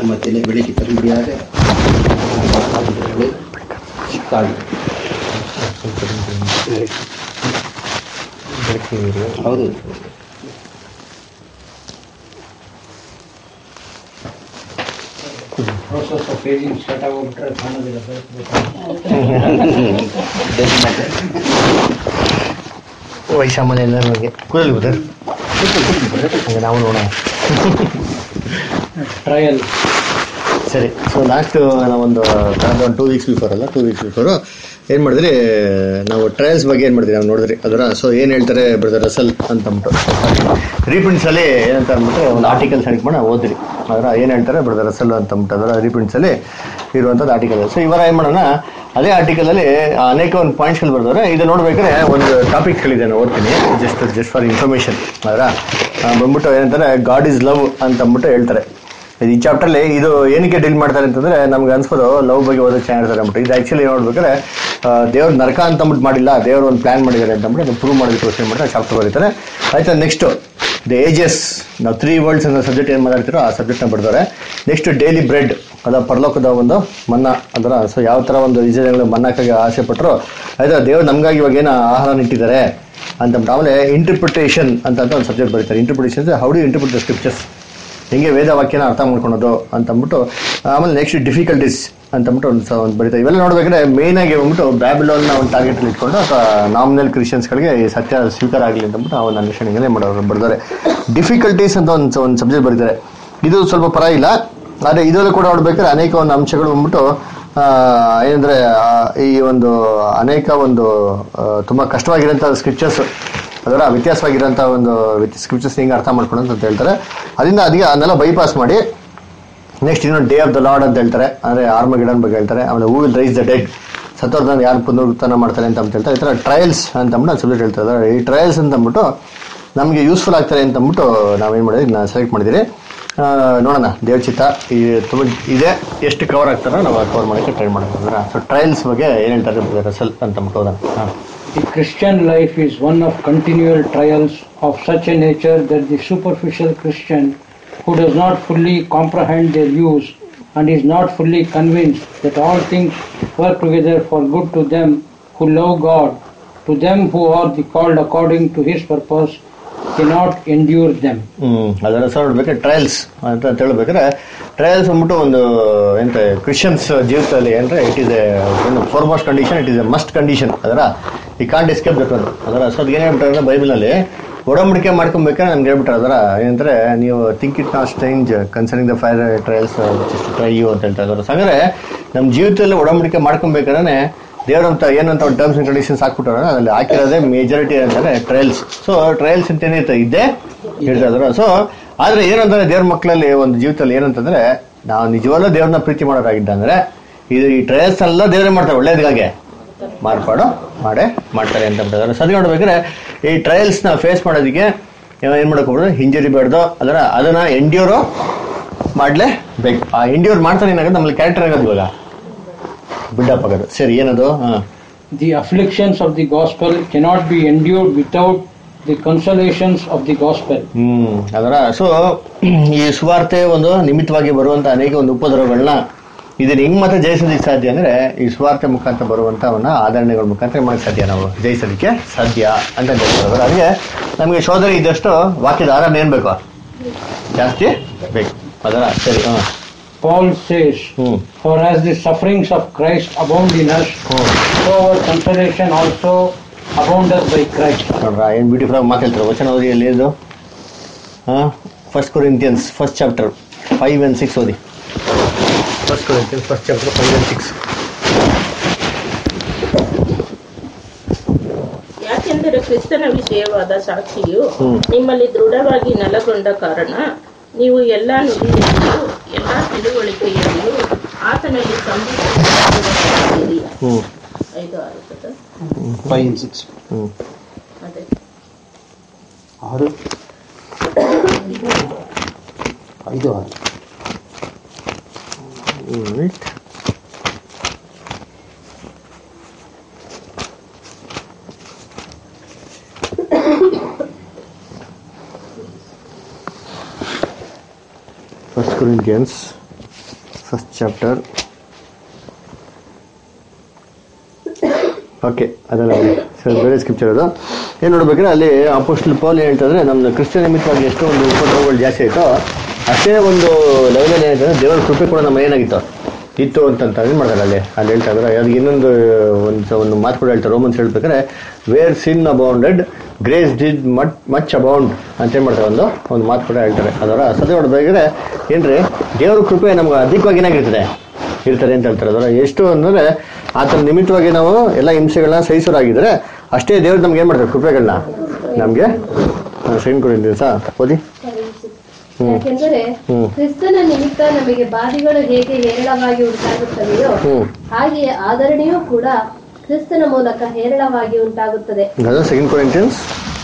மத்தியிலே விலைக்கு தரும்படியாக தாழ் ಹೌದು ಪ್ರೋಸೆಸ್ ಆಫ್ ಏಜಿಂಗ್ ಸ್ಟಾರ್ಟ್ ಆಗೋಗ್ಬಿಟ್ರೆ ಕಾಣೋದಿಲ್ಲ ವಯಸ್ಸಾಮಾನ್ಯ ಎಲ್ಲರೂ ಹಂಗೆ ಕೂದಲು ಬುದರ್ ಹಂಗೆ ನಾವು ನೋಡೋಣ ಟ್ರಯಲ್ ಸರಿ ಸೊ ಲಾಸ್ಟ್ ನಾವೊಂದು ಕಳೆದ ಒಂದು ಟೂ ವೀಕ್ಸ್ ಬಿಫೋರ್ ಅಲ್ಲ ಟೂ ವೀಕ್ಸ್ ಬಿಫೋರು ಏನು ಮಾಡಿದ್ರಿ ನಾವು ಟ್ರಯಲ್ಸ್ ಬಗ್ಗೆ ಏನು ಮಾಡಿದ್ರಿ ನಾವು ನೋಡಿದ್ರಿ ಅದರ ಸೊ ಏನು ಹೇಳ್ತಾರೆ ಬ್ರದರ್ ರಸಲ್ ಅಂತ ಅಂದ್ಬಿಟ್ಟು ರೀಪ್ರಿಂಟ್ಸಲ್ಲಿ ಏನಂತ ಅಂದ್ಬಿಟ್ರೆ ಒಂದು ಆರ್ಟಿಕಲ್ಸ್ ಮಾಡಿ ಓದ್ರಿ ಅದರ ಏನು ಹೇಳ್ತಾರೆ ಬ್ರದರ್ ರಸಲ್ ಅಂತ ಅಂದ್ಬಿಟ್ಟು ಅದರ ರೀಪ್ರಿಂಟ್ಸಲ್ಲಿ ಇರುವಂಥದ್ದು ಆರ್ಟಿಕಲ್ ಸೊ ಇವರ ಏನು ಮಾಡೋಣ ಅದೇ ಆರ್ಟಿಕಲಲ್ಲಿ ಅನೇಕ ಒಂದು ಪಾಯಿಂಟ್ಸ್ಗಳು ಬರ್ದವ್ರೆ ಇದು ನೋಡ್ಬೇಕಾದ್ರೆ ಒಂದು ಟಾಪಿಕ್ಗಳಿದೆ ನಾನು ಓದ್ತೀನಿ ಜಸ್ಟ್ ಜಸ್ಟ್ ಫಾರ್ ಇನ್ಫಾರ್ಮೇಷನ್ ಅದರ ಬಂದ್ಬಿಟ್ಟು ಏನಂತಾರೆ ಗಾಡ್ ಇಸ್ ಲವ್ ಅಂತ ಅಂದ್ಬಿಟ್ಟು ಹೇಳ್ತಾರೆ ಇದು ಈ ಚಾಪ್ಟರ್ಲಿ ಇದು ಏನಕ್ಕೆ ಡೀಲ್ ಮಾಡ್ತಾರೆ ಅಂತಂದ್ರೆ ನಮ್ಗೆ ಅನ್ಸ್ಬೋದು ಲವ್ ಬಗ್ಗೆ ಓದೋಕೆ ಚೆನ್ನಾಗಿರ್ತಾರೆ ಅಂದ್ಬಿಟ್ಟು ಇದು ಆಕ್ಚುಲಿ ನೋಡ್ಬೇಕಾದ್ರೆ ಆ, ದೇವ್ರ ನರಕ ಅಂತ ಅಂದ್ಬಿಟ್ಟು ಮಾಡಿಲ್ಲ ದೇವ್ರು ಒಂದು ಪ್ಲಾನ್ ಮಾಡಿದ್ದಾರೆ ಅಂತ ಅಂದ್ಬಿಟ್ಟು ಅದು ಪ್ರೂವ್ ಮಾಡೋದಕ್ಕೆ ಯೋಚನೆ ಮಾಡಿದ್ರೆ ಚಾಪ್ಟರ್ ಬರೀತಾರೆ ಆಯ್ತಾ ನೆಕ್ಸ್ಟ್ ದ ಏಜಸ್ ನಾವು ತ್ರೀ ವರ್ಲ್ಡ್ಸ್ ಅನ್ನೋ ಸಬ್ಜೆಕ್ಟ್ ಏನು ಮಾತಾಡ್ತಿರೋ ಆ ಸಬ್ಜೆಕ್ಟ್ನ ಬರ್ತಾರೆ ನೆಕ್ಸ್ಟ್ ಡೈಲಿ ಬ್ರೆಡ್ ಅದ ಪರಲೋಕದ ಒಂದು ಮನ್ನಾ ಅದರ ಸೊ ಯಾವ ಥರ ಒಂದು ವಿಜಯಗಳು ಮನ್ನಾಕಾಗಿ ಆಸೆ ಪಟ್ಟರು ಆಯ್ತಾ ದೇವ್ರು ನಮಗಾಗಿ ಇವಾಗ ಏನು ಆಹಾರ ಇಟ್ಟಿದ್ದಾರೆ ಅಂತ ಆಮೇಲೆ ಇಂಟರ್ಪ್ರಿಟೇಷನ್ ಅಂತ ಅಂತ ಒಂದು ಸಬ್ಜೆಕ್ಟ್ ಬರೀತಾರೆ interpretation how do interpret the scriptures ಹೆಂಗೆ ವೇದ ವಾಕ್ಯನ ಅರ್ಥ ಮಾಡ್ಕೊಳೋದು ಅಂತ ಅಂದ್ಬಿಟ್ಟು ಆಮೇಲೆ ನೆಕ್ಸ್ಟ್ ಡಿಫಿಕಲ್ಟೀಸ್ ಅಂತ ಅಂದ್ಬಿಟ್ಟು ಒಂದು ಸ- ಒಂದು ಬರೀತಾರೆ ಇವೆಲ್ಲ ನೋಡ್ಬೇಕಾದ್ರೆ ಮೇನ್ ಆಗಿ ಬಂದ್ಬಿಟ್ಟು ಬ್ಯಾಬಿಲೋನ್ನ ಒಂದು ಟಾರ್ಗೆಟ್ ಇಟ್ಕೊಂಡು ಅಥವಾ ನಾಮಿನಲ್ ಕ್ರಿಶ್ಚಿಯನ್ಸ್ಗಳಿಗೆ ಈ ಸತ್ಯ ಸ್ವೀಕಾರ ಆಗಲಿ ಅಂತ ಅಂದ್ಬಿಟ್ಟು ಆ ಒಂದು ಅಂಡರ್ಸ್ಟ್ಯಾಂಡಿಂಗಲ್ಲೇ ಮಾಡೋರು ಬರ್ತಾರೆ ಡಿಫಿಕಲ್ಟೀಸ್ ಅಂತ ಒಂದು ಒಂದು ಸಬ್ಜೆಕ್ಟ್ ಬರೀತಾರೆ ಇದು ಸ್ವಲ್ಪ ಪರವಾಗಿಲ್ಲ ಆದರೆ ಇದರಲ್ಲೂ ಕೂಡ ನೋಡ್ಬೇಕಾದ್ರೆ ಅನೇಕ ಒಂದು ಅಂಶಗಳು ಬಂದ್ಬಿಟ್ಟು ಆ, ಏನಂದ್ರೆ ಆ, ಈ ಒಂದು ಅನೇಕ ಒಂದು ಆ, ತುಂಬಾ ಕಷ್ಟವಾಗಿರೋಂಥ ಸ್ಕ್ರಿಪ್ಚರ್ಸ್ ಅದರ ವ್ಯತ್ಯಾಸವಾಗಿರೋಂಥ ಒಂದು ಸ್ಕ್ರಿಪ್ಚರ್ಸ್ ಹೆಂಗೆ ಅರ್ಥ ಮಾಡ್ಕೊಂಡು ಅಂತ ಹೇಳ್ತಾರೆ ಅದರಿಂದ ಅದಕ್ಕೆ ಅದನ್ನೆಲ್ಲ ಬೈಪಾಸ್ ಮಾಡಿ ನೆಕ್ಸ್ಟ್ ಇನ್ನೊಂದು ಡೇ ಆಫ್ ದ ಲಾರ್ಡ್ ಅಂತ ಹೇಳ್ತಾರೆ ಅಂದರೆ ಆರ್ಮಗಿಡನ್ ಬಗ್ಗೆ ಹೇಳ್ತಾರೆ ಆಮೇಲೆ who will rise the dead ಸತ್ತೋರ್ದನ್ನ ಯಾರು ಪುನರುತ್ಥಾನ ಮಾಡ್ತಾರೆ ಅಂತ ಅಂತ ಹೇಳ್ತಾರೆ ಈ ಥರ ಟ್ರಯಲ್ಸ್ ಅಂತ ಅಂದ್ಬಿಟ್ಟು ಸಬ್ಜೆಕ್ಟ್ ಹೇಳ್ತಾರೆ ಅದ್ರ ಈ ಟ್ರಯಲ್ಸ್ ಅಂತ ಅಂದ್ಬಿಟ್ಟು ನಮಗೆ ಯೂಸ್ಫುಲ್ ಆಗ್ತಾರೆ ಅಂತ ಅಂದ್ಬಿಟ್ಟು ನಾವೇನು ಮಾಡಿದ್ವಿ ನಾನು ಸೆಲೆಕ್ಟ್ ಮಾಡಿದ್ದೀರಿ ಆ, ನೋಡೋಣ ದೇವಚಿತ್ತ ಈ ತುಂಬ ಇದೆ ಎಷ್ಟು ಕವರ್ ಆಗ್ತಾರೋ ನಾವು ಕವರ್ ಮಾಡೋಕ್ಕೆ ಟ್ರೈ ಮಾಡೋಣ ಸೊ ಟ್ರಯಲ್ಸ್ ಬಗ್ಗೆ ಏನು ಹೇಳ್ತಾರೆ ರಸಲ್ ಅಂತ ಅಂದ್ಬಿಟ್ಟು ಹೋಗೋಣ ಹಾಂ The Christian life is one of continual trials of such a nature that the superficial Christian who does not fully comprehend their use and is not fully convinced that all things work together for good to them who love God, to them who are the called according to his purpose, cannot endure them. ಹ್ಮ್ ಅದರ ಹೆಸರು ನೋಡ್ಬೇಕಾದ್ರೆ trials ಅಂತ ಅಂತ ಹೇಳ್ಬೇಕಾದ್ರೆ trials ಅಂದ್ಬಿಟ್ಟು ಒಂದು ಎಂತ Christians ಜೀವಿತದಲ್ಲಿ ಅಂದ್ರೆ it is a foremost condition it is a must condition ಅದರ ಈ ಕಾಂಟ್ ಎಸ್ಕೇಪ್ ಬೇಕು ಅದರ ಸೊ ಅದು ಏನು ಹೇಳ್ಬಿಟ್ರೆ ಬೈಬಲ್ನಲ್ಲಿ ಒಡಂಬಡಿಕೆ ಮಾಡ್ಕೊಬೇಕಾದ್ರೆ ನಮ್ಗೆ ಹೇಳ್ಬಿಟ್ರೆ ಅದರ ಏನಂದ್ರೆ ನೀವು think it not strange concerning the fire trials try you ಅಂತ ಹೇಳ್ತಾ ಇದ್ದಾರೆ ಹಾಗಾದ್ರೆ ನಮ್ಮ ಜೀವಿತದಲ್ಲಿ ಒಡಂಬಡಿಕೆ ಮಾಡ್ಕೊಬೇಕಾದ್ರೆ ದೇವರಂತ ಏನಂತ ಒಂದು ಟರ್ಮ್ಸ್ ಅಂಡ್ ಕಂಡೀಷನ್ಸ್ ಹಾಕ್ಬಿಟ್ಟಾರೆ ಅದ್ರಲ್ಲಿ ಹಾಕಿರೋದೇ ಮೇಜಾರಿಟಿ ಅಂತಂದ್ರೆ ಟ್ರಯಲ್ಸ್ ಸೊ ಟ್ರಯಲ್ಸ್ ಅಂತ ಏನಿರುತ್ತೆ ಇದ್ದೇ ಹೇಳ್ತಾ ಇದ್ರು ಸೊ ಆದ್ರೆ ಏನಂತಾರೆ ದೇವ್ರ ಮಕ್ಕಳಲ್ಲಿ ಒಂದು ಜೀವಿತದಲ್ಲಿ ಏನಂತಂದ್ರೆ ನಾವು ನಿಜವಾಗ್ಲೂ ದೇವ್ರನ್ನ ಪ್ರೀತಿ ಮಾಡೋರಾಗಿದ್ದ ಅಂದ್ರೆ ಇದು ಈ ಟ್ರಯಲ್ಸ್ ಎಲ್ಲ ದೇವರೇ ಮಾಡ್ತಾರೆ ಒಳ್ಳೇದಕ್ಕಾಗೆ ಮಾರ್ಪಾಡು ಮಾಡೇ ಮಾಡ್ತಾರೆ ಅಂತ ಬಿಟ್ಟಿದ್ದಾರೆ ಸರಿ ನೋಡ್ಬೇಕಾದ್ರೆ ಈ ಟ್ರಯಲ್ಸ್ ನ ಫೇಸ್ ಮಾಡೋದಕ್ಕೆ ಏನ್ ಮಾಡಕ್ ಹೋಗ್ಬಿಡು ಹಿಂಜರಿಬಾರ್ದು ಅದರ ಅದನ್ನ ಎಂಡ್ಯೂರು ಮಾಡ್ಲೇ ಬೇಕು ಆ ಎಂಡ್ಯೂರ್ ಮಾಡ್ತಾರೆ ಏನಾಗುತ್ತೆ ನಮ್ಮಲ್ಲಿ ಕ್ಯಾರೆಕ್ಟರ್ ಆಗೋದು ಇವಾಗ ಬಿಲ್ಡಪ್ ಆಗೋದು ಸರಿ ಏನದು ಹಾ The afflictions of the gospel cannot be endured without the consolations of the gospel. ಹ್ಮ್ ಅದರ ಸೊ ಈ ಸುವಾರ್ತೆ ಒಂದು ನಿಮಿತ್ತವಾಗಿ ಬರುವಂತ ಅನೇಕ ಒಂದು ಉಪದ್ರವಗಳನ್ನ ಇದನ್ನ ಹೆಂಗ್ ಮತ್ತೆ ಜಯಿಸೋದಕ್ಕೆ ಸಾಧ್ಯ ಅಂದ್ರೆ ಈ ಸುವಾರ್ತೆ ಮುಖಾಂತರ ಬರುವಂತ ಅವನ್ನ ಆಧರಣೆಗಳ ಮುಖಾಂತರ ಮಾಡಕ್ ಸಾಧ್ಯ ನಾವು ಜಯಿಸೋದಕ್ಕೆ ಸಾಧ್ಯ ಅಂತ ಹೇಳ್ತಾರೆ ಅದಕ್ಕೆ ನಮಗೆ ಶೋಧನೆ ಇದ್ದಷ್ಟು ವಾಕ್ಯದ ಆಧಾರ ಏನ್ ಬೇಕು ಜಾಸ್ತಿ ಬೇಕು ಅದರ ಸರಿ ಹಾ Paul says, hmm For as the sufferings of Christ abound in us, hmm so our consolation also aboundeth by Christ. ನೋಡ್ರ ಏನ್ ಬ್ಯೂಟಿಫುಲ್ ಆಗಿ ಮಾತಾಡ್ತಾರೆ ವಚನ ಓದಿ ಎಲ್ಲಿ ಇದು ಹಾ first Corinthians first chapter five and six ಓದಿ first Corinthians first chapter five and six ಯಾಕೆಂದರೆ ಕ್ರಿಸ್ತನ ವಿಷಯವಾದ ಸಾಕ್ಷಿಯು ಹ್ಮ್. ನಿಮ್ಮಲ್ಲಿ ದೃಢವಾಗಿ ನೆಲೆಗೊಂಡ ಕಾರಣ ನೀವು ಎಲ್ಲ ನುಡಿಯಲ್ಲಿಯೂ ಎಲ್ಲ ತಿಳುವಳಿಕೆಯಲ್ಲಿಯೂ ಆತನಲ್ಲಿ ಸಂಬಂಧಿಸಿದ್ದೀರಿ ಹ್ಮ್ ಐದು ಆರು ಪದ. ಫೈವ್ ಇನ್ ಸಿಕ್ಸ್ ಹ್ಮ್ ಅದೇ ಆರು ಐದು ಆರು Right. First Corinthians first chapter okay ಅದೆಲ್ಲ ಸರ್ ಬೇರೆ ಸ್ಕ್ರಿಪ್ಚರ್ ಅದು ಏನು ನೋಡ್ಬೇಕಾದ್ರೆ ಅಲ್ಲಿ ಅಪೋಸ್ಟಲ್ ಪೌಲ್ ಏನು ಹೇಳ್ತಂದ್ರೆ ನಮ್ಮ ಕ್ರಿಶ್ಚಿಯನ್ ನಿಮಿತ್ತವಾಗಿ ಎಷ್ಟು ಒಂದು ಉಪದ್ರವಗಳು ಜಾಸ್ತಿ ಆಯಿತೋ ಅಷ್ಟೇ ಒಂದು ಲೆವೆಲಲ್ಲಿ ಏನಾಯ್ತಂದ್ರೆ ದೇವರ ಕೃಪೆ ಕೂಡ ನಮ್ಮ ಏನಾಗಿತ್ತು ಇತ್ತು ಅಂತಂತ ಏನು ಮಾಡ್ತಾರೆ ಅಲ್ಲಿ ಅಲ್ಲಿ ಹೇಳ್ತಾ ಇದ್ದಾರೆ ಅದಕ್ಕೆ ಇನ್ನೊಂದು ಒಂದು ಒಂದು ಮಾತು ಕೂಡ ಹೇಳ್ತಾರೆ ರೋಮನ್ಸ್ ಹೇಳ್ಬೇಕಾದ್ರೆ where sin abounded grace did much much abound ಅಂತ ಏನು ಮಾಡ್ತಾರೆ ಒಂದು ಒಂದು ಮಾತು ಕೂಡ ಹೇಳ್ತಾರೆ ಅದರ ಸದ್ಯ ನೋಡ್ಬೇಕಾದ್ರೆ ಏನ್ರಿ ದೇವರ ಕೃಪೆ ನಮ್ಗೆ ಅಧಿಕವಾಗಿ ಏನಾಗಿರ್ತದೆ ಇರ್ತಾರೆ ಅಂತ ಹೇಳ್ತಾರೆ ಅದರ ಎಷ್ಟು ಅಂದರೆ ಆತನ ನಿಮಿತ್ತವಾಗಿ ನಾವು ಎಲ್ಲ ಹಿಂಸೆಗಳನ್ನ ಸಹಿಸೋರಾಗಿದ್ರೆ ಅಷ್ಟೇ ದೇವ್ರು ನಮ್ಗೆ ಏನು ಮಾಡ್ತಾರೆ ಕೃಪೆಗಳನ್ನ ನಮಗೆ ಸೈನ್ ಕೊಡಿದ್ದೀನಿ ಸಾ ಓದಿ ಹ್ಮ್. ಯಾಕೆಂದರೆ ಹ್ಮ್. ಕ್ರಿಸ್ತನ ನಿಮಿತ್ತ ನಮಗೆ ಬಾಧೆಗಳು ಹೇಗೆ ಹೇರಳವಾಗಿ ಉಂಟಾಗುತ್ತವೆಯೋ ಹ್ಞೂ ಹಾಗೆಯೇ ಆದರಣೆಯೂ ಕೂಡ ಕ್ರಿಸ್ತನ ಮೂಲಕ ಹೇರಳವಾಗಿ ಉಂಟಾಗುತ್ತದೆ ಅದು ಸೆಕೆಂಡ್ ಕೊರಿಂಟಿಯನ್ಸ್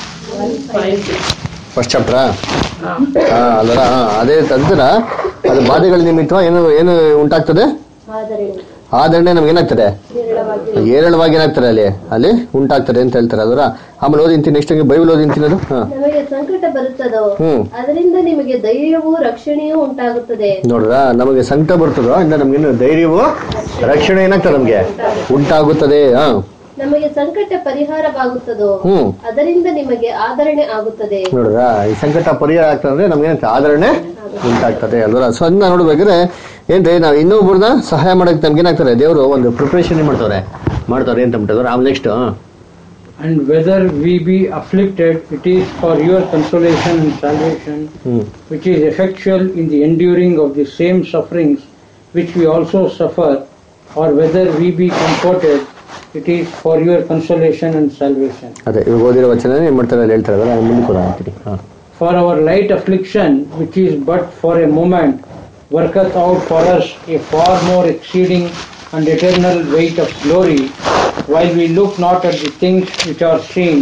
ಫಸ್ಟ್ ಚಾಪ್ಟರಾ ಹಾಂ ಅಲ್ಲರ ಹಾಂ ಅದೇ ತಂತ್ರ ಅದು ಬಾಧೆಗಳ ನಿಮಿತ್ತ ಏನು ಏನು ಉಂಟಾಗ್ತದೆ ಆದರಣೆ ಆದರಣೆ ನಮ್ಗೆ ಏನಾಗ್ತದೆ ಹೇರಳವಾಗಿ ಏರಳವಾಗಿ ಏನಾಗ್ತಾರೆ ಅಲ್ಲಿ ಅಲ್ಲಿ ಉಂಟಾಗ್ತದೆ ಅಂತ ಹೇಳ್ತಾರೆ ಅದರ ಆಮೇಲೆ ಓದಿಂತೀನಿ ನೆಕ್ಸ್ಟ್ ಬೈಬಲ್ ಓದಿಂತೀನಿ ಅದು ಹಾಂ ನಮಗೆ ಸಂಕಟ ಬರುತ್ತದೋ ಹ್ಮ್. ಅದರಿಂದ ನಿಮಗೆ ಧೈರ್ಯವೂ ರಕ್ಷಣೆಯೂ ಉಂಟಾಗುತ್ತದೆ ನೋಡ್ರ ನಮಗೆ ಸಂಕಟ ಬರ್ತದೋ ಇಂದ ನಮ್ಗೇನು ಧೈರ್ಯವು ರಕ್ಷಣೆ ಏನಾಗ್ತದೆ ನಮ್ಗೆ ಉಂಟಾಗುತ್ತದೆ ಹಾ ನಮಗೆ ಸಂಕಟ ಪರಿಹಾರವಾಗುತ್ತದೋ ಹ್ಮ್ ಅದರಿಂದ ನಿಮಗೆ ಆದರಣೆ ಆಗುತ್ತದೆ ನೋಡ್ರ ಈ ಸಂಕಟ ಪರಿಹಾರ ಆಗ್ತದೆ ಅಂದ್ರೆ ನಮ್ಗೆ ಆದರಣೆ ಉಂಟಾಗ್ತದೆ ಅಲ್ವರ ಸೊ ಅದನ್ನ ನೋಡ್ಬೇಕಾದ್ರೆ ಏನ್ರಿ ನಾವು ಇನ್ನೊಬ್ಬರನ್ನ ಸಹಾಯ ಮಾಡಕ್ ನಮ್ಗೆ ಏನಾಗ್ತಾರೆ ದೇವರು ಒಂದು ಪ್ರಿಪರೇಷನ್ ಮಾಡ್ತಾರೆ ಮಾಡ್ತಾರೆ ಅಂತ ಬಿಟ್ಟವ್ರು ಆಮೇಲೆ next And whether we be afflicted, it is for your consolation and salvation, hmm which is effectual in the enduring of the same sufferings which we also suffer, or whether we be comforted, it is for your consolation and salvation. ಅದೇ ಇವಾಗ ಓದಿರೋ ವಚನ ಏನ್ ಮಾಡ್ತಾರೆ ಅಲ್ಲಿ ಹೇಳ್ತಾರೆ ಅದನ್ನ ನಾನು ಮುಂದೆ ಕೂಡ ಅಂತೀನಿ ಹಾ For our light affliction, which is but for a moment, worketh out for us a far more exceeding and eternal weight of glory, while we look not at the things which are seen,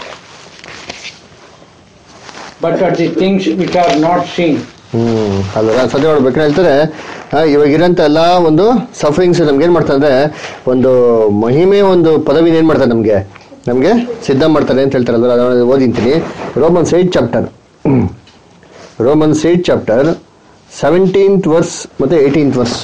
but at the things which are not seen. ಹ್ಮ್ ಅಲ್ವಾ ಸದ್ಯ ನೋಡ್ಬೇಕಾದ್ರೆ ಹೇಳ್ತಾರೆ ಆ, ಇವಾಗ ಇರೋಂಥ ಎಲ್ಲ ಒಂದು sufferings ನಮ್ಗೆ ಏನ್ ಮಾಡ್ತಾರೆ ಅಂದ್ರೆ ಒಂದು ಮಹಿಮೆ ಒಂದು ಪದವಿನ ಏನ್ ಮಾಡ್ತಾರೆ ನಮ್ಗೆ ನಮ್ಗೆ ಸಿದ್ಧ ಮಾಡ್ತಾರೆ ಅಂತ ಹೇಳ್ತಾರೆ ಅಲ್ವಾ ಅದನ್ನ ಓದಿಂತೀನಿ Romans eight chapter Romans eight chapter seventeenth verse ಮತ್ತೆ ಏಯ್ಟೀನ್ತ್ ವರ್ಸ್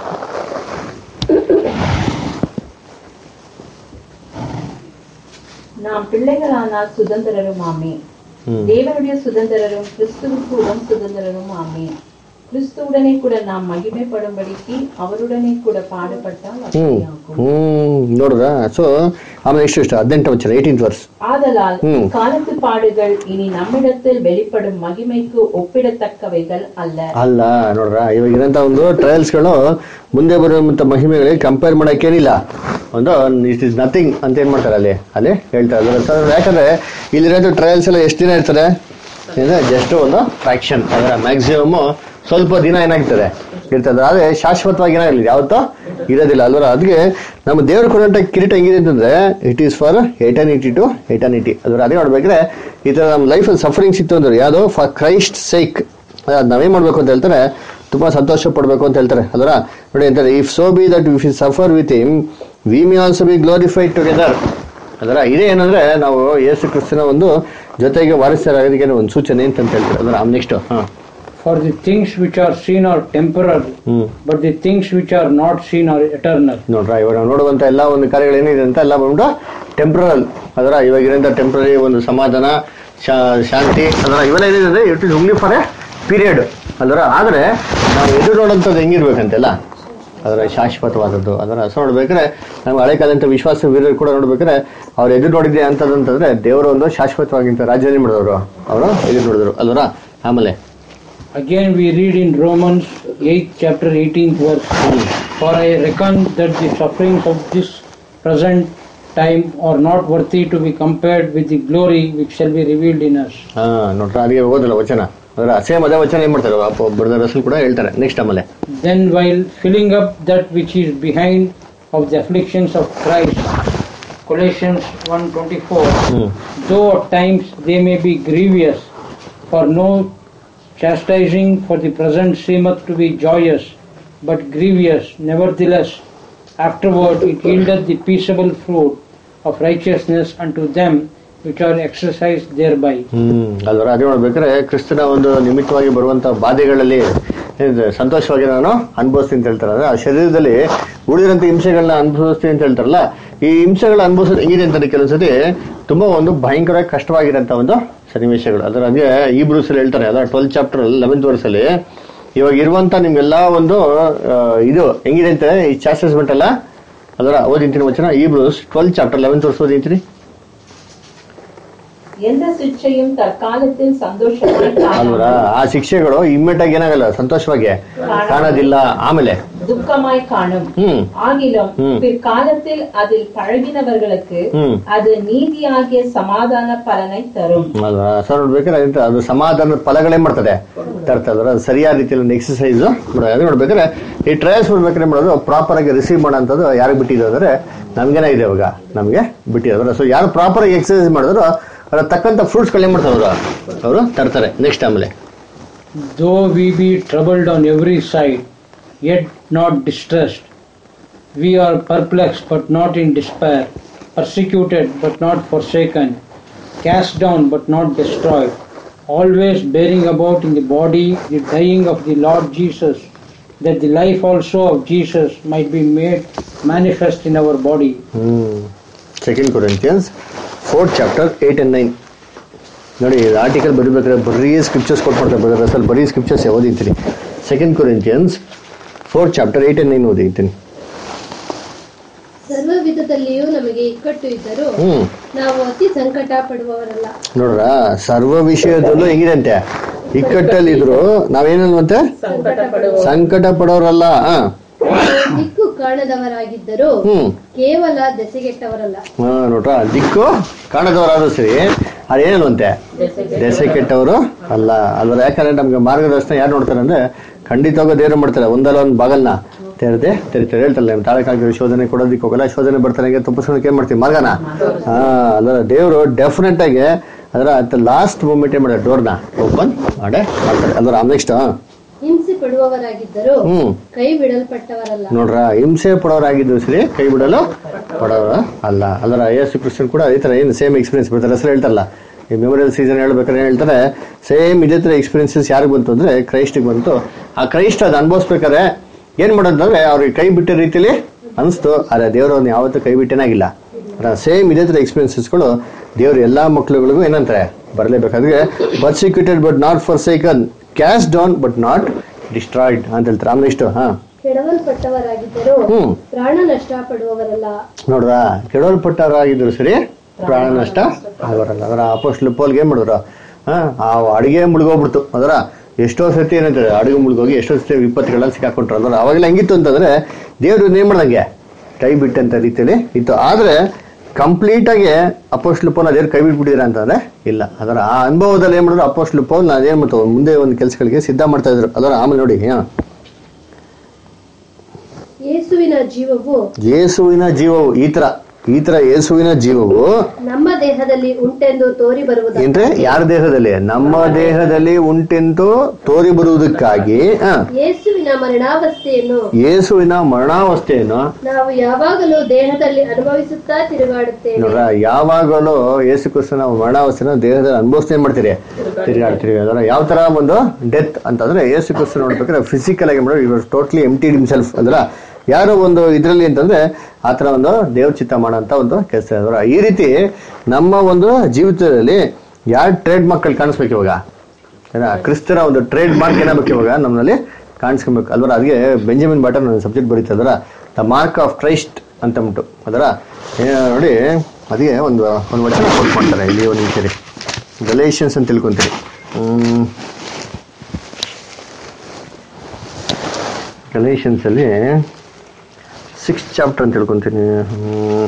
நாம் பிள்ளைகளானால் சுதந்திரரும் ஆமே ம். தேவனுடைய சுதந்திரரும் கிறிஸ்துவுக்கு உடன் சுதந்திரரும் ஆமே கிறிஸ்துவுடனே கூட நாம் மகிமைப்படும்படிக்கு அவருடனே கூட பாடுபட்டால் ಹ್ಮ್ அப்படியாகும் ಹ್ಮ್ ನೋಡ್ರ ಸೊ ಆಮೇಲೆ ಎಷ್ಟು ಇಷ್ಟ ಹದಿನೆಂಟು ವಚನ ಏಯ್ಟೀನ್ತ್ ವರ್ಸ್ ஆதலால் ம். காலத்து பாடுகள் இனி நம்மிடத்தில் வெளிப்படும் மகிமைக்கு ஒப்பிடத்தக்கவைகள் அல்ல ಅಲ್ಲ ನೋಡ್ರ ಇವಾಗ ಇರೋಂಥ ಒಂದು ಟ್ರಯಲ್ಸ್ಗಳು ಮುಂದೆ ಬರುವಂಥ ಮಹಿಮೆಗಳಿಗೆ ಕಂಪೇರ್ ಮಾಡೋಕ್ಕೇನಿಲ್ಲ ಒಂದು ಇಟ್ ಇಸ್ ನಥಿಂಗ್ ಅಂತ ಏನ್ ಮಾಡ್ತಾರೆ ಅಲ್ಲಿ ಅಲ್ಲಿ ಹೇಳ್ತಾರೆ ಅದರ ಅರ್ಥ ಯಾಕಂದ್ರೆ ಇಲ್ಲಿರೋದು ಟ್ರಯಲ್ಸ್ ಎಲ್ಲ ಎಷ್ಟು ದಿನ ಇರ್ತಾರೆ ಅಂದ್ರೆ ಜಸ್ಟ್ ಒಂದು ಫ್ರಾಕ್ಷನ್ ಅದರ ಮ್ಯಾಕ್ಸಿಮಮ್ ಸ್ವಲ್ಪ ದಿನ ಏನಾಗ್ತದೆ ಇರ್ತದೆ ಆದ್ರೆ ಶಾಶ್ವತವಾಗಿ ಏನಾಗಲಿ ಯಾವತ್ತೋ ಇರೋದಿಲ್ಲ ಅಲ್ವರ ಅದಕ್ಕೆ ನಮ್ಮ ದೇವರು ಕೊಡಂತ ಕಿರೀಟ ಹೆಂಗಿದೆ ಅಂತಂದ್ರೆ it is for eternity to eternity ಅದ್ರ ಅದೇ ನೋಡ್ಬೇಕ್ರೆ ಈ ತರ ನಮ್ಮ ಲೈಫಲ್ಲಿ ಸಫರಿಂಗ್ಸ್ ಇತ್ತು ಅಂದ್ರೆ ಯಾವುದು ಫಾರ್ ಕ್ರೈಸ್ಟ್ ಸೈಕ್ ಅದ್ ನಾವೇನ್ ಮಾಡ್ಬೇಕು ಅಂತ ಹೇಳ್ತಾರೆ ತುಂಬಾ ಸಂತೋಷ ಪಡ್ಬೇಕು ಅಂತ ಹೇಳ್ತಾರೆ ಅದರ ನೋಡಿ ಅಂತಾರೆ if so be that if you suffer with him we may also be glorified together ಅದರ ಇದೇ ಏನಂದ್ರೆ ನಾವು ಯೇಸು ಕ್ರಿಸ್ತನ ಒಂದು ಜೊತೆಗೆ ವಾರಸ್ಯರಾಗೋದಕ್ಕೆ ಒಂದು ಸೂಚನೆ ಅಂತ ಹೇಳ್ತಾರೆ ಅದರ ನೆಕ್ಸ್ಟ್ ಹಾ For the things which are seen are temporal, hmm but the things which are not seen are eternal. ನೋಡ್ರ ಇವಾಗ ನಾವು ನೋಡುವಂತ ಎಲ್ಲ ಒಂದು ಕಾರ್ಯಗಳು ಏನಿದೆ ಅಂತ ಎಲ್ಲ ಬಂದ್ಬಿಟ್ಟು ಟೆಂಪ್ರಲ್ ಅದರ ಇವಾಗ ಇರೋಂಥ ಟೆಂಪ್ರರಿ ಒಂದು ಸಮಾಧಾನ ಶಾ- ಶಾಂತಿ ಅದರ ಇವೆಲ್ಲ ಏನಿದೆ ಅಂದ್ರೆ it is only for a period ಅದರ ಆದ್ರೆ ನಾವು ಎದುರು ನೋಡೋಂಥದ್ದು ಹೆಂಗಿರ್ಬೇಕಂತೆಲ್ಲ ಅದರ ಶಾಶ್ವತವಾದದ್ದು ಅದರ ಸೊ ನೋಡ್ಬೇಕಾದ್ರೆ ನಾವು ಹಳೆ ಕಾಲಂತ ವಿಶ್ವಾಸ ವೀರರು ಕೂಡ ನೋಡ್ಬೇಕಾದ್ರೆ ಅವ್ರು ಎದುರು ನೋಡಿದ್ದೆ ಅಂತದಂತಂದ್ರೆ ದೇವರು ಒಂದು ಶಾಶ್ವತವಾಗಿಂತ ರಾಜ್ಯನೇ ಮಾಡಿದವರು ಅವರು ಎದುರು ನೋಡಿದ್ರು ಅಲ್ವರ ಆಮೇಲೆ Again, we read in Romans 8, chapter 18th verse For I reckon that the sufferings of this present time are not worthy to be compared with the glory which shall be revealed in us. ಹಾ ನೋಡ್ರ ಅಲ್ಲಿಗೆ ಓದಲ್ಲ ವಚನ ಅದರ same ಅದೇ ವಚನ ಏನ್ ಮಾಡ್ತಾರೆ ಅಪ್ಪ ಬ್ರದರ್ ರಸಲ್ ಕೂಡ ಹೇಳ್ತಾರೆ ನೆಕ್ಸ್ಟ್ ಆಮೇಲೆ Then, while filling up that which is behind of the afflictions of Christ, Colossians 1:24, hmm though at times they may be grievous, for no chastising for the present seemeth to be joyous, but grievous. Nevertheless, afterward it yieldeth the peaceable fruit of righteousness unto them which are exercised thereby. ಹ್ಮ್ ಅಲ್ವರ ಅದೇ ನೋಡ್ಬೇಕಾದ್ರೆ ಕ್ರಿಸ್ತನ ಒಂದು ನಿಮಿತ್ತವಾಗಿ ಬರುವಂತ ಬಾಧೆಗಳಲ್ಲಿ ಏನಿದೆ ಸಂತೋಷವಾಗಿ ನಾನು ಅನುಭವಿಸ್ತೀನಿ ಅಂತ ಹೇಳ್ತಾರೆ ಅಂದ್ರೆ ಆ ಶರೀರದಲ್ಲಿ ಉಳಿದಿರಂತ ಹಿಂಸೆಗಳನ್ನ ಅನುಭವಿಸ್ತೀನಿ ಅಂತ ಹೇಳ್ತಾರಲ್ಲ ಈ ಹಿಂಸೆಗಳ ಅನುಭವಿಸೋದು ಹೆಂಗಿದೆ ಅಂತ ಕೆಲವೊಂದ್ಸತಿ ತುಂಬಾ ಒಂದು ಭಯಂಕರ ಕಷ್ಟವಾಗಿರೋಂಥ ಒಂದು ಸನ್ನಿವೇಶಗಳು ಅದರ ಹಾಗೆ ಈ ಬ್ರೂಸಲ್ಲಿ ಹೇಳ್ತಾರೆ ಅದರ ಟ್ವೆಲ್ ಚಾಪ್ಟರ್ ಲೆವೆಂತ್ ವರ್ಸಲ್ಲಿ ಇವಾಗ ಇರುವಂತ ನಿಮ್ಗೆಲ್ಲ ಒಂದು ಆ, ಇದು ಹೆಂಗಿದೆ ಅಂತ ಈ ಚಾಸ್ಟಸ್ ಬಂಟಲ್ಲ ಅದರ ಓದಿಂತೀನಿ ವಚನ ಈ ಬ್ರೂಸ್ ಟ್ವೆಲ್ ಚಾಪ್ಟರ್ ಲೆವೆಂತ್ ವರ್ಷ ಓದಿಂತೀನಿ எந்த சிக்ஷையும் தற்காலத்தில் சந்தோஷமாய் ಅಲ್ವರ காணாமல் ಆ ಶಿಕ್ಷೆಗಳು ಇಮ್ಮಿಡಿಯೇಟ್ ಆಗಿ ಏನಾಗಲ್ಲ ಸಂತೋಷವಾಗಿ ಕಾಣೋದಿಲ್ಲ ಆಮೇಲೆ துக்கமாய் காணும் ಹ್ಮ್ ஆகிலும் ம். பிற்காலத்தில் அதில் பழகினவர்களுக்கு ம். அது நீதியாகிய சமாதான பலனை தரும் ಅಲ್ವಾ ಸರ್ ನೋಡ್ಬೇಕಾದ್ರೆ ಅದಂತ ಅದು ಸಮಾಧಾನದ ಫಲಗಳೇನ್ ಮಾಡ್ತದೆ ತರ್ತದ್ರ ಅದು ಸರಿಯಾದ ರೀತಿಯಲ್ಲಿ ಒಂದು ಎಕ್ಸಸೈಸ್ ಅದು ನೋಡ್ಬೇಕಾದ್ರೆ ಈ ಟ್ರಯಲ್ಸ್ ನೋಡ್ಬೇಕಾದ್ರೆ ಏನ್ ಮಾಡೋದು ಪ್ರಾಪರ್ ಆಗಿ ರಿಸೀವ್ ಮಾಡೋಂಥದ್ದು ಯಾರಿಗೆ ಬಿಟ್ಟಿದೆ ಅಂದ್ರೆ ನಮ್ಗೇನ ಇದೆ ಇವಾಗ ನಮ್ಗೆ ಬಿಟ್ಟಿದ್ದಾರೆ ಸೊ ಯಾರು ಪ್ರಾಪರ್ ಆಗಿ ಎಕ್ಸಸೈಸ್ ಮಾಡಿದ್ರು ಅದ್ರ ತಕ್ಕಂತ ಫ್ರೂಟ್ಸ್ ಏನ್ ಮಾಡ್ತಾರೆ ಅವರು ಅವರು ತರ್ತಾರೆ ನೆಕ್ಸ್ಟ್ ಆಮೇಲೆ Though we be troubled on every side, yet not distressed. We are perplexed, but not in despair. Persecuted, but not forsaken. Cast down, but not destroyed. Always bearing about in the body the dying of the Lord Jesus, that the life also of Jesus might be made manifest in our body. Hmm second Corinthians fourth chapter eight and nine ನೋಡಿ article ಬರೀಬೇಕಾದ್ರೆ ಬರೀ scriptures ಕೊಟ್ಬಿಡ್ತಾರೆ ಬೇಕಾದ್ರೆ ಅಸಲ್ ಬರೀ scriptures ಓದಿರ್ತೀನಿ second Corinthians fourth chapter eight and nine ಓದಿರ್ತೀನಿ ಸರ್ವ ವಿಧದಲ್ಲಿಯೂ ನಮಗೆ ಇಕ್ಕಟ್ಟು ಇದ್ದರೂ ಹ್ಮ್ ನಾವು ಅತಿ ಸಂಕಟ ಪಡುವವರಲ್ಲ ನೋಡ್ರ ಸರ್ವ ವಿಷಯದಲ್ಲೂ ಹೆಂಗಿದೆ ಇಕ್ಕಟ್ಟಲ್ಲಿದ್ರು ನಾವೇನಲ್ವಂತೆ ಸಂಕಟ ಪಡುವ ಸಂಕಟ ಪಡೋರಲ್ಲ ಆ ದಿಕ್ಕು ಕಾಣದವರಾಗಿದ್ದರೂ ಹ್ಮ್ ಕೇವಲ ದೆಸೆಗೆಟ್ಟವರಲ್ಲ ಹಾ ನೋಡ್ರ ದಿಕ್ಕು ಕಾಣದವರಾದ್ರೂ ಸರಿ ಅದೇನಲ್ವಂತೆ ದೆಸೆ ಕೆಟ್ಟವರು ಅಲ್ಲ ಅಲ್ವಲ್ಲ ಯಾಕಂದ್ರೆ ನಮ್ಗೆ ಮಾರ್ಗದರ್ಶನ ಯಾರು ನೋಡ್ತಾರೆ ಅಂದ್ರೆ ಖಂಡಿತವಾಗ ದೇವ್ರು ಮಾಡ್ತಾರೆ ಒಂದಲ್ಲ ಒಂದು ಬಾಗಲ್ನ ತೆರೆದೆ ತೆರಿತಾರೆ ಹೇಳ್ತಾರೆ ನಮ್ಮ ತಾಳಕ್ಕಾಗಿ ಶೋಧನೆ ಕೊಡೋದಕ್ಕೆ ಹೋಗಲ್ಲ ಶೋಧನೆ ಬರ್ತಾರೆ ಹಂಗೆ ತಪ್ಪಿಸ್ಕೊಳಕ್ಕೆ ಏನ್ ಮಾಡ್ತೀವಿ ಮಾರ್ಗನ ಹಾ ಅಲ್ಲ ದೇವರು ಡೆಫಿನೆಟ್ ಆಗಿ ಅದರ ಅಟ್ ಲಾಸ್ಟ್ ಮೂಮೆಂಟ್ ಏನ್ ಮಾಡ್ತಾರೆ ಡೋರ್ನ ಓಪನ್ ಮಾಡೇ ಮಾಡ್ತಾರೆ ಅಲ್ವರ ನೆಕ್ಸ್ಟ್ ಹಿಂಸೆ ಪಡುವವರಾಗಿದ್ದರೂ ಹ್ಮ್ ಕೈ ಬಿಡಲ್ಪಟ್ಟವರಲ್ಲ ನೋಡ್ರ ಹಿಂಸೆ ಪಡೋರಾಗಿದ್ದು ಸರಿ ಕೈ ಬಿಡಲು ಪಡೋರ ಅಲ್ಲ ಅದರ ಯೇಸು ಕ್ರಿಸ್ತನ್ ಕೂಡ ಈ ತರ ಏನು ಸೇಮ್ ಎಕ್ಸ್ಪೀರಿಯನ್ಸ್ ಬರ್ತಾರೆ ಹೆಸರು ಹೇಳ್ತಾರಲ್ಲ ಈ ಮೆಮೊರಿಯಲ್ ಸೀಸನ್ ಹೇಳ್ಬೇಕಾದ್ರೆ ಏನ್ ಹೇಳ್ತಾರೆ ಸೇಮ್ ಇದೇ ತರ ಎಕ್ಸ್ಪೀರಿಯನ್ಸಸ್ ಯಾರಿಗೆ ಬಂತು ಅಂದ್ರೆ ಕ್ರೈಸ್ಟಿಗೆ ಬಂತು ಆ ಕ್ರೈಸ್ಟ್ ಅದು ಅನುಭವಿಸ್ಬೇಕಾದ್ರೆ ಏನ್ ಮಾಡೋದಂದ್ರೆ ಅವ್ರಿಗೆ ಕೈ ಬಿಟ್ಟ ರೀತಿಲಿ ಅನಿಸ್ತು ಆದ್ರೆ ದೇವರು ಅವ್ರನ್ನ ಯಾವತ್ತೂ ಕೈ ಬಿಟ್ಟೇನಾಗಿಲ್ಲ ಸೇಮ್ ಇದೇ ತರ ಎಕ್ಸ್ಪೀರಿಯನ್ಸಸ್ಗಳು ದೇವ್ರ ಎಲ್ಲಾ ಮಕ್ಳುಗಳಿಗೂ ಏನಂತಾರೆ ಬರಲೇಬೇಕಾದ್ರೆ persecuted but not forsaken cast down but not destroyed ಅಂತ ಹೇಳ್ತಾರೆ ಆಮೇಲೆ ಇಷ್ಟು ಹಾ ಕೆಡವಲ್ಪಟ್ಟವರಾಗಿದ್ದರೂ ಹ್ಮ್ ಪ್ರಾಣ ನಷ್ಟ ಪಡುವವರಲ್ಲ ನೋಡ್ರ ಕೆಡವಲ್ಪಟ್ಟವರಾಗಿದ್ರು ಸರಿ ಪ್ರಾಣ ನಷ್ಟ ಆಗೋರಲ್ಲ ಅದರ ಅಪೋಸ್ಟ್ಲು ಪೋಲ್ಗೆ ಏನ್ ಮಾಡಿದ್ರು ಹಾ ಆ ಅಡಿಗೆ ಮುಳುಗೋಗ್ಬಿಡ್ತು ಅದರ ಎಷ್ಟೋ ಸತಿ ಏನಂತಾರೆ ಅಡುಗೆ ಮುಳುಗೋಗಿ ಎಷ್ಟೋ ಸತಿ ವಿಪತ್ತುಗಳಲ್ಲಿ ಸಿಕ್ಕಾಕೊಂಡ್ರು ಅದರ ಅವಾಗೆಲ್ಲ ಹೆಂಗಿತ್ತು ಅಂತಂದ್ರೆ ದೇವ್ರು ಏನ್ ಮಾಡ್ದಂಗೆ ಕೈ ಬಿಟ್ಟಂತ ರೀತಿಯಲ್ಲಿ ಇತ್ತು ಆದ್ರೆ ಕಂಪ್ಲೀಟ್ ಆಗಿ ಅಪೋಸ್ಟ್ಲು ಪೋಲ್ ಅದೇನು ಕೈ ಬಿಟ್ಬಿಟ್ಟಿದ್ರ ಅಂತಂದ್ರೆ ಇಲ್ಲ ಅದರ ಆ ಅನುಭವದಲ್ಲಿ ಏನ್ ಮಾಡಿದ್ರು ಅಪೋಸ್ಟ್ಲು ಪೋಲ್ ಅದೇನ್ ಮಾಡ್ತು ಮುಂದೆ ಒಂದು ಕೆಲಸಗಳಿಗೆ ಸಿದ್ಧ ಮಾಡ್ತಾ ಇದ್ರು ಅದರ ಆಮೇಲೆ ನೋಡಿ ಹಾ ಯೇಸುವಿನ ಜೀವವು ಯೇಸುವಿನ ಜೀವವು ಈ ತರ ಈ ತರ ಯೇಸುವಿನ ಜೀವವು ನಮ್ಮ ದೇಹದಲ್ಲಿ ಉಂಟೆಂದು ತೋರಿ ಬರುವುದು ಏನ್ರೆ ಯಾರ ದೇಹದಲ್ಲಿ ನಮ್ಮ ದೇಹದಲ್ಲಿ ಉಂಟೆಂದು ತೋರಿ ಬರುವುದಕ್ಕಾಗಿ ಆ, ಯೇಸುವಿನ ಮರಣಾವಸ್ಥೆಯನ್ನು ಯೇಸುವಿನ ಮರಣಾವಸ್ಥೆಯನ್ನು ನಾವು ಯಾವಾಗಲೂ ದೇಹದಲ್ಲಿ ಅನುಭವಿಸುತ್ತಾ ತಿರುಗಾಡುತ್ತೇವೆ ನೋಡ್ರ ಯಾವಾಗಲೂ ಯೇಸು ಕ್ರಿಸ್ತನ ಮರಣಾವಸ್ಥೆನ ದೇಹದಲ್ಲಿ ಅನುಭವಿಸ್ತೇನೆ ಮಾಡ್ತೀರಿ ತಿರುಗಾಡ್ತೀರಿ ಅದರ ಯಾವ ತರ ಒಂದು ಡೆತ್ ಅಂತಂದ್ರೆ ಯೇಸು ಕ್ರಿಸ್ತ ನೋಡ್ಬೇಕಾದ್ರೆ ಫಿಸಿಕಲ್ ಆಗಿ ಮಾಡೋದು ಇವಾಗ ಟೋಟ್ಲಿ ಎಂಟಿ ಹಿಮ್ಸೆಲ್ಫ್ ಅಂದ್ರ ಯಾರೋ ಒಂದು ಇದರಲ್ಲಿ ಅಂತಂದ್ರೆ ಆ ತರ ಒಂದು ದೇವ್ರ ಚಿತ್ತ ಮಾಡೋಂತ ಒಂದು ಕೆಲಸ ಅದರ ಈ ರೀತಿ ನಮ್ಮ ಒಂದು ಜೀವಿತದಲ್ಲಿ ಯಾರ ಟ್ರೇಡ್ ಮಾರ್ಕ್ಗಳು ಕಾಣಿಸ್ಬೇಕು ಇವಾಗ ಏನ ಕ್ರಿಸ್ತರ ಒಂದು ಟ್ರೇಡ್ ಮಾರ್ಕ್ ಏನಾಗಬೇಕು ಇವಾಗ ನಮ್ಮಲ್ಲಿ ಕಾಣಿಸ್ಕೊಬೇಕು ಅಲ್ವರ ಅದಕ್ಕೆ ಬೆಂಜಮಿನ್ ಬಾಟನ್ ಒಂದು ಸಬ್ಜೆಕ್ಟ್ ಬರೀತದರ ದ ಮಾರ್ಕ್ ಆಫ್ ಕ್ರೈಸ್ಟ್ ಅಂತ ಅಂದ್ಬಿಟ್ಟು ಅದರ ಏ- ನೋಡಿ ಅದಕ್ಕೆ ಒಂದು ಒಂದು ವಚನ ಕೋಟ್ ಮಾಡ್ತಾರೆ ಇಲ್ಲಿ ಒಂದು ನಿಮಿಷ ಗಲೇಷನ್ಸ್ ಅಂತ ತಿಳ್ಕೊಂತೀರಿ ಹ್ಮ್ ಗಲೇಷನ್ಸ್ ಅಲ್ಲಿ ಸಿಕ್ಸ್ ಚಾಪ್ಟರ್ ಅಂತ ತಿಳ್ಕೊಂತೀನಿ ಹ್ಮ್.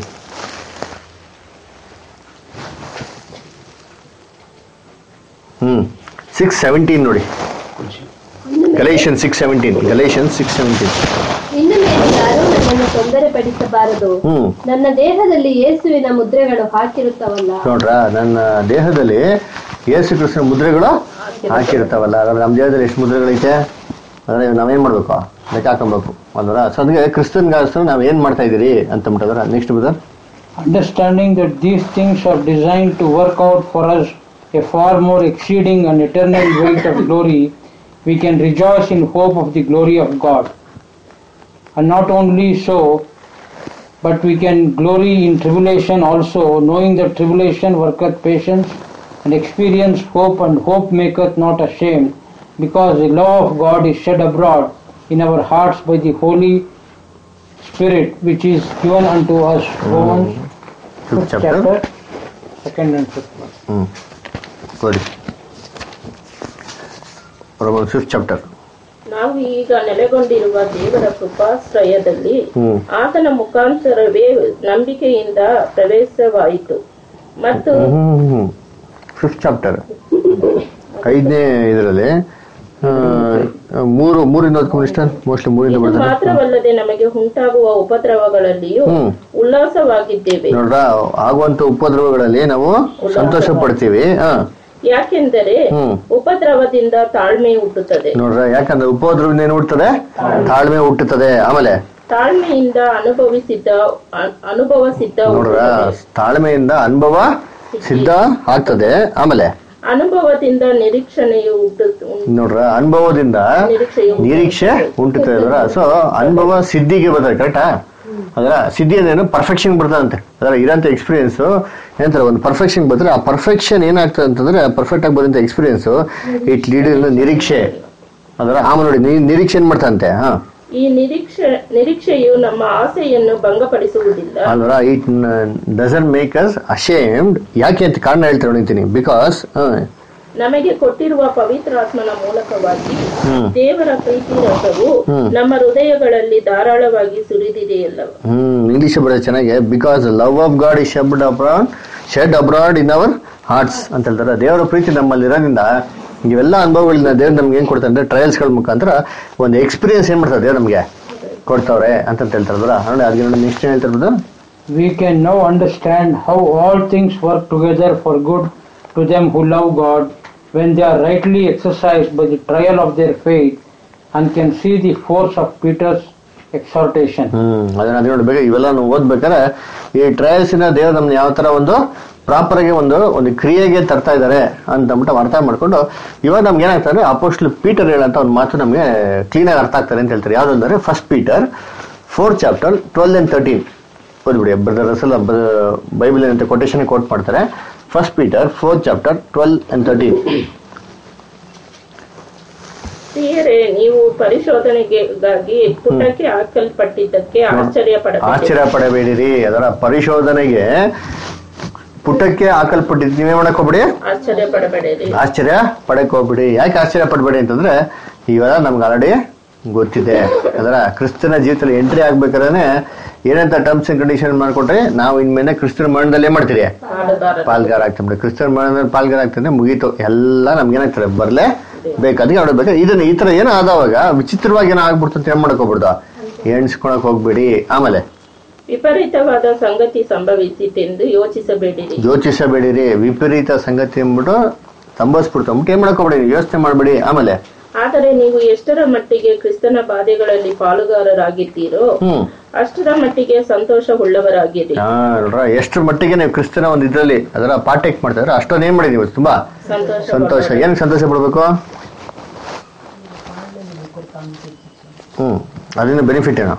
ಹ್ಮ್ ಸಿಕ್ಸ್ ಸೆವೆಂಟೀನ್ ನೋಡಿ Galatian six seventeen Galatian six seventeen ಇನ್ನು ಮೇಲೆ ಯಾರೂ ನನ್ನನ್ನು ತೊಂದರೆ ಪಡಿಸಬಾರದು ಹ್ಮ್ ನನ್ನ ದೇಹದಲ್ಲಿ ಯೇಸುವಿನ ಮುದ್ರೆಗಳು ಹಾಕಿರುತ್ತವಲ್ಲ ನೋಡ್ರ ನನ್ನ ದೇಹದಲ್ಲಿ ಯೇಸು ಕೃಷ್ಣ ಮುದ್ರೆಗಳು ಹಾಕಿರ್ತಾವಲ್ಲ ಅದ್ರಲ್ಲಿ ನಮ್ಮ ದೇಹದಲ್ಲಿ ಎಷ್ಟು ಮುದ್ರೆಗಳೈತೆ ಅಂದ್ರೆ ನಾವೇನ್ ಮಾಡ್ಬೇಕು ಲೆಕ್ಕ ಹಾಕೊಬೇಕು ಅಲ್ವರ ಸೊ ಅದಕ್ಕೆ ಕ್ರಿಸ್ತನ್ಗಾಸ್ತ್ರ ನಾವ್ ಏನ್ ಮಾಡ್ತಾ ಇದೀರಿ ಅಂತ ಬಿಟ್ಟದ್ರ next brother Understanding that these things are designed to work out for us a far more exceeding and eternal weight of glory, we can rejoice in hope of the glory of God. And not only so, but we can glory in tribulation also, knowing that tribulation worketh patience, and experience hope, and hope maketh not ashamed, because the love of God is shed abroad in our hearts by the Holy Spirit, which is given unto us. Romans fifth fifth chapter chapter, second and fifth verse. ಹ್ಞೂ ಓದಿ Roman fifth chapter ನಾವು ಈಗ ನೆಲೆಗೊಂಡಿರುವ ದೇವರ ಕೃಪಾಶ್ರಯದಲ್ಲಿ ಹ್ಮ್. ಆತನ ಮುಖಾಂತರವೇ ನಂಬಿಕೆಯಿಂದ ಪ್ರವೇಶವಾಯಿತು ಮತ್ತು ಹ್ಞೂ ಫಿಫ್ತ್ ಚಾಪ್ಟರ್ ಐದನೇ ಇದರಲ್ಲಿ ಮೂರು ಮೂರಿಂದ ಓದ್ಕೊಂಡು ಇಷ್ಟ ಮೋಸ್ಟ್ಲಿ ಮೂರಿಂದ ಇದು ಬರ್ತಾನೆ ಮಾತ್ರವಲ್ಲದೆ ನಮಗೆ ಉಂಟಾಗುವ ಉಪದ್ರವಗಳಲ್ಲಿಯೂ ಹ್ಮ್. ಉಲ್ಲಾಸವಾಗಿದ್ದೇವೆ ನೋಡ್ರ ಆಗುವಂತ ಉಪದ್ರವಗಳಲ್ಲಿ ನಾವು ಸಂತೋಷ ಪಡ್ತೀವಿ ಹಾ ಯಾಕೆಂದರೆ ಹ್ಮ್. ಉಪದ್ರವದಿಂದ ತಾಳ್ಮೆ ಹುಟ್ಟುತ್ತದೆ ನೋಡ್ರ ಯಾಕಂದ್ರೆ ಉಪದ್ರವದಿಂದ ಏನು ಹುಟ್ಟುತ್ತದೆ ತಾಳ್ಮೆ ಹುಟ್ಟುತ್ತದೆ ಆಮೇಲೆ ತಾಳ್ಮೆಯಿಂದ ಅನುಭವಿಸಿದ್ದ ಅ- ಅನುಭವ ಸಿದ್ಧ ನೋಡ್ರ ಹುಟ್ಟುತ್ತದೆ. ತಾಳ್ಮೆಯಿಂದ ಅನುಭವ ಸಿದ್ಧ ಆಗ್ತದೆ ಆಮೇಲೆ ಅನುಭವದಿಂದ ನಿರೀಕ್ಷಣೆಯು ಹುಟ್ಟು ನೋಡ್ರ ಅನುಭವದಿಂದ ನಿರೀಕ್ಷೆಯು ನಿರೀಕ್ಷೆ ಉಂಟುತ್ತದೆ ಅದರ ಸೊ ಅನುಭವ ಸಿದ್ಧಿಗೆ ಬರ್ತದೆ ಕರೆಕ್ಟಾ ಅದರ ಸಿದ್ಧಿ ಅಂದ್ರೇನು ಪರ್ಫೆಕ್ಷನ್ ಬರ್ತದಂತೆ ಅದರ ಇರೋಂಥ ಎಕ್ಸ್ಪೀರಿಯನ್ಸ್ ಏನಂತಾರೆ ಒಂದು ಪರ್ಫೆಕ್ಷನ್ ಬರ್ತಾರೆ ಆ ಪರ್ಫೆಕ್ಷನ್ ಏನಾಗ್ತದೆ ಅಂತಂದ್ರೆ ಪರ್ಫೆಕ್ಟ್ ಆಗಿ ಬರೋಂಥ ಎಕ್ಸ್ಪೀರಿಯನ್ಸ್ ಇಟ್ ಲೀಡ್ ನಿರೀಕ್ಷೆ ಅದರ ಆಮೇಲೆ ನೋಡಿ ನಿ- ನಿರೀಕ್ಷೆ ಏನ್ ಮಾಡ್ತಂತೆ ಹಾ ಈ ನಿರೀಕ್ಷೆ ನಿರೀಕ್ಷೆಯು ನಮ್ಮ ಆಸೆಯನ್ನು ಭಂಗಪಡಿಸುವುದಿಲ್ಲ ಅಲ್ವರ it doesn't make us ashamed ಯಾಕೆ ಅಂತ ಕಾರಣ ಹೇಳ್ತಾರೆ ನೋಡಿದ್ದೀನಿ ಬಿಕಾಸ್ ನಮಗೆ ಕೊಟ್ಟಿರುವ ಪವಿತ್ರಾತ್ಮನ ಮೂಲಕವಾಗಿ ಹ್ಮ್. ದೇವರ ಪ್ರೀತಿ ರಸವು ಹ್ಮ್. ನಮ್ಮ ಹೃದಯಗಳಲ್ಲಿ ಧಾರಾಳವಾಗಿ ಸುರಿದಿದೆಯಲ್ಲವ ಹ್ಮ್ ಇಂಗ್ಲಿಷ್ ಬರೋದು ಚೆನ್ನಾಗಿ because love of God is shed abroad shed abroad in our hearts ಅಂತ ಹೇಳ್ತಾರೆ ದೇವರ ಪ್ರೀತಿ ನಮ್ಮಲ್ಲಿ ಇರೋದ್ರಿಂದ ಇವೆಲ್ಲ ಅನುಭವಗಳನ್ನ ದೇವ್ರು ನಮ್ಗೆ ಏನ್ ಕೊಡ್ತಾರೆ ಅಂದ್ರೆ ಟ್ರಯಲ್ಸ್ಗಳ ಮುಖಾಂತರ ಒಂದು ಎಕ್ಸ್ಪೀರಿಯನ್ಸ್ ಏನ್ ಮಾಡ್ತಾರೆ ದೇವ್ರು ನಮ್ಗೆ ಕೊಡ್ತಾವ್ರೆ ಅಂತ ಹೇಳ್ತಾರಲ್ಲ ನೋಡಿ ಅದಕ್ಕೆ ನೋಡಿ ನೆಕ್ಸ್ಟ್ ಏನ್ ಹೇಳ್ತಾರೆ brother? we can now understand how all things work together for good to them who love God when they are rightly exercised by the trial of their faith and can see the force of Peter's exhortation. ಹ್ಮ್ ಅದನ್ನ ಅದೇ ನೋಡ್ಬೇಕು ಇವೆಲ್ಲ ನಾವು ಓದ್ಬೇಕಾದ್ರೆ ಈ trials ಇಂದ ದೇವ್ರು ನಮ್ನ ಯಾವ ತರ ಒಂದು ಪ್ರಾಪರ್ ಆಗಿ ಒಂದು ಒಂದು ಕ್ರಿಯೆಗೆ ತರ್ತಾ ಇದ್ದಾರೆ ಅಂತ ಅಂದ್ಬಿಟ್ಟು ನಾವು ಅರ್ಥ ಮಾಡ್ಕೊಂಡು ಇವಾಗ ನಮ್ಗೆ ಏನಾಗ್ತದೆ ಅಪೋಸ್ಟ್ಲ್ ಪೀಟರ್ ಹೇಳಂತ ಒಂದು ಮಾತು ನಮಗೆ ಕ್ಲೀನ್ ಆಗಿ ಅರ್ಥ ಆಗ್ತಾರೆ ಅಂತ ಹೇಳ್ತಾರೆ ಯಾವ್ದಂದ್ರೆ first Peter fourth chapter twelve and thirteen ಓದ್ಬಿಡಿ ಬ್ರದರ್ ಅಸಲ್ ಬೈಬಲ್ ಅಂತ ಕೊಟೇಶನ್ ಕೋಟ್ ಮಾಡ್ತಾರೆ first Peter fourth chapter twelve and thirteen ಪ್ರಿಯರೇ ನೀವು ಪರಿಶೋಧನೆಗಾಗಿ ಪುಟಕ್ಕೆ ಹಾಕಲ್ಪಟ್ಟಿದ್ದಕ್ಕೆ ಆಶ್ಚರ್ಯ ಪಡಬೇಕು ಆಶ್ಚರ್ಯ ಪಡಬೇಡಿರಿ ಅದರ ಪರಿಶೋಧನೆಗೆ ಪುಟಕ್ಕೆ ಹಾಕಲ್ಪಟ್ಟಿದ್ದು ನೀವೇ ಮಾಡಕ್ ಹೋಗ್ಬಿಡಿ ಆಶ್ಚರ್ಯ ಪಡಬೇಡಿರಿ ಆಶ್ಚರ್ಯ ಪಡಕ್ ಹೋಗ್ಬಿಡಿ ಯಾಕೆ ಆಶ್ಚರ್ಯ ಪಡಬೇಡಿ ಅಂತಂದ್ರೆ ಇವೆಲ್ಲ ನಮ್ಗೆ ಆಲ್ರೆಡಿ ಗೊತ್ತಿದೆ ಅದರ ಕ್ರಿಸ್ತನ ಜೀವಿತದಲ್ಲಿ ಎಂಟ್ರಿ ಆಗ್ಬೇಕಾದ್ರೆ ಏನಂತ ಟರ್ಮ್ಸ್ ಅಂಡ್ ಕಂಡೀಷನ್ ಮಾಡ್ಕೊಟ್ರೆ ನಾವು ಇನ್ಮೇಲೆ ಕ್ರಿಸ್ತನ ಮರಣದಲ್ಲಿ ಏನ್ ಮಾಡ್ತೀರಿ ಪಾಲುದಾರ ಪಾಲ್ಗಾರ ಆಗ್ತಂದ್ರೆ ಕ್ರಿಸ್ತನ ಮರಣದಲ್ಲಿ ಪಾಲ್ಗಾರ ಆಗ್ತಂದ್ರೆ ಮುಗೀತು ಎಲ್ಲ ನಮ್ಗೆ ಏನಾಗ್ತದೆ ಬರ್ಲೇ ಬೇಕು ಅದಕ್ಕೆ ನೋಡ್ಬೇಕು ಇದನ್ನ ಈ ತರ ಏನೋ ಆದವಾಗ ವಿಚಿತ್ರವಾಗಿ ಏನೋ ಆಗ್ಬಿಡ್ತು ಅಂತ ಏನ್ ಮಾಡಕ್ ಹೋಗ್ಬಿಡ್ದು ಎಣ್ಸ್ಕೊಳಕ್ ಹೋಗ್ಬೇಡಿ ಆಮೇಲೆ ವಿಪರೀತವಾದ ಸಂಗತಿ ಸಂಭವಿಸಿತೆಂದು ಯೋಚಿಸಬೇಡಿರಿ ಯೋಚಿಸಬೇಡಿರಿ ವಿಪರೀತ ಸಂಗತಿ ಅಂದ್ಬಿಟ್ಟು ಸಂಭವಿಸ್ಬಿಡ್ತು ಅಂದ್ಬಿಟ್ಟು ಏನ್ ಮಾಡಕ್ ಹೋಗ್ಬೇಡಿ ಯೋಚನೆ ಮಾಡ್ಬೇಡಿ ಆಮೇಲೆ ಆದರೆ ನೀವು ಎಷ್ಟರ ಮಟ್ಟಿಗೆ ಕ್ರಿಸ್ತನ ಬಾಧೆಗಳಲ್ಲಿ ಪಾಲುಗಾರರಾಗಿದ್ದೀರೋ ಹ್ಮ್ ಅಷ್ಟರ ಮಟ್ಟಿಗೆ ಸಂತೋಷವುಳ್ಳವರಾಗಿರಿ ಹಾ ನೋಡ್ರ ಎಷ್ಟ್ರ ಮಟ್ಟಿಗೆ ನೀವು ಕ್ರಿಸ್ತನ ಒಂದು ಇದ್ರಲ್ಲಿ ಅದರ ಪಾಠಕ್ಕೆ ಮಾಡ್ತಾ ಇದ್ರೆ ಅಷ್ಟೊಂದು ಏನ್ ಮಾಡಿದೀವಿ ತುಂಬಾ ಸಂತೋಷ ಸಂತೋಷ ಏನ್ ಸಂತೋಷ ಪಡ್ಬೇಕು ಹ್ಮ್ ಅದರಿಂದ ಬೆನಿಫಿಟ್ ಏನೋ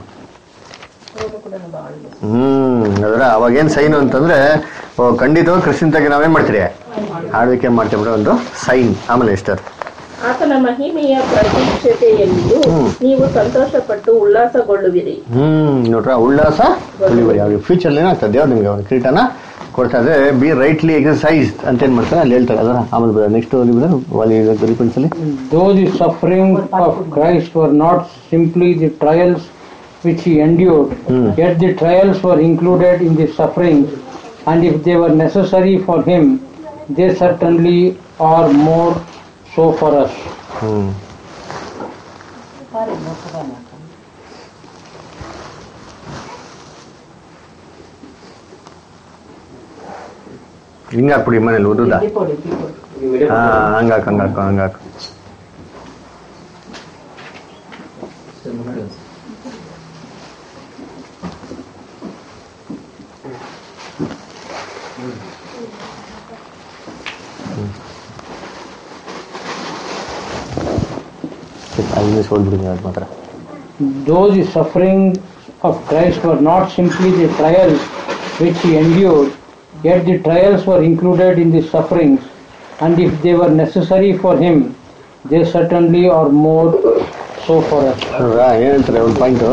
ಹ್ಮ್ ಅದರ ಅವಾಗ ಏನ್ ಸೈನ್ ಅಂತಂದ್ರೆ ಓ ಖಂಡಿತವಾಗಿ ಕ್ರಿಸ್ತಂತಾಗಿ ನಾವೇನ್ ಮಾಡ್ತೀರಿ ಆಳ್ವಿಕೆ ಮಾಡ್ತೀವಿ ಬಿಡೋ ಒಂದು ಸೈನ್ ಆಮೇಲೆ ಎಷ್ಟರ್ ಆತನ ಮಹಿಮೆಯ ಪ್ರತೀಕ್ಷತೆಯಲ್ಲಿಯೂ ಹ್ಮ್. ನೀವು ಸಂತೋಷಪಟ್ಟು ಉಲ್ಲಾಸಗೊಳ್ಳುವಿರಿ ಹ್ಮ್ ನೋಡ್ರ ಉಲ್ಲಾಸ ಉಳಿವರಿ ಅವ್ರಿಗೆ ಫ್ಯೂಚರ್ ಏನಾಗ್ತದೆ ದೇವ್ರು ನಿಮ್ಗೆ ಒಂದು ಕಿರೀಟನ ಕೊಡ್ತಾ ಇದ್ರೆ ಬಿ ರೈಟ್ಲಿ ಎಕ್ಸರ್ಸೈಸ್ ಅಂತ ಏನ್ ಮಾಡ್ತಾರೆ ಅಲ್ಲಿ ಹೇಳ್ತಾರೆ ಅದರ ಆಮೇಲೆ ನೆಕ್ಸ್ಟ್ ರಿಪನ್ಸಲ್ಲಿ Though the sufferings of Christ were not simply the trials which he endured, Hmm. yet the trials were included in the sufferings, and if they were necessary for him, they certainly are more so for us. ಹ್ಮ್ ಹಿಂಗ ಹಾಕ್ಬಿಡಿ ಮನೇಲಿ ಓದುದ ಹಾ ಹಂಗಾಕ ಹಂಗಾಕ ಹಂಗಾಕ ಐದು ನಿಮಿಷ ಓದ್ಬಿಡಿ ಅದು ಮಾತ್ರ Though the sufferings of Christ were not simply the trials which he endured, yet the trials were included in the sufferings, and if they were necessary for him, they certainly are more so for us. ನೋಡ್ರಾ ಏನಂತಾರೆ ಒಂದು point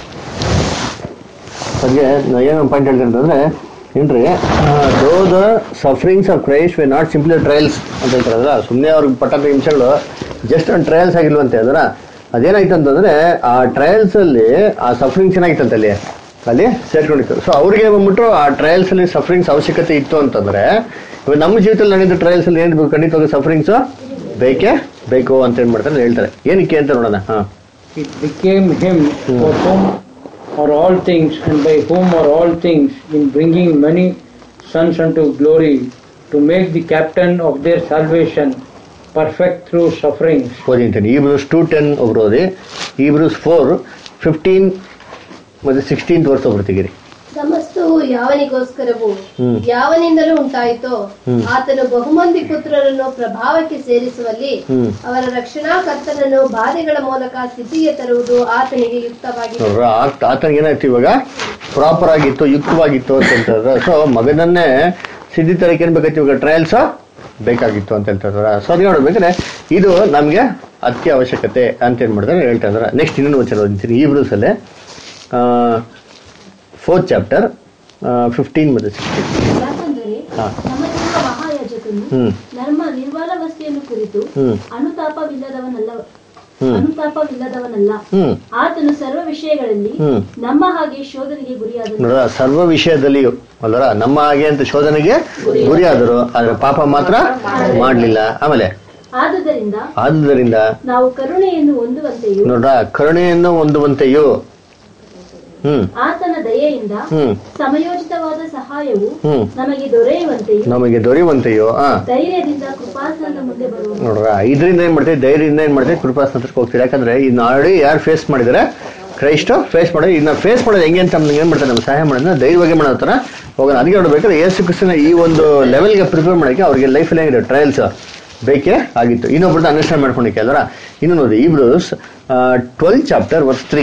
ಅದ್ಗೆ ನಾ ಏನೊಂದು point ಹೇಳ್ತೀನಿ ಅಂತಂದ್ರೆ ಏನ್ರಿ though the sufferings of Christ we not simply trials ಅಂತ ಹೇಳ್ತಾರಲ್ಲ ಸುಮ್ಮನೆ ಅವ್ರಿಗೆ ಪಟ್ಟಂತ ಹಿಂಸೆಗಳು ಜಸ್ಟ್ ಒಂದು ಟ್ರಯಲ್ಸ್ ಆಗಿಲ್ವಂತೆ ಅದರ ಅದೇನಾಯ್ತು ಅಂತಂದ್ರೆ ಆ ಟ್ರಯಲ್ಸ್ ಅಲ್ಲಿ ಆ ಸಫರಿಂಗ್ಸ್ ಏನಾಗಿತ್ತಂತೆ ಅಲ್ಲಿ ಅಲ್ಲಿ ಸೇರ್ಕೊಂಡಿತ್ತು ಸೊ ಅವ್ರಿಗೆ ಬಂದ್ಬಿಟ್ಟು ಆ ಟ್ರಯಲ್ಸ್ ಅಲ್ಲಿ ಸಫರಿಂಗ್ಸ್ ಅವಶ್ಯಕತೆ ಇತ್ತು ಅಂತಂದ್ರೆ ಇವಾಗ ನಮ್ಮ ಜೀವಿತದಲ್ಲಿ ನಡೆದ ಟ್ರಯಲ್ಸ್ ಅಲ್ಲಿ ಏನು ಖಂಡಿತವಾಗಿ ಸಫರಿಂಗ್ಸ್ ಬೇಕೇ ಬೇಕು ಅಂತ ಏನ್ ಮಾಡ್ತಾರೆ ಹೇಳ್ತಾರೆ ಏನಕ್ಕೆ ಅಂತ ನೋಡೋಣ ಹಾ It became him for whom are all things, and by whom are all things, in bringing many sons unto glory, to make the captain of their salvation perfect through sufferings. ಓದಿಂತೀನಿ ಈಬ್ರೂಸ್ ಟೂ ಟೆನ್ ಒಬ್ರು ಓದಿ Hebrews four fifteen ಮತ್ತೆ sixteenth ವರ್ಷ ಒಬ್ರು ತೆಗೀರಿ ಸಮಸ್ತವು ಯಾವನಿಗೋಸ್ಕರವು ಹ್ಮ್. ಯಾವನಿಂದಲೂ ಉಂಟಾಯಿತೋ ಹ್ಮ್. ಆತನು ಬಹುಮಂದಿ ಪುತ್ರರನ್ನು ಪ್ರಭಾವಕ್ಕೆ ಸೇರಿಸುವಲ್ಲಿ ಹ್ಮ್. ಅವರ ರಕ್ಷಣಾ ಕರ್ತನನ್ನು ಬಾಧೆಗಳ ಮೂಲಕ ಸ್ಥಿತಿಗೆ ತರುವುದು ಆತನಿಗೆ ಯುಕ್ತವಾಗಿದೆ ನೋಡ್ರ ಆತ ಆತನಿಗೆ ಏನಾಯ್ತು ಇವಾಗ ಪ್ರಾಪರ್ ಆಗಿತ್ತು ಯುಕ್ತವಾಗಿತ್ತು ಅಂತ ಹೇಳ್ತಾರೆ ಸೊ ಮಗನನ್ನೇ ಸಿದ್ಧಿ ತರಕ್ಕೆ ಏನ್ ಬೇಕಾಯ್ತು ಇವಾಗ ಟ್ರಯಲ್ಸ್ ಬೇಕಾಗಿತ್ತು ಅಂತ ಹೇಳ್ತಾರೆ ಸೊ ಅದು ನೋಡ್ಬೇಕಾದ್ರೆ ಇದು ನಮಗೆ ಅತ್ಯವಶ್ಯಕತೆ ಅಂತ ಏನ್ ಮಾಡ್ತಾರೆ ಹೇಳ್ತಾ ಇದಾರೆ ನೆಕ್ಸ್ಟ್ ಇನ್ನೊಂದು ವಚನ ಓದಿದ್ದೀನಿ ಈ ಬ್ರೂಸಲ್ಲೇ ಫೋರ್ತ್ ಚಾಪ್ಟರ್ ಫಿಫ್ಟೀನ್ ಮತ್ತು ಸಿಕ್ಸ್ಟೀನ್ ಯಾಕಂದರೆ ಹಾ. ನಮ್ಮ ದೇವ ಮಹಾಯಾಜಕನು ಹ್ಮ್ ನಮ್ಮ ನಿರ್ವಾಲವಸ್ಥೆಯನ್ನು ಕುರಿತು ಹ್ಮ್ ಅನುತಾಪವಿಲ್ಲದವನಲ್ಲ ಹ್ಮ್. ಅನುತಾಪವಿಲ್ಲದವನಲ್ಲ ಹ್ಮ್ ಆತನು ಸರ್ವ ವಿಷಯಗಳಲ್ಲಿ ಹ್ಮ್. ನಮ್ಮ ಹಾಗೆ ಶೋಧನೆಗೆ ಗುರಿಯಾದನು ನೋಡ್ರ ಸರ್ವ ವಿಷಯದಲ್ಲಿಯೂ ಅಲ್ವರ ನಮ್ಮ ಹಾಗೆ ಅಂತ ಶೋಧನೆಗೆ ಗುರಿಯಾದರು ಆದ್ರೆ ಪಾಪ ಮಾತ್ರ ಮಾಡ್ಲಿಲ್ಲ ಆಮೇಲೆ ಆದುದರಿಂದ ಆದುದರಿಂದ ನಾವು ಕರುಣೆಯನ್ನು ಹೊಂದುವಂತೆಯೂ ನೋಡ್ರ ಕರುಣೆಯನ್ನು ಹೊಂದುವಂತೆಯೂ ಹ್ಮ್ ಆತನ ದಯೆಯಿಂದ ಹ್ಮ್ ಸಮಯೋಚಿತವಾದ ಸಹಾಯವು ಹ್ಮ್ ನಮಗೆ ದೊರೆಯುವಂತೆಯೂ ನಮಗೆ ದೊರೆಯುವಂತೆಯೋ ಆ ಧೈರ್ಯದಿಂದ ಕೃಪಾಸನದ ಮುಂದೆ ಬರುವುದು ನೋಡ್ರ ಇದರಿಂದ ಏನ್ ಮಾಡ್ತೀವಿ ಧೈರ್ಯದಿಂದ ಏನ್ ಮಾಡ್ತೀವಿ ಕೃಪಾಸನತ್ರಕ್ಕೆ ಹೋಗ್ತೀವಿ ಯಾಕಂದ್ರೆ ಇನ್ನು ಆಲ್ರೆಡಿ ಯಾರು ಫೇಸ್ ಮಾಡಿದಾರೆ ಕ್ರೈಸ್ಟ್ ಫೇಸ್ ಮಾಡಿ ಇದನ್ನ ಫೇಸ್ ಮಾಡೋದು ಹೆಂಗೆ ಅಂತ ನಮ್ಗೆ ಏನ್ ಮಾಡ್ತಾರೆ ನಮ್ಮ ಸಹಾಯ ಮಾಡೋದನ್ನ ಧೈರ್ಯವಾಗಿ ಮಾಡೋ ಥರ ಹೋಗೋಣ ಅದಕ್ಕೆ ನೋಡ್ಬೇಕಾದ್ರೆ ಯೇಸು ಕ್ರಿಸ್ತನ ಈ ಒಂದು ಲೆವೆಲ್ಗೆ ಪ್ರಿಪೇರ್ ಮಾಡೋಕ್ಕೆ ಅವ್ರಿಗೆ ಲೈಫಲ್ಲಿ ಹೆಂಗಿದೆ ಟ್ರಯಲ್ಸ್ ಬೇಕೇ ಆಗಿತ್ತು ಇನ್ನೊಬ್ರದ್ದು ಅಂಡರ್ಸ್ಟ್ಯಾಂಡ್ ಮಾಡ್ಕೊಂಡಿಕ್ಕೆ ಅಲ್ವರ ಇನ್ನು ನೋಡಿ Hebrews twelve chapter verse three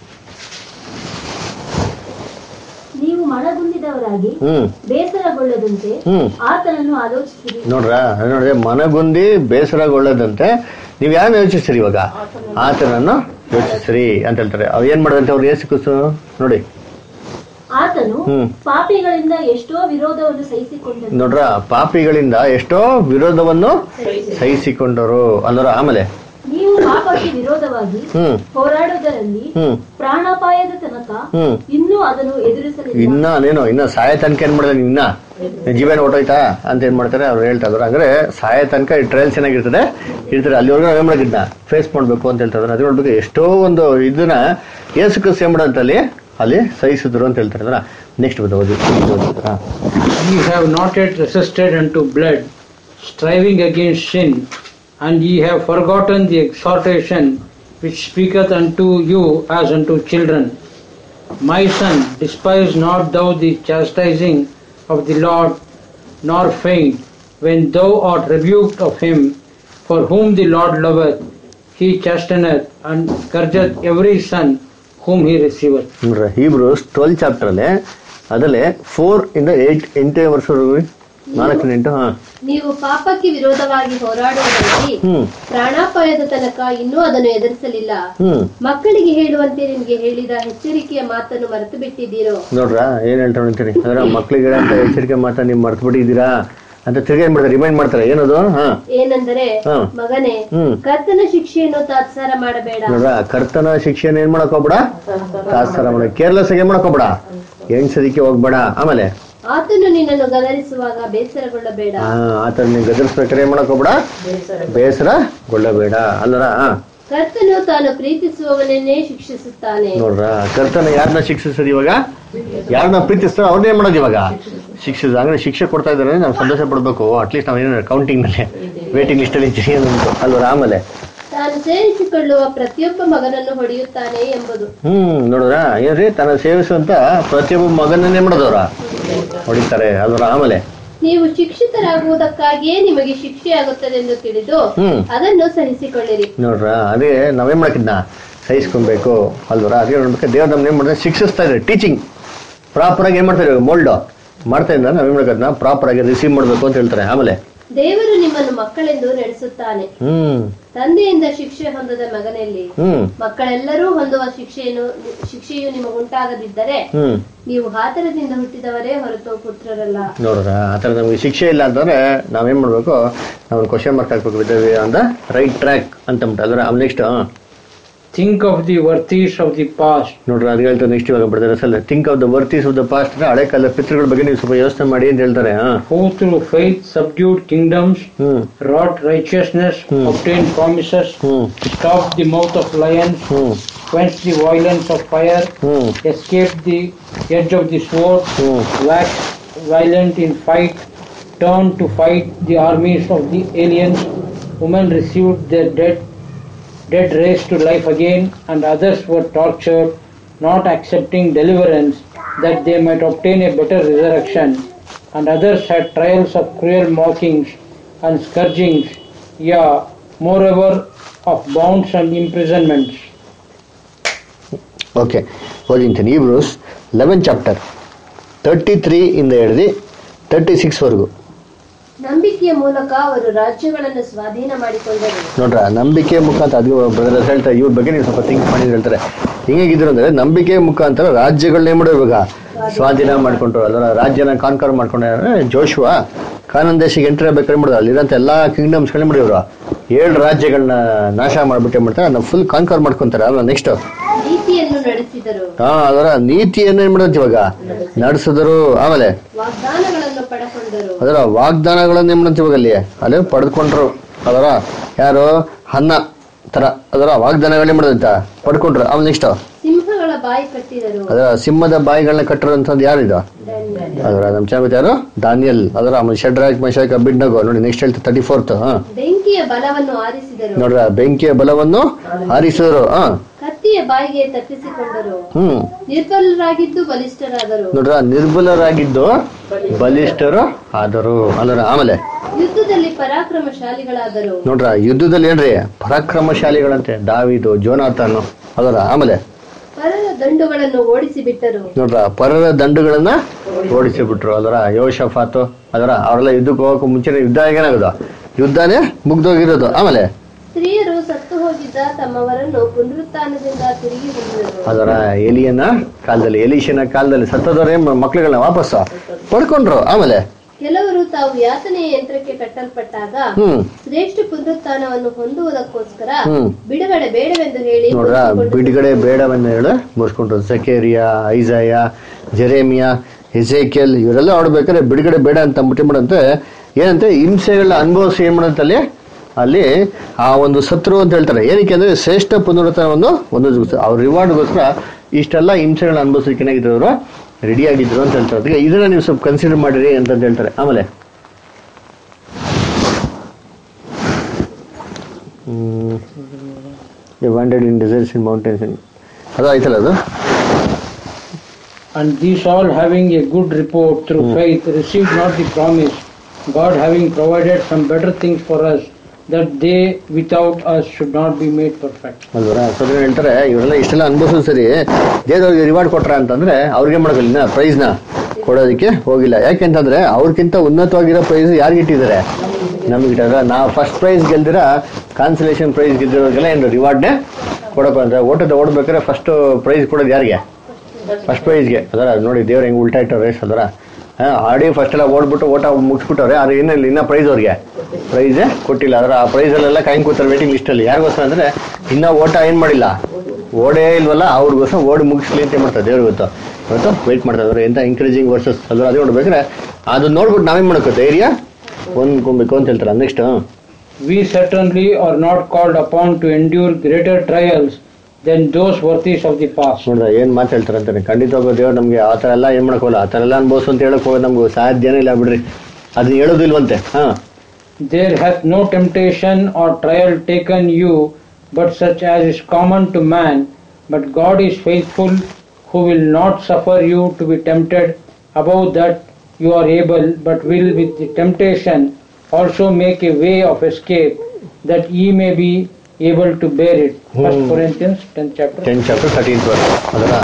ನೀವು ಮನಗುಂದಿದವರಾಗಿ ಹ್ಮ್ ಬೇಸರಗೊಳ್ಳದಂತೆ ಹ್ಮ್ ಆತನನ್ನು ಆಲೋಚಿಸಿರಿ ನೋಡ್ರ ನೋಡ್ರಿ ಮನಗುಂದಿ ಬೇಸರಗೊಳ್ಳದಂತೆ ನೀವು ಯಾರನ್ನ ಯೋಚಿಸ್ತೀರಿ ಇವಾಗ ಆತನನ್ನು ಯೋಚಿಸ್ರಿ ಅಂತ ಹೇಳ್ತಾರೆ ಅವ್ರು ಏನ್ ಮಾಡದಂತೆ ಅವ್ರು ಏಸು ಕ್ರಿಸ್ತು ನೋಡಿ ಆತನು ಹ್ಮ್. ಪಾಪಿಗಳಿಂದ ಎಷ್ಟೋ ವಿರೋಧವನ್ನು ಸಹಿಸಿಕೊಂಡನು ನೋಡ್ರ ಪಾಪಿಗಳಿಂದ ಎಷ್ಟೋ ವಿರೋಧವನ್ನು ಸಹಿಸಿಕೊಂಡರು ಅಂದ್ರ ಆಮೇಲೆ ನೀವು ಪಾಪಕ್ಕೆ ವಿರೋಧವಾಗಿ ಹ್ಮ್ ಹೋರಾಡುವುದರಲ್ಲಿ ಹ್ಮ್ ಪ್ರಾಣಾಪಾಯದ ತನಕ ಹ್ಮ್ ಇನ್ನೂ ಅದನ್ನು ಎದುರಿಸಲಿಲ್ಲ ಇನ್ನ ನೇನು ಇನ್ನ ಸಾಯ ತನಕ ಏನ್ ಮಾಡಿದ್ರೆ ಇನ್ನ ಜೀವನ ಹೊಟ್ಟೋಯ್ತಾ ಅಂತ ಏನ್ ಮಾಡ್ತಾರೆ ಅವ್ರು ಹೇಳ್ತಾ ಇದ್ರು ಅಂದ್ರೆ ಸಾಯ ತನಕ ಈ ಟ್ರಯಲ್ ಚೆನ್ನಾಗಿರ್ತದೆ ಇರ್ತಾರೆ ಅಲ್ಲಿವರೆಗೂ ನಾವೇನ್ ಮಾಡೋದಿದ್ನ ಫೇಸ್ ಮಾಡ್ಬೇಕು ಅಂತ ಹೇಳ್ತಾ ಇದ್ದಾರೆ ಅದು ನೋಡ್ಬೇಕು ಎಷ್ಟೋ ಒಂದು ಇದನ್ನ ಏಸು ಕ್ರಿಸ್ತು ಏನ್ ಮಾಡೋದಂತ ಅಲ್ಲಿ ಅಲ್ಲಿ ಸಹಿಸಿದ್ರು ಅಂತ ಹೇಳ್ತಾರೆ ಅದ್ರ ನೆಕ್ಸ್ಟ್ ಬಂದು ಓದಿ ಇದು ಓದಿದ್ರಾ? Ye have not yet resisted unto blood, striving against sin, and ye have forgotten the exhortation which speaketh unto you as unto children. My son, despise not thou the chastising of the Lord, nor faint when thou art rebuked of him, for whom the Lord loveth, he chasteneth and scourgeth every son whom he receiveth. ನೋಡ್ರಿ Hebrews twelve chapter ಅಲ್ಲಿ ಅದಲ್ಲೇ four ಇಂದ eight ಎಂಟನೇ ವರ್ಷವರೆಗೂ ನಾಲ್ಕನೇ ಎಂಟು ಹಾ ನೀವು ಪಾಪಕ್ಕೆ ವಿರೋಧವಾಗಿ ಹೋರಾಡುವುದರಲ್ಲಿ ಹ್ಮ್ ಪ್ರಾಣಾಪಾಯದ ತನಕ ಇನ್ನೂ ಅದನ್ನು ಎದುರಿಸಲಿಲ್ಲ ಹ್ಮ್ ಮಕ್ಕಳಿಗೆ ಹೇಳುವಂತೆ ನಿಮಗೆ ಹೇಳಿದ ಎಚ್ಚರಿಕೆಯ ಮಾತನ್ನು ಮರೆತು ಬಿಟ್ಟಿದ್ದೀರೋ ನೋಡ್ರ ಏನ್ ಹೇಳ್ತಾರೆ ಅಂತೀನಿ ಅಂದ್ರೆ ಮಕ್ಳಿಗೆ ಅಂತ ಎಚ್ಚರಿಕೆ ಮಾತಾ ನೀವು ಮರ್ತು ಬಿಟ್ಟಿದ್ದೀರಾ ಅಂತ ತಿರ್ಗಿ ಏನ್ ಮಾಡ್ತಾರೆ ರಿಮೈಂಡ್ ಮಾಡ್ತಾರೆ ಏನದು ಹಾ ಏನೆಂದರೆ ಹಾ. ಮಗನೇ ಹ್ಮ್. ಕರ್ತನ ಶಿಕ್ಷೆಯನ್ನು ತಾತ್ಸಾರ ಮಾಡಬೇಡ ನೋಡ್ರ ಕರ್ತನ ಶಿಕ್ಷೆನ ಏನ್ ಮಾಡಕ್ ಹೋಗ್ಬೇಡ ತಾತ್ಸಾರ ಮಾಡ ಕೇರ್ಲೆಸ್ ಆಗಿ ಏನ್ ಮಾಡಕ್ ಹೋಗ್ಬೇಡ ಎಣ್ಸದಿಕ್ಕೆ ಹೋಗ್ಬೇಡ ಆಮೇಲೆ ಆತನು ನಿನ್ನನ್ನು ಗದರಿಸುವಾಗ ಬೇಸರಗೊಳ್ಳಬೇಡ ಆ ಆತರ ನೀವು ಗದರ್ಸ್ಬೇಕಾದ್ರೆ ಏನ್ ಮಾಡಕ್ ಹೋಗ್ಬೇಡ ಬೇಸರಗೊಳ್ಳಬೇಡ ಅಲ್ಲರ ಹಾ ಕರ್ತನು ತಾನು ಪ್ರೀತಿಸುವವನನ್ನೇ ಶಿಕ್ಷಿಸುತ್ತಾನೆ ನೋಡ್ರ ಕರ್ತನ ಯಾರನ್ನ ಶಿಕ್ಷಿಸೋದು ಇವಾಗ ಯಾರನ್ನ ಪ್ರೀತಿಸ್ತಾರೋ ಅವ್ರನ್ನ ಏನ್ ಮಾಡೋದು ಇವಾಗ ಶಿಕ್ಷಿಸ ಅಂದ್ರೆ ಶಿಕ್ಷೆ ಕೊಡ್ತಾ ಇದ್ದಾರೆ ನಾವು ಸಂತೋಷ ಪಡ್ಬೇಕು ಅಟ್ಲೀಸ್ಟ್ ನಾವು ಏನಾರ ಕೌಂಟಿಂಗ್ ನಲ್ಲಿ ವೇಟಿಂಗ್ ಲಿಸ್ಟ್ ಅಲ್ಲಿ ಇದ್ದೀವಿ ಅನ್ನೋದು ಅಲ್ವರ ಆಮೇಲೆ ತಾನು ಸೇರಿಸಿಕೊಳ್ಳುವ ಪ್ರತಿಯೊಬ್ಬ ಮಗನನ್ನು ಹೊಡೆಯುತ್ತಾನೆ ಎಂಬುದು ಹ್ಮ್ ನೋಡಿದ್ರ ಏನ್ರಿ ತನ್ನ ಸೇವಿಸುವಂತ ಪ್ರತಿಯೊಬ್ಬ ಮಗನನ್ನೇ ಮಾಡೋದವ್ರ ಹೊಡಿತಾರೆ ಅಲ್ವರ ಆಮೇಲೆ ನೀವು ಶಿಕ್ಷಿತರಾಗುವುದಕ್ಕಾಗಿಯೇ ನಿಮಗೆ ಶಿಕ್ಷೆಯಾಗುತ್ತದೆಂದು ತಿಳಿದು ಹ್ಮ್. ಅದನ್ನು ಸಹಿಸಿಕೊಳ್ಳಿರಿ ನೋಡ್ರ ಅದೇ ನಾವೇನ್ ಮಾಡಕ್ಕಿದ್ನ ಸಹಿಸ್ಕೊಬೇಕು ಅಲ್ವರ ಅದೇ ನೋಡ್ಬೇಕು ದೇವ್ರ ನಮ್ಗೆ ಏನ್ ಮಾಡ್ತಾರೆ ಶಿಕ್ಷಿಸ್ತಾ ಇದ್ದಾರೆ ಟೀಚಿಂಗ್ ಪ್ರಾಪರ್ ಆಗಿ ಏನ್ ಮಾಡ್ತಾರೆ ಮೋಲ್ಡ್ ಮಾಡ್ತಾ ಇದ್ದ ನಾವೇನ್ ಮಾಡ್ಬೇಕದ್ನ ಪ್ರಾಪರ್ ಆಗಿ ರಿಸೀವ್ ಮಾಡ್ಬೇಕು ಅಂತ ಹೇಳ್ತಾರೆ ಆಮೇಲೆ ದೇವರು ನಿಮ್ಮನ್ನು ಮಕ್ಕಳೆಂದು ನಡೆಸುತ್ತಾನೆ ಹ್ಮ್ ತಂದೆಯಿಂದ ಶಿಕ್ಷೆ ಹೊಂದದ ಮಗನಲ್ಲಿ ಹ್ಮ್ ಮಕ್ಕಳೆಲ್ಲರೂ ಹೊಂದುವ ಶಿಕ್ಷೆಯನ್ನು ಶಿಕ್ಷೆಯು ನಿಮಗುಂಟಾಗದಿದ್ದರೆ ಹ್ಮ್ ನೀವು ಹಾತರದಿಂದ ಹುಟ್ಟಿದವರೇ ಹೊರತು ಪುತ್ರರಲ್ಲ ನೋಡ್ರ ಆ ಥರ ನಮಗೆ ಶಿಕ್ಷೆ ಇಲ್ಲ ಅಂತಂದ್ರೆ ನಾವೇನ್ ಮಾಡ್ಬೇಕು ನಾವು ಕ್ವಶನ್ ಮಾರ್ಕ್ ಹಾಕ್ಬೇಕು ವಿದ್ಯಾರ್ಥಿ ಅಂತ ರೈಟ್ ಟ್ರ್ಯಾಕ್ ಅಂತ ಅಂದ್ಬಿಟ್ಟು ಅದ್ರ next Think of the worthies of the past. ನೋಡ್ರಿ ಅದು ಹೇಳ್ತಾರೆ ನೆಕ್ಸ್ಟ್ ಇವಾಗ ಬರ್ತಾರೆ ಅಸಲ್ think of the worthies of the past ಹಳೆ ಕಾಲ ಪಿತೃಗಳ ಬಗ್ಗೆ ನೀವು ಸ್ವಲ್ಪ ಯೋಚನೆ ಮಾಡಿ ಅಂತ ಹೇಳ್ತಾರೆ ಹಾ who through faith subdued kingdoms, hmm wrought righteousness, obtained promises, hmm stopped the mouth of lions, hmm quenched the violence of fire, hmm escaped the edge of the sword, hmm waxed violent in fight, turned to fight the armies of the aliens. Women received their dead, dead raised to life again, and others were tortured, not accepting deliverance, that they might obtain a better resurrection. And others had trials of cruel mockings and scourgings, yea, moreover, of bonds and imprisonments. Okay ಓದಿಂತೀನಿ Hebrews eleven chapter thirty three ಇಂದ ಹಿಡಿದು thirty six ವರೆಗೂ ನಂಬಿಕೆಯ ಮೂಲಕ ಅವರು ರಾಜ್ಯಗಳನ್ನು ಸ್ವಾಧೀನ ಮಾಡಿಕೊಂಡರು ನೋಡ್ರ ನಂಬಿಕೆ ಮುಖಾಂತರ ಅದು ಬ್ರದರ್ಸ್ ಹೇಳ್ತಾರೆ ಇವ್ರ ಬಗ್ಗೆ ನೀವು ಸ್ವಲ್ಪ ಥಿಂಕ್ ಮಾಡಿ ಹೇಳ್ತಾರೆ ಹಿಂಗಿದ್ರು ಅಂದ್ರೆ ನಂಬಿಕೆ ಮುಖಾಂತರ ರಾಜ್ಯಗಳನ್ನೇ ಮಾಡೋ ಇವಾಗ ಸ್ವಾಧೀನ ಮಾಡ್ಕೊಂಡ್ರು ಅದರ ರಾಜ್ಯನ ಕಾನ್ಕರ್ ಮಾಡ್ಕೊಂಡ್ರೆ ಜೋಶುವ ಕಾನನ್ ದೇಶಕ್ಕೆ ಎಂಟ್ರಿ ಆಗ್ಬೇಕಾದ್ರೆ ಮಾಡಿದ್ರು ಅಲ್ಲಿರೋಂಥ ಎಲ್ಲಾ ಕಿಂಗ್ಡಮ್ಸ್ಗಳನ್ನ ಮಾಡಿದ್ರು ಏಳು ರಾಜ್ಯಗಳನ್ನ ನಾಶ ಮಾಡ್ಬಿಟ್ಟೆ ಮಾಡ್ತಾರೆ ಅದನ್ನ ಫುಲ್ ಕಾನ್ಕರ್ ಮಾಡ್ಕೊಂತಾರೆ ಅಲ್ಲ ನೆಕ್ಸ್ಟ್ ನೀತಿಯನ್ನು ನಡೆಸಿದರು ಹಾ ಅದರ ನೀತಿಯನ್ನು ಏನ್ ಮಾಡೋದು ಇವಾಗ ನಡೆಸಿದ್ರು ಆಮೇಲೆ ವಾಗ್ದಾನಗಳನ್ನು ಪಡೆಕೊಂಡರು ಅದರ ವಾಗ್ದಾನಗಳನ್ನು ಏನ್ ಮಾಡೋದು ಇವಾಗ ಅಲ್ಲಿ ಅಲ್ಲಿ ಪಡೆದುಕೊಂಡ್ರು ಅದರ ಯಾರು ಅನ್ನ ತರ ಅದರ ವಾಗ್ದಾನಗಳೇ ಮಾಡೋದಂತ ಪಡ್ಕೊಂಡ್ರು ಆಮೇಲೆ ನೆಕ್ಸ್ಟ್ ಸಿಂಹಗಳ ಬಾಯಿ ಕಟ್ಟಿದರು ಅದರ ಸಿಂಹದ ಬಾಯಿಗಳನ್ನ ಕಟ್ಟಿರೋಂಥದ್ದು ಯಾರಿದು ಅದರ ನಮ್ಮ ಚಾಮಿತ ಯಾರು ದಾನಿಯಲ್ ಅದರ ಆಮೇಲೆ ಶಡ್ರಾಕ್ ಮಶಾಕ್ ಬಿಡ್ನಗೋ ನೋಡಿ ನೆಕ್ಸ್ಟ್ ಹೇಳ್ತಾರೆ ತರ್ಟಿ ಫೋರ್ತ್ ಹಾ ಬೆಂಕಿಯ ಬಲವನ್ನು ಆರಿಸಿದರು ನೋಡ್ರ ಬೆಂಕಿಯ ಬಲವನ್ನು ಹಾರಿಸಿದ್ರು ಹಾ ಕತ್ತಿಯ ಬಾಯಿಗೆ ತಪ್ಪಿಸಿಕೊಂಡರು ಹ್ಮ್ ನಿರ್ಬಲರಾಗಿದ್ದು ಬಲಿಷ್ಠರಾದರು ನೋಡ್ರ ನಿರ್ಬಲರಾಗಿದ್ದು ಬಲಿಷ್ಠರು ಆದರು ಅದರ ಆಮೇಲೆ ಯುದ್ಧದಲ್ಲಿ ಪರಾಕ್ರಮಶಾಲಿಗಳಾದರು ನೋಡ್ರ ಯುದ್ಧದಲ್ಲಿ ಏನ್ರಿ ಪರಾಕ್ರಮಶಾಲಿಗಳಂತೆ ದಾವಿದು ಜೋನಾಥನ್ ಅದರ ಆಮೇಲೆ ಪರರ ದಂಡುಗಳನ್ನು ಓಡಿಸಿ ಬಿಟ್ಟರು ನೋಡ್ರ ಪರರ ದಂಡುಗಳನ್ನ ಓಡಿಸಿ ಬಿಟ್ರು ಅದರ ಯೋಶಫಾತು ಅದರ ಅವರೆಲ್ಲ ಯುದ್ಧಕ್ಕೆ ಹೋಗಕ್ಕೆ ಮುಂಚೆ ಯುದ್ಧ ಏನಾಗೋದು ಯುದ್ಧನೇ ಮುಗ್ದೋಗಿರೋದು ಆಮೇಲೆ ಸ್ತ್ರೀಯರು ಸತ್ತು ಹೋಗಿದ್ದ ತಮ್ಮವರನ್ನು ಪುನರುತ್ಥಾನದಿಂದ ತಿರುಗಿ ಹೊಂದಿದರು ಅದರ ಎಲಿಯನ ಕಾಲದಲ್ಲಿ ಎಲೀಶನ ಕಾಲದಲ್ಲಿ ಸತ್ತದವರೇ ಮಕ್ಳುಗಳನ್ನ ವಾಪಸ್ ಪಡ್ಕೊಂಡ್ರು ಆಮೇಲೆ ಕೆಲವರು ತಾವು ಯಾತನೆಯ ಯಂತ್ರಕ್ಕೆ ಕಟ್ಟಲ್ಪಟ್ಟಾಗ ಹ್ಮ್ ಶ್ರೇಷ್ಠ ಪುನರುತ್ಥಾನವನ್ನು ಹೊಂದುವುದಕ್ಕೋಸ್ಕರ ಹ್ಮ್. ಬಿಡುಗಡೆ ಬೇಡವೆಂದು ಹೇಳಿ ನೋಡ್ರ ಮುಚ್ಚಿಕೊಂಡು ಬಿಡುಗಡೆ ಬೇಡವನ್ನ ಹೇಳಿ ಮುರ್ಸ್ಕೊಂಡ್ರು ಜಕೇರಿಯಾ ಐಜಾಯ ಜೆರೇಮಿಯಾ ಹೆಸೇಕಿಯಲ್ ಇವರೆಲ್ಲ ಆಡ್ಬೇಕಾದ್ರೆ ಬಿಡುಗಡೆ ಬೇಡ ಅಂತ ಅಂದ್ಬಿಟ್ಟು ಮಾಡಂತೆ ಏನಂತೆ ಹಿಂಸೆಗಳನ್ನ ಅನುಭವಿಸಿ ಏನ್ ಮಾಡಂತಲ್ಲಿ ಅಲ್ಲಿ ಆ ಒಂದು ಸತ್ರು ಅಂತ ಹೇಳ್ತಾರೆ ಏನಕ್ಕೆ ಅಂದ್ರೆ ಶ್ರೇಷ್ಠ ಪುನರುತ್ಥಾನವನ್ನು ಒಂದು ಅವ್ರ ರಿವಾರ್ಡ್ಗೋಸ್ಕರ ಇಷ್ಟೆಲ್ಲ ಹಿಂಸೆಗಳನ್ನ ಅನುಭವಿಸೋಕೆ ಏನಾಗಿದ್ರು ಅವರು ರೆಡಿ ಆಗಿದ್ರು ಅಂತ ಹೇಳ್ತಾರೆ ಅದಕ್ಕೆ ಇದನ್ನ ನೀವು ಸ್ವಲ್ಪ ಕನ್ಸಿಡರ್ ಮಾಡಿರಿ ಅಂತ ಹೇಳ್ತಾರೆ ಆಮೇಲೆ ವಾಂಡೆಡ್ ಇನ್ ಡಿಸೈರ್ಸ್ ಇನ್ ಮೌಂಟೇನ್ಸ್ ಅದು ಆಯ್ತಲ್ಲ ಅದು And these all having a good report through faith received not the promise, God having provided some better things for us, that they without us should not be made perfect. ಅಲ್ವರ so ಅದನ್ನ ಹೇಳ್ತಾರೆ ಇವರೆಲ್ಲ ಇಷ್ಟೆಲ್ಲ ಅನುಭವಿಸೋದು ಸರಿ ದೇವ್ರವ್ರಿಗೆ reward ಕೊಟ್ರ ಅಂತಂದ್ರೆ ಅವ್ರಿಗೆ ಮಾಡೋದಿಲ್ಲ ಪ್ರೈಸ್ನ ಕೊಡೋದಕ್ಕೆ ಹೋಗಿಲ್ಲ ಯಾಕೆಂತಂದ್ರೆ ಅವ್ರಿಗಿಂತ ಉನ್ನತವಾಗಿರೋ ಪ್ರೈಸ್ ಯಾರಿಗೆ ಇಟ್ಟಿದ್ದಾರೆ ನಮ್ಗೆ ಇಟ್ಟಾರ ನಾವು ಫಸ್ಟ್ ಪ್ರೈಸ್ ಗೆಲ್ದಿರ ಕಾನ್ಸಲೇಷನ್ ಪ್ರೈಸ್ ಗೆದ್ದಿರೋರಿಗೆಲ್ಲ ಏನು ರಿವಾರ್ಡ್ನೇ ಕೊಡಪ್ಪ ಅಂದ್ರೆ ಓಟದ ಓಡ್ಬೇಕಾದ್ರೆ ಫಸ್ಟ್ ಪ್ರೈಸ್ ಕೊಡೋದು ಯಾರಿಗೆ ಫಸ್ಟ್ ಪ್ರೈಸ್ಗೆ ಅದರ ನೋಡಿ ದೇವ್ರ ಹೆಂಗ್ ಉಲ್ಟಾ ಇಟ್ಟವ್ರೆ ಅದರ ಆಡಿ ಫಸ್ಟ್ ಎಲ್ಲ ಓಡ್ಬಿಟ್ಟು ಓಟ ಮುಗಿಸ್ಬಿಟ್ಟವ್ರೆ ಆದ್ರೆ ಏನಿಲ್ಲ ಇನ್ನ ಪ್ರೈಸ್ ಅವ್ರಿಗೆ ಪ್ರೈಸೇ ಕೊಟ್ಟಿಲ್ಲ ಅದರ ಆ ಪ್ರೈಸಲ್ಲೆಲ್ಲ ಕಾಯ್ನ್ ಕೂತಾರೆ ವೇಟಿಂಗ್ ಲಿಸ್ಟಲ್ಲಿ ಯಾರಿಗೋಸ್ಕರ ಅಂದ್ರೆ ಇನ್ನ ಓಟ ಏನ್ ಮಾಡಿಲ್ಲ ಓಡೇ ಇಲ್ವಲ್ಲ ಅವ್ರಿಗೋಸ್ಕರ ಓಡಿ ಮುಗಿಸ್ಲಿ ಅಂತ ಏನ್ ಮಾಡ್ತಾರೆ ದೇವ್ರು ಇವತ್ತು ಇವತ್ತು ವೆಯ್ಟ್ ಮಾಡ್ತಾ ಇದಾರೆ ಎಂತ ಎಂಕರೇಜಿಂಗ್ ವರ್ಸಸ್ ಅದ್ರ ಅದೇ ನೋಡ್ಬೇಕಾದ್ರೆ ಅದನ್ನ ನೋಡ್ಬಿಟ್ಟು ನಾವೇನ್ ಮಾಡ್ಕೋ ಧೈರ್ಯ ಹೊಂದ್ಕೊಬೇಕು ಅಂತ ಹೇಳ್ತಾರೆ next We certainly are not called upon to endure greater trials than those worthies of the past. ನೋಡ್ದ ಏನ್ ಮಾತು ಹೇಳ್ತಾರೆ ಅಂತಾನೆ ಖಂಡಿತವಾಗೂ ದೇವ್ರು ನಮ್ಗೆ ಆ ಥರ ಎಲ್ಲ ಏನ್ ಮಾಡಕ್ ಹೋಗಲ್ಲ ಆ ಥರ ಎಲ್ಲ ಅನ್ಭವಿಸು ಅಂತ ಹೇಳಕ್ ಹೋಗೋದು ನಮ್ಗೆ ಸಾಧ್ಯನೇ ಇಲ್ಲ ಬಿಡ್ರಿ ಅದನ್ನ ಹೇಳೋದಿಲ್ವಂತೆ ಹಾ There hath no temptation or trial taken you, but such as is common to man. But God is faithful, who will not suffer you to be tempted above that you are able, but will with the temptation also make a way of escape, that ye may be able to bear it. First Hmm. Corinthians 10th chapter. Ten chapter thirteen verse ಅದರ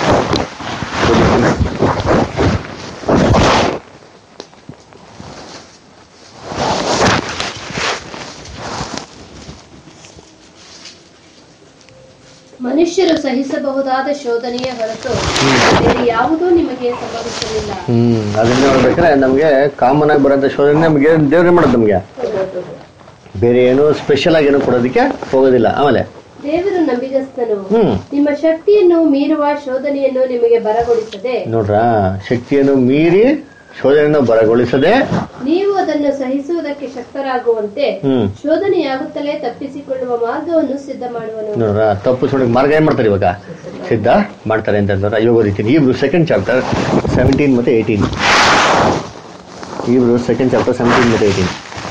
ಮನುಷ್ಯರು ಸಹಿಸಬಹುದಾದ ಶೋಧನೆಯ ಹೊರತು ಬೇರೆ ಯಾವುದೂ ನಿಮಗೆ ಸಂಭವಿಸಲಿಲ್ಲ ಹ್ಮ್ ಅದನ್ನ ನೋಡ್ಬೇಕಾದ್ರೆ ನಮಗೆ common ಆಗಿ ಬರೋಂಥ ಶೋಧನೆ ನಮಗೆ ದೇವ್ರೇ ಮಾಡೋದು ನಮಗೆ ಬೇರೆ ಏನು ಸ್ಪೆಷಲ್ ಆಗಿ ಏನು ಕೊಡೋದಕ್ಕೆ ಹೋಗೋದಿಲ್ಲ ಆಮೇಲೆ ದೇವರು ನಂಬಿಗಸ್ತನು ಹ್ಮ್ ನಿಮ್ಮ ಶಕ್ತಿಯನ್ನು ಮೀರುವ ಶೋಧನೆಯನ್ನು ನಿಮಗೆ ಬರಗೊಳಿಸದೆ ನೋಡ್ರ ಶಕ್ತಿಯನ್ನು ಮೀರಿ ಶೋಧನೆಯನ್ನು ಬರಗೊಳಿಸದೆ ನೀವು ಅದನ್ನು ಸಹಿಸುವುದಕ್ಕೆ ಶಕ್ತರಾಗುವಂತೆ ಹ್ಮ್ ಶೋಧನೆಯಾಗುತ್ತಲೇ ತಪ್ಪಿಸಿಕೊಳ್ಳುವ ಮಾರ್ಗವನ್ನು ಸಿದ್ಧ ಮಾಡುವನು ನೋಡ್ರ ತಪ್ಪು ಸುಳಿಗೆ ಮಾರ್ಗ ಏನ್ ಮಾಡ್ತಾರೆ ಇವಾಗ ಸಿದ್ಧ ಮಾಡ್ತಾರೆ ಅಂತ ಹೇಳ್ತಾರೆ ಇವಾಗ ಓದಿತೀನಿ ಇಬ್ರು ಸೆಕೆಂಡ್ ಚಾಪ್ಟರ್ ಸೆವೆಂಟೀನ್ ಮತ್ತೆ eighteen Hebrews second chapter seventeen ಮತ್ತೆ ಏಯ್ಟೀನ್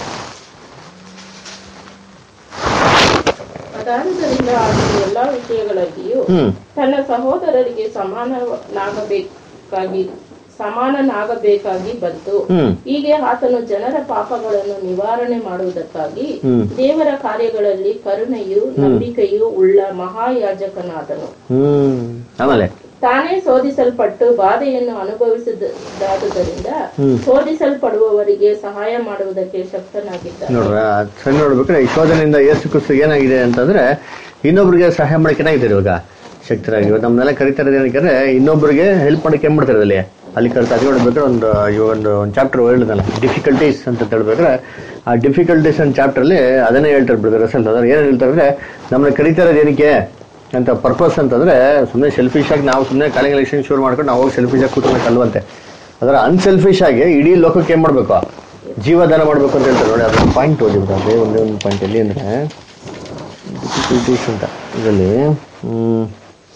ಅದಾದುದರಿಂದ ಆತನು ಎಲ್ಲಾ ವಿಷಯಗಳಲ್ಲಿಯೂ ಹ್ಮ್ ತನ್ನ ಸಹೋದರರಿಗೆ ಸಮಾನನಾಗಬೇಕಾಗಿ ಸಮಾನನಾಗಬೇಕಾಗಿ ಬಂತು ಹ್ಮ್ ಹೀಗೆ ಆತನು ಜನರ ಪಾಪಗಳನ್ನು ನಿವಾರಣೆ ಮಾಡುವುದಕ್ಕಾಗಿ ಹ್ಮ್. ದೇವರ ಕಾರ್ಯಗಳಲ್ಲಿ ಕರುಣೆಯು ನಂಬಿಕೆಯು ಉಳ್ಳ ಮಹಾಯಾಜಕನಾದನು ಹ್ಮ್ ಆಮೇಲೆ ತಾನೇ ಶೋಧಿಸಲ್ಪಟ್ಟು ಬಾಧೆಯನ್ನು ಅನುಭವಿಸಿದಾದುದರಿಂದ ಹ್ಮ್. ಶೋಧಿಸಲ್ಪಡುವವರಿಗೆ ಸಹಾಯ ಮಾಡುವುದಕ್ಕೆ ಶಕ್ತನಾಗಿದ್ದಾನೆ ನೋಡ್ರ ಸಣ್ಣ ನೋಡ್ಬೇಕಾದ್ರೆ ಈ ಶೋಧನೆಯಿಂದ ಏಸು ಕ್ರಿಸ್ತು ಏನಾಗಿದೆ ಅಂತಂದ್ರೆ ಇನ್ನೊಬ್ರಿಗೆ ಸಹಾಯ ಮಾಡಕ್ಕೆ ಏನಾಗಿದೆ ಇವಾಗ ಶಕ್ತರಾಗಿ ಇವತ್ತು ನಮ್ಮನ್ನೆಲ್ಲ ಕರಿತಾ ಇರೋದು ಏನಕ್ಕೆ ಇನ್ನೊಬ್ರಿಗೆ ಹೆಲ್ಪ್ ಮಾಡಕ್ಕೆ ಏನ್ ಮಾಡ್ತಾರೆ ಅಲ್ಲಿ ಅಲ್ಲಿ ಕರಿತಾ ಅದು ನೋಡ್ಬೇಕಾದ್ರೆ ಒಂದು ಇವಾಗ ಒಂದು ಒಂದು ಚಾಪ್ಟರ್ ಹೇಳಿದ್ನಲ್ಲ ಡಿಫಿಕಲ್ಟೀಸ್ ಅಂತ ಹೇಳ್ಬೇಕಾದ್ರೆ ಆ ಡಿಫಿಕಲ್ಟೀಸ್ ಅಂತ ಚಾಪ್ಟರ್ ಅಲ್ಲಿ ಅದನ್ನೇ ಹೇಳ್ತಾರೆ ಬಿಡ್ತಾರೆ ಅಸಲ್ ಅದ್ರ ಏನ್ ಹೇಳ್ತಾರೆ ಅಂದ್ರೆ ನಮ್ಮನ್ನ ಕರಿತಾ ಇರೋದು ಏನಕ್ಕೆ ಅಂತ ಪರ್ಪಸ್ ಅಂತಂದ್ರೆ ಸುಮ್ಮನೆ ಸೆಲ್ಫಿಶ್ ಆಗಿ ನಾವು ಸುಮ್ಮನೆ ಕಾಲಿಂಗ್ ಎಲೆಕ್ಷನ್ ಶುರು ಮಾಡ್ಕೊಂಡು ನಾವು ಹೋಗಿ ಸೆಲ್ಫಿಶ್ ಆಗಿ ಕೂತ್ಕೊಂಡು ಕಲ್ವಂತೆ ಅದರ ಅನ್ಸೆಲ್ಫಿಶ್ ಆಗಿ ಇಡೀ ಲೋಕಕ್ಕೆ ಏನ್ ಮಾಡ್ಬೇಕು ಜೀವದಾನ ಮಾಡ್ಬೇಕು ಅಂತ ಹೇಳ್ತಾರೆ ನೋಡಿ ಅದೊಂದು ಪಾಯಿಂಟ್ ಓದಿಬಿಟ್ಟು ಅದೇ ಒಂದೇ ಒಂದು ಪಾಯಿಂಟ್ ಎಲ್ಲಿ ಅಂದ್ರೆ ಡಿಫಿಕಲ್ಟೀಸ್ ಅಂತ ಇದರಲ್ಲಿ ಹ್ಮ್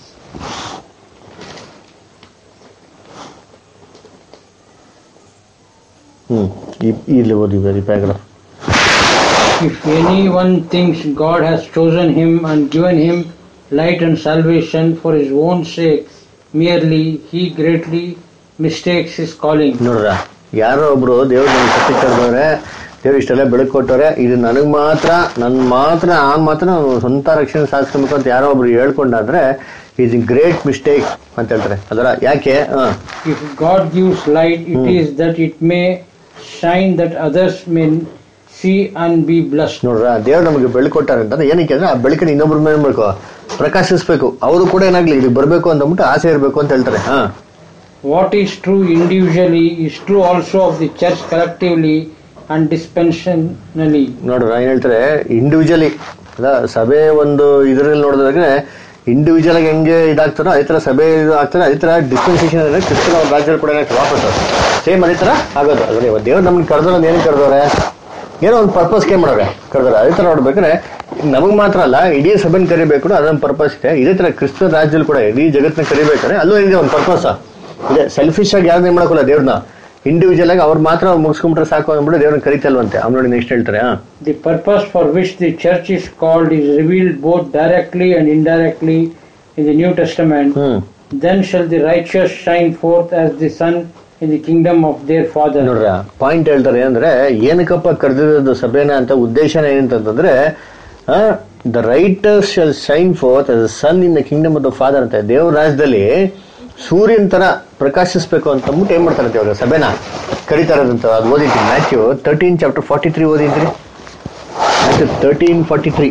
ಹ್ಮ್ ಈ- ಇಲ್ಲಿ ಓದಿ ಬರೀ paragraph If anyone thinks God has chosen him and given him light and salvation for his own sake, merely he greatly mistakes his calling. ನೋಡ್ರ ಯಾರೋ ಒಬ್ರು ದೇವ್ರು ನಮ್ಗೆ ಸತ್ಯ ಕರೆದವ್ರೆ ದೇವ್ರು ಇಷ್ಟೆಲ್ಲ ಬೆಳಕು ಕೊಟ್ಟವ್ರೆ ಇದು ನನಗ್ ಮಾತ್ರ ನನ್ ಮಾತ್ರ ನಾನ್ ಮಾತ್ರ ನಾನು ಸ್ವಂತ ರಕ್ಷಣೆ ಸಾಧಿಸ್ಕೊಬೇಕು ಅಂತ ಯಾರೋ ಒಬ್ರು ಹೇಳ್ಕೊಂಡಾದ್ರೆ ಈಸ್ ಇನ್ ಗ್ರೇಟ್ ಮಿಸ್ಟೇಕ್ ಅಂತ ಹೇಳ್ತಾರೆ ಅದರ ಯಾಕೆ ಹ If God gives light, it is that it may shine that others may see and be blessed. ನೋಡ್ರ ದೇವ್ರು ನಮಗೆ ಬೆಳಕು ಕೊಟ್ಟಾರೆ ಅಂತಂದ್ರೆ ಏನಕ್ಕೆ ಅಂದ್ರೆ ಆ ಬೆಳಕನ್ನ ಇನ್ನೊಬ್ರ ಮೇಲೆ ಮಾಡ್ಬೇಕು ಪ್ರಕಾಶಿಸ್ಬೇಕು ಅವರು ಕೂಡ ಏನಾಗ್ಲಿ ಇದಕ್ಕೆ ಬರ್ಬೇಕು ಅಂತ ಅಂದ್ಬಿಟ್ಟು ಆಸೆ ಇರ್ಬೇಕು ಅಂತ ಹೇಳ್ತಾರೆ ಹಾ What is true individually is true also of the church collectively and dispensationally. ನೋಡ್ರ ಏನ್ ಹೇಳ್ತಾರೆ ಇಂಡಿವಿಜುವಲಿ ಅದ ಸಭೆ ಒಂದು ಇದರಲ್ಲಿ ನೋಡಿದ್ರೆ ಇಂಡಿವಿಜುವಲ್ ಆಗಿ ಹೆಂಗೆ ಇದಾಗ್ತಾರೋ ಅದೇ ತರ ಸಭೆ ಇದು ಆಗ್ತಾರೆ ಅದೇ ತರ ಡಿಸ್ಪೆನ್ಸೇಷನ್ ಅಂದ್ರೆ ಕ್ರಿಸ್ತನ ಒಂದು ರಾಜ್ಯದಲ್ಲಿ ಕೂಡ ಏನಾಗ್ತದೆ ವಾಪಸ್ ಸೇಮ್ ಅದೇ ತರ ಆಗೋದು ಅದ್ರ ಇವತ್ತು ದೇವ್ರು ನಮ್ಗೆ ಕರೆದೋರು ಏನಕ್ಕೆ ಕರೆದವ್ರೆ ಏನೋ ಒಂದು ಪರ್ಪಸ್ಗೆ ಮಾಡೋರೆ ಕರೆದಾರೆ ಅದೇ ತರ ನೋಡ್ಬೇಕಾದ್ರೆ ನಮಗ್ ಮಾತ್ರ ಅಲ್ಲ ಇಡೀ ಸಭೆನ ಕರಿಬೇಕು ಅದೊಂದು ಪರ್ಪಸ್ ಇದೆ ಇದೇ ತರ ಕ್ರಿಸ್ತ ರಾಜ್ಯದಲ್ಲಿ ಕೂಡ ಇಡೀ ಜಗತ್ತಿನ ಕರಿಬೇಕಾದ್ರೆ ಅಲ್ಲೂ ಇದೆ ಒಂದು ಪರ್ಪಸ್ ಇದೆ ಸೆಲ್ಫಿಶ್ ಆಗಿ ಯಾವ್ದು ಮಾಡಕ್ಕಲ್ಲ ದೇವ್ರನ್ನ ಇಂಡಿವಿಜುವಲ್ ಆಗಿ ಅವ್ರು ಮಾತ್ರ ಮುಗಿಸ್ಕೊಂಡ್ರೆ ಸಾಕು ಅಂದ್ಬಿಟ್ಟು ದೇವ್ರನ್ನ ಕರಿತಲ್ವಂತೆ ಅವ್ನು ನೋಡಿ ನೆಕ್ಸ್ಟ್ ಹೇಳ್ತಾರೆ ಹಾ The purpose for which the church is called is revealed both directly and indirectly in the New Testament. Hmm Then shall the righteous shine forth as the sun in the kingdom of their Father. ನೋಡ್ರ point ಹೇಳ್ತಾರೆ ಅಂದ್ರೆ ಏನಕ್ಕಪ್ಪ ಕರೆದಿರೋದು ಸಭೆನ ಅಂತ ಉದ್ದೇಶನ ಏನಂತಂದ್ರೆ the righteous shall shine forth sun in the kingdom of the Father ಅಂತ ದೇವ್ರ ರಾಜ್ಯದಲ್ಲಿ ಸೂರ್ಯನ್ ತರ ಪ್ರಕಾಶಿಸ್ಬೇಕು ಅಂತ ಅಂದ್ಬಿಟ್ಟು ಏನ್ ಮಾಡ್ತಾರಂತೆ ಇವಾಗ ಸಭೆನ ಕರಿತಾ ಇರೋದಂತ ಅದು ಓದಿದ್ದೀನಿ Matthew thirteen chapter forty three ಓದಿದ್ರಿ ಮ್ಯಾಥ್ಯೂ ತರ್ಟೀನ್ ಫಾರ್ಟಿ ತ್ರೀ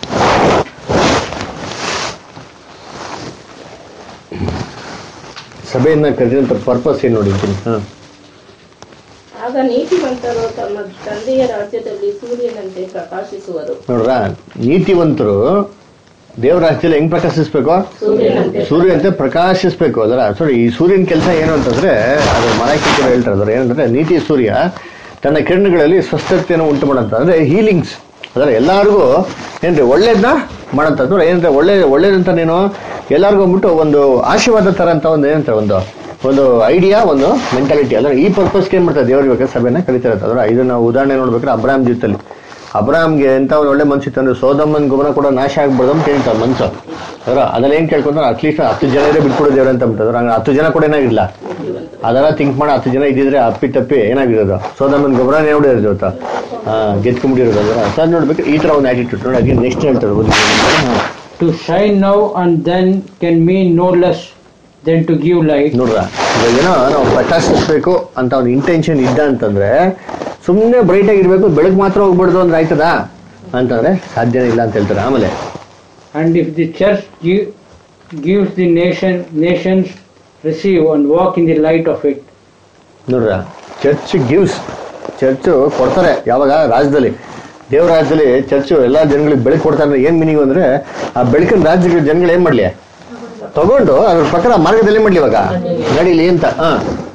ಸಭೆಯನ್ನ ಕರೆದಿರೋಂಥ ಪರ್ಪಸ್ ಏನು ನೋಡಿದ್ದೀನಿ ಹಾಂ ಆಗ ನೀತಿವಂತರು ತಮ್ಮ ತಂದೆಯ ರಾಜ್ಯದಲ್ಲಿ ಸೂರ್ಯನಂತೆ ಪ್ರಕಾಶಿಸುವರು ನೋಡ್ರ ನೀತಿವಂತರು ದೇವರ ರಾಜ್ಯದಲ್ಲಿ ಹೆಂಗ್ ಪ್ರಕಾಶಿಸ್ಬೇಕು ಸೂರ್ಯನಂತೆ ಸೂರ್ಯ ಅಂತ ಪ್ರಕಾಶಿಸ್ಬೇಕು ಅದರ ಸಾರಿ ಈ ಸೂರ್ಯನ ಕೆಲಸ ಏನು ಅಂತಂದ್ರೆ ಅದು ಮರಾಠಿ ಕೂಡ ಹೇಳ್ತಾರೆ ಅದರ ಏನಂದ್ರೆ ನೀತಿ ಸೂರ್ಯ ತನ್ನ ಕಿರಣಗಳಲ್ಲಿ ಸ್ವಸ್ಥತೆಯನ್ನು ಉಂಟು ಮಾಡಂತ ಅಂದ್ರೆ ಹೀಲಿಂಗ್ಸ್ ಅದರ ಎಲ್ಲಾರ್ಗೂ ಏನ್ರಿ ಒಳ್ಳೇದನ್ನ ಮಾಡಂತದ್ದು ಏನಂದ್ರೆ ಒಳ್ಳೆ ಒಳ್ಳೇದಂತಾನೇನು ಎಲ್ಲಾರ್ಗೂ ಅಂದ್ಬಿಟ್ಟು ಒಂದು ಆಶೀರ್ವಾದ ತರ ಅಂತ ಒಂದು ಏನಂತ ಒಂದು ಒಂದು ಐಡಿಯಾ ಒಂದು ಮೆಂಟಾಲಿಟಿ ಅಂದ್ರೆ ಈ ಪರ್ಪಸ್ಗೆ ಏನ್ ಮಾಡ್ತಾರೆ ದೇವ್ರ ಇವಾಗ ಸಭೆನ ಕಲಿತಾ ಇರುತ್ತೆ ಅದರ ಇದನ್ನ ಉದಾಹರಣೆ ನೋಡ್ಬೇಕಾದ್ರೆ ಅಬ್ರಾಮ್ ಜೀವಿತಲ್ಲಿ ಅಬ್ರಾಮ್ಗೆ ಎಂತ ಒಂದು ಒಳ್ಳೆ ಮನ್ಸು ಇತ್ತು ಅಂದ್ರೆ ಸೋದಮ್ಮನ್ ಗೊಬ್ಬರ ಕೂಡ ನಾಶ ಆಗ್ಬಿಡ್ದು ಅಂತ ಹೇಳ್ತಾರೆ ಮನ್ಸು ಅದರ ಅದ್ರಲ್ಲಿ ಏನ್ ಕೇಳ್ಕೊಂಡ್ರೆ ಅಟ್ಲೀಸ್ಟ್ ಹತ್ತು ಜನ ಇದ್ರೆ ಬಿಟ್ಬಿಡು ದೇವ್ರ ಅಂತ ಬಿಟ್ಟದ್ರ ಹಂಗ ಹತ್ತು ಜನ ಕೂಡ ಏನಾಗಿಲ್ಲ ನೀತಿವಂತರು ಅದರ ಥಿಂಕ್ ಮಾಡಿ ಹತ್ತು ಜನ ಇದ್ದಿದ್ರೆ ಅಪ್ಪಿ ತಪ್ಪಿ ಏನಾಗಿರೋದು ಸೊ ನಮ್ಮನ್ನ ಗೊಬ್ಬರನೇ ಹೊಡಿಯೋದು ಇವತ್ತು ಗೆದ್ಕೊಂಡ್ಬಿಟ್ಟಿರೋದು ಅದರ ಸೊ ಅದ್ ನೋಡ್ಬೇಕು ಈ ತರ ಒಂದು ಆಟಿಟ್ಯೂಡ್ ನೋಡಿ ಹಾಗೆ ನೆಕ್ಸ್ಟ್ ಹೇಳ್ತಾರೆ ಓದಿ. ಹಾ. To shine now and then can mean no less than to give light. ನೋಡ್ರ ಇವಾಗ ಏನೋ ನಾವು ಪ್ರಕಾಶಿಸ್ಬೇಕು ಅಂತ ಒಂದು ಇಂಟೆನ್ಷನ್ ಇದ್ದ ಅಂತಂದ್ರೆ ಸುಮ್ಮನೆ ಬ್ರೈಟ್ ಆಗಿರ್ಬೇಕು ಬೆಳಕು ಮಾತ್ರ ಹೋಗ್ಬಿಡ್ದು ಅಂದ್ರೆ ಆಯ್ತದಾ ಅಂತಂದ್ರೆ ಸಾಧ್ಯನೇ ಇಲ್ಲ ಅಂತ ಹೇಳ್ತಾರೆ ಆಮೇಲೆ And if the church give, gives the nation nations receive and walk in the light of it, ನೋಡ್ರ ಚರ್ಚ್ ಗಿವ್ಸ್ ಚರ್ಚ್ ಕೊಡ್ತಾರೆ ಯಾವಾಗ ರಾಜ್ಯದಲ್ಲಿ ದೇವ್ರ ರಾಜ್ಯದಲ್ಲಿ ಚರ್ಚ್ ಎಲ್ಲಾ ಜನಗಳಿಗೆ ಬೆಳಕು ಕೊಡ್ತಾರೆ ಏನ್ ಮೀನಿಂಗ್ ಅಂದ್ರೆ ಆ ಬೆಳಕಿನ ರಾಜ್ಯಗಳ ಜನಗಳು ಏನ್ ಮಾಡ್ಲಿ ತಗೊಂಡು ಅದ್ರ ಪ್ರಕಾರ ಮಾರ್ಗದಲ್ಲಿ ಮಾಡ್ಲಿ ಇವಾಗ ನಡೀಲಿ ಅಂತ ಹಾ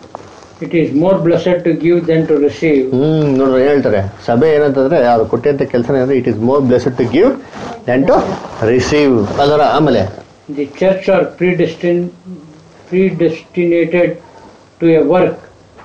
it is more blessed to give than to receive. ಹ್ಮ್ ನೋಡ್ರಿ ಏನ್ ಹೇಳ್ತಾರೆ ಸಭೆ ಏನಂತಂದ್ರೆ ಅವ್ರು ಕೊಟ್ಟಂತ ಕೆಲಸ ಅಂದ್ರೆ it is more blessed to give than to receive ಅದರ ಆಮೇಲೆ The church are predestined, predestinated to a work,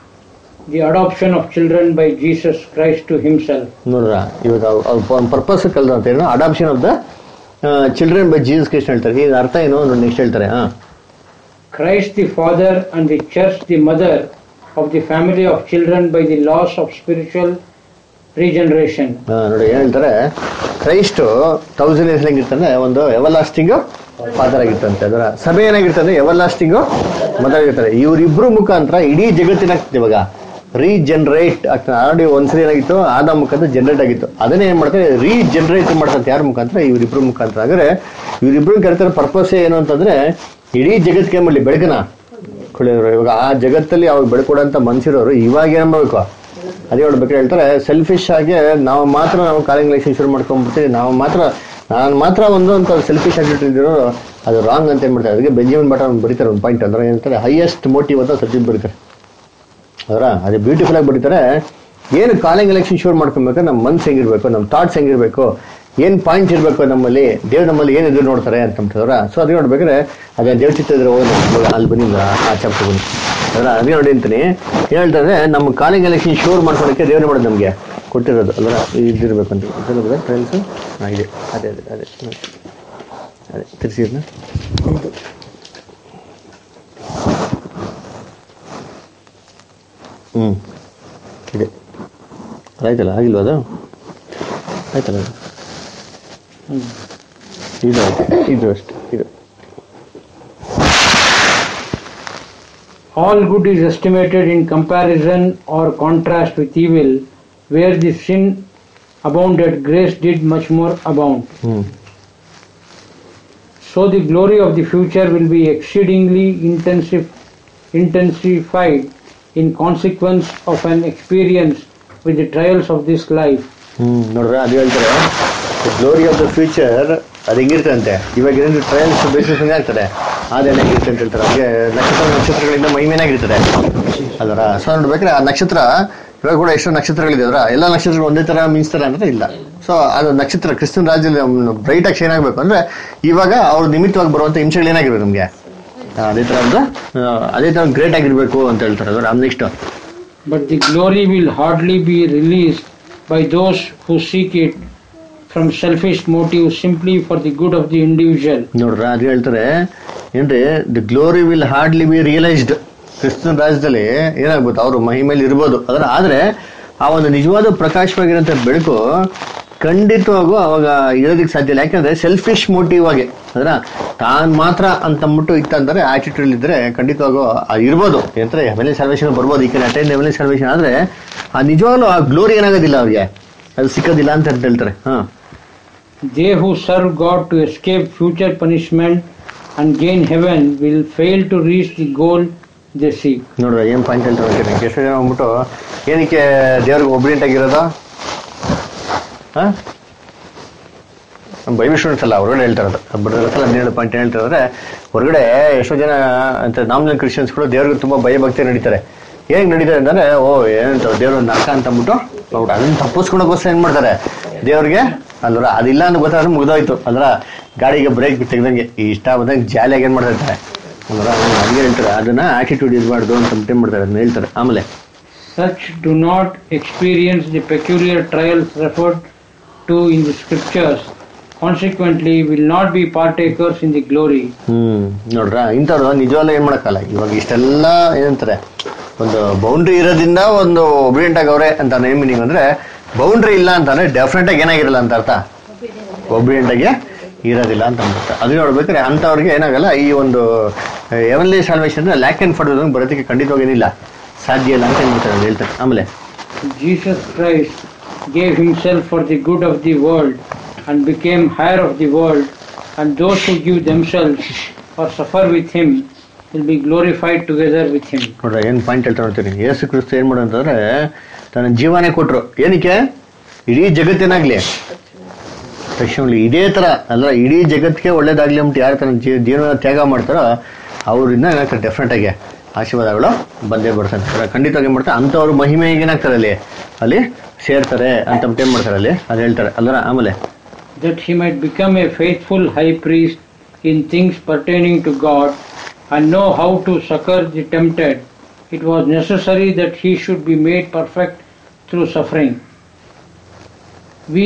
the adoption of children by Jesus Christ to Himself. ನೋಡ್ರ ಇವಾಗ ಅವ್ರ ಪರ್ಪಸ್ ಕಲ್ದ ಅಂತ ಏನು adoption of the children by Jesus Christ ಹೇಳ್ತಾರೆ ಈಗ ಅರ್ಥ ಏನು ನೆಕ್ಸ್ಟ್ ಹೇಳ್ತಾರೆ ಹಾ Christ the Father and the Church the Mother of the family of children by the loss of spiritual regeneration. ಹಾ, ನೋಡಿ ಏನ್ ಹೇಳ್ತಾರೆ ಕ್ರೈಸ್ಟ್ ತೌಸಂಡ್ ಇಯರ್ಸ್ ಹೆಂಗಿರ್ತಂದ್ರೆ ಒಂದು ಎವರ್ ಲಾಸ್ಟಿಂಗ್ ಫಾದರ್ ಆಗಿರ್ತಂತೆ ಅದರ ಸಭೆ ಏನಾಗಿರ್ತಂದ್ರೆ ಎವರ್ ಲಾಸ್ಟಿಂಗ್ ಮದರ್ ಆಗಿರ್ತಾರೆ ಇವ್ರಿಬ್ರು ಮುಖಾಂತರ ಇಡೀ ಜಗತ್ತಿನ ಇವಾಗ ರೀಜನರೇಟ್ ಆಗ್ತದೆ ಆಲ್ರೆಡಿ ಒಂದ್ಸರಿ ಏನಾಗಿತ್ತು ಆದ ಮುಖಾಂತರ ಜನರೇಟ್ ಆಗಿತ್ತು ಅದನ್ನೇ ಏನ್ ಮಾಡ್ತಾರೆ ರೀಜನರೇಟ್ ಮಾಡ್ತಾರೆ ಯಾರ ಮುಖಾಂತರ ಇವ್ರಿಬ್ರು ಮುಖಾಂತರ ಹಾಗಾದ್ರೆ ಇವ್ರಿಬ್ರು ಕರಿತಾರೆ ಪರ್ಪಸ್ ಏನು ಅಂತಂದ್ರೆ ಇಡೀ ಜಗತ್ತಿಗೆ ಮಾಡಲಿ ಬೆಳಕನ ಕೊಡೋರು ಇವಾಗ ಆ ಜಗತ್ತಲ್ಲಿ ಅವ್ರು ಬೆಳ್ಕೊಡಂತ ಮನ್ಸಿರೋರು ಇವಾಗ ಏನ್ ಮಾಡ್ಬೇಕು ಅದೇ ಹೇಳ್ಬೇಕಾದ್ರೆ ಹೇಳ್ತಾರೆ ಸೆಲ್ಫಿಶ್ ಆಗಿ ನಾವು ಮಾತ್ರ ನಾವು ಕಾಲಿಂಗ್ ಲೈಸೆನ್ಸ್ ಶುರು ಮಾಡ್ಕೊಂಡ್ಬಿಡ್ತೀವಿ ನಾವು ಮಾತ್ರ ನಾನು ಮಾತ್ರ ಒಂದು ಅಂತ ಸೆಲ್ಫಿಶ್ ಆಗಿಟ್ಟಿರೋ ಅದು ರಾಂಗ್ ಅಂತ ಏನ್ ಮಾಡ್ತಾರೆ ಅದಕ್ಕೆ ಬೆಂಜಮಿನ್ ಬಟ ಬರೀತಾರೆ ಒಂದು ಪಾಯಿಂಟ್ ಅಂದ್ರೆ ಏನಂತಾರೆ ಹೈಯೆಸ್ಟ್ ಮೋಟಿವ್ ಅಂತ ಸಬ್ಜೆಕ್ಟ್ ಬರೀತಾರೆ ಅದರ ಅದು ಬ್ಯೂಟಿಫುಲ್ ಆಗಿ ಬರೀತಾರೆ ಏನು ಕಾಲಿಂಗ್ ಎಲೆಕ್ಷನ್ ಶುರು ಮಾಡ್ಕೊಬೇಕು ನಮ್ಮ ಮನ್ಸು ಹೆಂಗಿರ್ಬೇಕು ನಮ್ಮ ಥಾಟ್ಸ್ ಹೆಂಗಿರ್ಬೇಕು ಏನ್ ಪಾಯಿಂಟ್ ಇರಬೇಕು ನಮ್ಮಲ್ಲಿ ದೇವ್ ನಮ್ಮಲ್ಲಿ ಏನು ಎದುರು ನೋಡ್ತಾರೆ ಅಂತ ಅಂತಾರ ಸೊ ಅದೇ ನೋಡ್ಬೇಕಾದ್ರೆ ಅದೇ ದೇವ್ ಚಿತ್ರ ಇದ್ರೆ ಹೋಗಿ ಇವಾಗ ಅಲ್ಲಿ ಬಂದಿಲ್ಲ ಆ ಚಾಪ್ಟರ್ ಬನ್ನಿ ಅದರ ಅದೇ ನೋಡಿ ಅಂತೀನಿ ಏನ್ ಹೇಳ್ತಾರೆ ನಮ್ಮ ಕಾಲಿಂಗ್ ಎಲೆಕ್ಷನ್ ಶೋರ್ ಮಾಡ್ಕೊಳಕ್ಕೆ ದೇವ್ರೇ ಮಾಡೋದು ನಮಗೆ ಕೊಟ್ಟಿರೋದು ಅಲ್ವ ಇದಿರ್ಬೇಕು ಅಂತ ಇದೆಲ್ಲ ಟ್ರೈಲ್ಸ್ ಹಾಂ ಇದೆ ಅದೇ ಅದೇ ಅದೇ ಹ್ಮ್. ಅದೇ ತಿರ್ಸಿದ್ನ ಹ್ಞೂ ಇದೆ ಆಯ್ತಲ್ಲ ಆಗಿಲ್ವಾ ಅದು ಆಯ್ತಲ್ಲ ಅದು ಇದು ಆಯ್ತು ಇದು ಅಷ್ಟೇ ಇದು All good is estimated in comparison or contrast with evil, where the sin abounded, grace did much more abound. ಹ್ಞೂ So the glory of the future will be exceedingly intensive, intensified in consequence of an experience with the trials of this life. ಹ್ಮ್ ನೋಡ್ರೆ ಅದು ಹೇಳ್ತಾರೆ glory of the future ಅದು ಹೆಂಗಿರ್ತಂತೆ ಇವಾಗ ಏನಾದ್ರು trials basis ಆಗ್ತದೆ ಅದೇನು ಹೆಂಗಿರುತ್ತೆ ಅಂತ ಹೇಳ್ತಾರೆ ಹಾಗೆ ನಕ್ಷತ್ರ ನಕ್ಷತ್ರಗಳಿಂದ ಮೈಮೇನಾಗಿರ್ತದೆ ಅದರ ಸೊ ನೋಡ್ಬೇಕಾದ್ರೆ ಆ ನಕ್ಷತ್ರ ಇವಾಗ ಕೂಡ ಎಷ್ಟೋ ನಕ್ಷತ್ರಗಳಿದೆ ಅದರ ಎಲ್ಲ ನಕ್ಷತ್ರಗಳು ಒಂದೇ ತರ ಮಿಂಚ್ತಾರೆ ಅಂದ್ರೆ ಇಲ್ಲ ಸೊ ಅದು ನಕ್ಷತ್ರ ಕ್ರಿಸ್ತನ್ ರಾಜ್ಯದಲ್ಲಿ ಬ್ರೈಟ್ ಆಗಿ ಏನಾಗಬೇಕು ಅಂದ್ರೆ ಇವಾಗ ಅವ್ರ ನಿಮಿತ್ತವಾಗಿ ಬರುವಂತ ಹಿಂಸೆಗಳು ಏನಾಗಿರ್ಬೇಕು ನಮ್ಗೆ ಆ, ಅದೇ ತರ ಅಂದ್ರೆ ಆ, ಅದೇ ತರ ಗ್ರೇಟ್ ಆಗಿರ್ಬೇಕು ಅಂತ ಹೇಳ್ತಾರೆ ಅದರ next But the glory will hardly be released by those who seek it from selfish motives simply for the good of the individual. ನೋಡ್ರ ಅದು ಹೇಳ್ತಾರೆ ಏನ್ರಿ the glory will hardly be realised ಕ್ರಿಸ್ತನ್ ರಾಜ್ಯದಲ್ಲಿ ಏನಾಗ್ಬೋದು ಅವರು ಮಹಿಮೇಲಿ ಇರ್ಬೋದು ಅದರ ಆದ್ರೆ ಆ ಒಂದು ನಿಜವಾದ ಪ್ರಕಾಶವಾಗಿರೋಂಥ ಬೆಳಕು ಖಂಡಿತವಾಗೂ ಅವಾಗ ಇರೋದಕ್ಕೆ ಸಾಧ್ಯ ಇಲ್ಲ ಯಾಕಂದ್ರೆ ಸೆಲ್ಫಿಶ್ ಮೋಟಿವ್ ಆಗಿ ಅದರ ತಾನ್ ಮಾತ್ರ ಅಂತಂದ್ಬಿಟ್ಟು ಇತ್ತಂದ್ರೆ ಆಟಿಟ್ಯೂಡ್ ಇದ್ರೆ ಖಂಡಿತವಾಗೂ ಅದು ಇರ್ಬೋದು ಎಂದ್ರೆ ಎಮ್ ಸರ್ವೇಷನ್ ಬರ್ಬೋದು ಈ ಕಡೆ ಅಟೆಂಡ್ ಎಮ್ ಎಲ್ ಸರ್ವೇಷನ್ ಆದ್ರೆ ಆ ನಿಜವಾಗ್ಲೂ ಆ ಗ್ಲೋರಿ ಏನಾಗೋದಿಲ್ಲ ಅವ್ರಿಗೆ ಅದು ಸಿಕ್ಕೋದಿಲ್ಲ ಅಂತ ಹೇಳ್ತಾರೆ ಹಾ They who serve God to escape future punishment and gain heaven will fail to reach the goal they seek. ನೋಡ್ರಿ ಏನ್ ಪಾಯಿಂಟ್ ಹೇಳ್ತಾರೆ ಅಂತೀನಿ ಎಷ್ಟು ಜನ ಹೋಗ್ಬಿಟ್ಟು ಏನಕ್ಕೆ ದೇವ್ರಿಗೆ ಒಬ್ರಿಯಂಟ್ ಆಗಿರೋದು ಹಾ ನಮ್ಮ ಬೈಬಲ್ ಸ್ಟೂಡೆಂಟ್ಸ್ ಅಲ್ಲ ಹೊರಗಡೆ ಹೇಳ್ತಾರೆ ಅದು ಬಿಡೋದ್ರಲ್ಲ ಹದಿನೇಳು ಪಾಯಿಂಟ್ ಹೇಳ್ತಾರೆ ಹೊರಗಡೆ ಎಷ್ಟೋ ಜನ ಅಂತ ನಾಮಿನಲ್ ಕ್ರಿಶ್ಚಿಯನ್ಸ್ಗಳು ದೇವ್ರಿಗೆ ತುಂಬಾ ಭಯಭಕ್ತಿ ನಡೀತಾರೆ ಹೇಗ್ ನಡೀತಾರೆ ಅಂದ್ರೆ ಓ ಏನಂತ ದೇವ್ರ ನರಕ ಅಂತ ಅಂದ್ಬಿಟ್ಟು ಅವ್ರು ಅದನ್ನ ತಪ್ಪಿಸ್ಕೊಳಕೋಸ್ಕರ ಏನ್ ಮಾಡ್ತಾರೆ ದೇವ್ರಿಗೆ ಅಲ್ವರ ಅದಿಲ್ಲ ಅಂತ ಗೊತ್ತಾದ್ರೆ ಮುಗ್ದೋಯ್ತು ಅಲ್ರ ಗಾಡಿಗೆ ಬ್ರೇಕ್ ತೆಗ್ದಂಗೆ ಈ ಇಷ್ಟ ಬಂದಂಗೆ ಜಾಲಿಯಾಗಿ ಏನ್ ಮಾಡ್ತಾ ಇರ್ತಾರೆ ಅಲ್ವರ ಹಂಗೆ ಹೇಳ್ತಾರೆ ಅದನ್ನ ಆಟಿಟ್ಯೂಡ್ ಇರಬಾರ್ದು ಅಂತ ಏನ್ ಮಾಡ್ತಾರೆ ಅದನ್ನ ಹೇಳ್ತಾರೆ ಆಮೇಲೆ Such do not experience the peculiar trials referred to in the scriptures consequently will not be partakers in the glory. ಹ್ಮ್ ನೋಡ್ರ ಇಂಥವ್ರು ನಿಜವಾಗ್ಲೂ ಏನ್ ಮಾಡಕ್ಕಲ್ಲ ಇವಾಗ ಇಷ್ಟೆಲ್ಲ ಏನಂತಾರೆ ಒಂದು ಬೌಂಡ್ರಿ ಇರೋದ್ರಿಂದ ಒಂದು ಒಬ್ರಿಯಂಟ್ ಆಗವ್ರೆ ಅಂತ ಏನ್ ಮೀನಿಂಗ್ ಅಂದ್ರೆ ಬೌಂಡ್ರಿ ಇಲ್ಲ ಅಂತಂದ್ರೆ ಡೆಫಿನೆಟ್ ಆಗಿ ಏನಾಗಿರಲ್ಲ ಅಂತ ಅರ್ಥ ಒಬ್ರಿಯಂಟ್ ಆಗಿ ಇರೋದಿಲ್ಲ ಅಂತ ಅಂದ್ಬಿಟ್ಟು ಅದು ನೋಡ್ಬೇಕಾದ್ರೆ ಅಂಥವ್ರಿಗೆ ಏನಾಗಲ್ಲ ಈ ಒಂದು ಎವನ್ಲಿ ಸಾಲ್ವೇಶನ್ ಲ್ಯಾಕ್ ಅಂಡ್ ಫಡ್ ಬರೋದಕ್ಕೆ ಖಂಡಿತವಾಗಿ ಏನಿಲ್ಲ ಸಾಧ್ಯ ಇಲ್ಲ ಅಂತ ಹೇಳ್ಬಿಡ್ತಾರೆ ಅವ್ರು ಹೇಳ್ತಾರೆ ಆಮೇಲೆ Jesus Christ gave himself for the good of the world and became higher of the world, and those who give themselves or suffer with him will be glorified together with him. ನೋಡ್ರಿ ಏನ್ point ಹೇಳ್ತಾ ನೋಡ್ತೀನಿ ಯೇಸು ಕ್ರಿಸ್ತ ಏನ್ ಮಾಡು ಅಂತಂದ್ರೆ ತನ್ನ ಜೀವನೇ ಕೊಟ್ರು ಏನಕ್ಕೆ ಇಡೀ ಜಗತ್ತೇನಾಗ್ಲಿ ತಕ್ಷಣಲಿ ಇದೇ ತರ ಅಲ್ಲ ಇಡೀ ಜಗತ್ತಿಗೆ ಒಳ್ಳೇದಾಗ್ಲಿ ಅಂತ ಯಾರು ತನ್ನ ಜೀ- ಜೀವನ ತ್ಯಾಗ ಮಾಡ್ತಾರೋ ಅವರಿಂದ ಏನಾಗ್ತಾರೆ ಡೆಫಿನೆಟ್ ಆಗಿ ಆಶೀರ್ವಾದಗಳು ಬಂದೇ ಬರ್ತಾರೆ ಅದ್ರ ಖಂಡಿತವಾಗಿ ಮಾಡ್ತಾರೆ ಅಂಥವ್ರು ಮಹಿಮೆ ಏನಾಗ್ತಾರೆ ಅಲ್ಲಿ ಅಲ್ಲಿ ಸೇರ್ತಾರೆ ಅಂತ ಅಂದ್ಬಿಟ್ಟು ಏನ್ ಮಾಡ್ತಾರೆ ಅಲ್ಲಿ ಅದು ಹೇಳ್ತಾರೆ ಅಲ್ವರ ಆಮೇಲೆ That he might become a faithful high priest in things pertaining to God and know how to succor the tempted, it was necessary that he should be made perfect through suffering. We,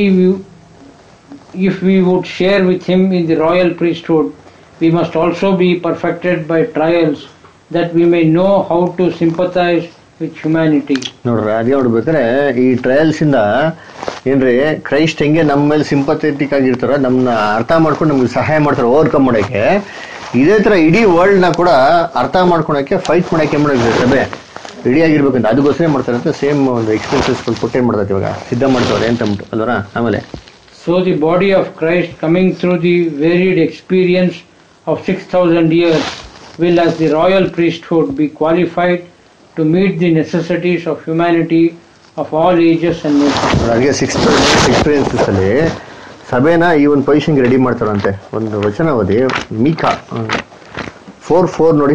if we would share with him in the royal priesthood, we must also be perfected by trials that we may know how to sympathize with humanity. ನೋಡ್ರಿ ಅದೇ ನೋಡ್ಬೇಕಾದ್ರೆ ಈ trials ಇಂದ ಏನ್ರಿ Christ ಹೆಂಗೆ ನಮ್ಮ ಮೇಲೆ sympathetic ಆಗಿರ್ತಾರೋ ನಮ್ಮನ್ನ ಅರ್ಥ ಮಾಡ್ಕೊಂಡು ನಮ್ಗೆ ಸಹಾಯ ಮಾಡ್ತಾರೆ ಓವರ್ಕಮ್ ಮಾಡೋಕೆ ಇದೇ ತರ ಇಡೀ ವರ್ಲ್ಡ್ ನ ಕೂಡ ಅರ್ಥ ಮಾಡ್ಕೊಳಕ್ಕೆ ಫೈಟ್ ಮಾಡಕ್ಕೆ ಏನ್ ಮಾಡಿದ್ರೆ ಸಭೆ ರೆಡಿ ಆಗಿರ್ಬೇಕಂತ ಅದಕ್ಕೋಸ್ಕರ ಏನ್ ಮಾಡ್ತಾರೆ ಅಂತ ಸೇಮ್ ಒಂದು ಎಕ್ಸ್ಪೀರಿಯನ್ಸಸ್ ಕೊಟ್ಟು ಏನ್ ಮಾಡ್ತಾರೆ ಇವಾಗ ಸಿದ್ಧ ಮಾಡ್ತಾವ್ರೆ ಅಂತ ಅಂದ್ಬಿಟ್ಟು ಅಲ್ವರ ಆಮೇಲೆ So the body of Christ coming through the varied experience of 6000 years will as the royal priesthood be qualified to meet the necessities of humanity of all ages and nations. ಹಾಗೆ ಸಿಕ್ಸ್ ಎಕ್ಸ್ಪೀರಿಯನ್ಸಸ್ ಅಲ್ಲಿ ಸಭೆನ ಈ ಒಂದು ಪೊಸಿಷನ್ಗೆ ready ಮಾಡ್ತಾರಂತೆ ಒಂದು ವಚನ ಓದಿ Micah four four ನೋಡಿ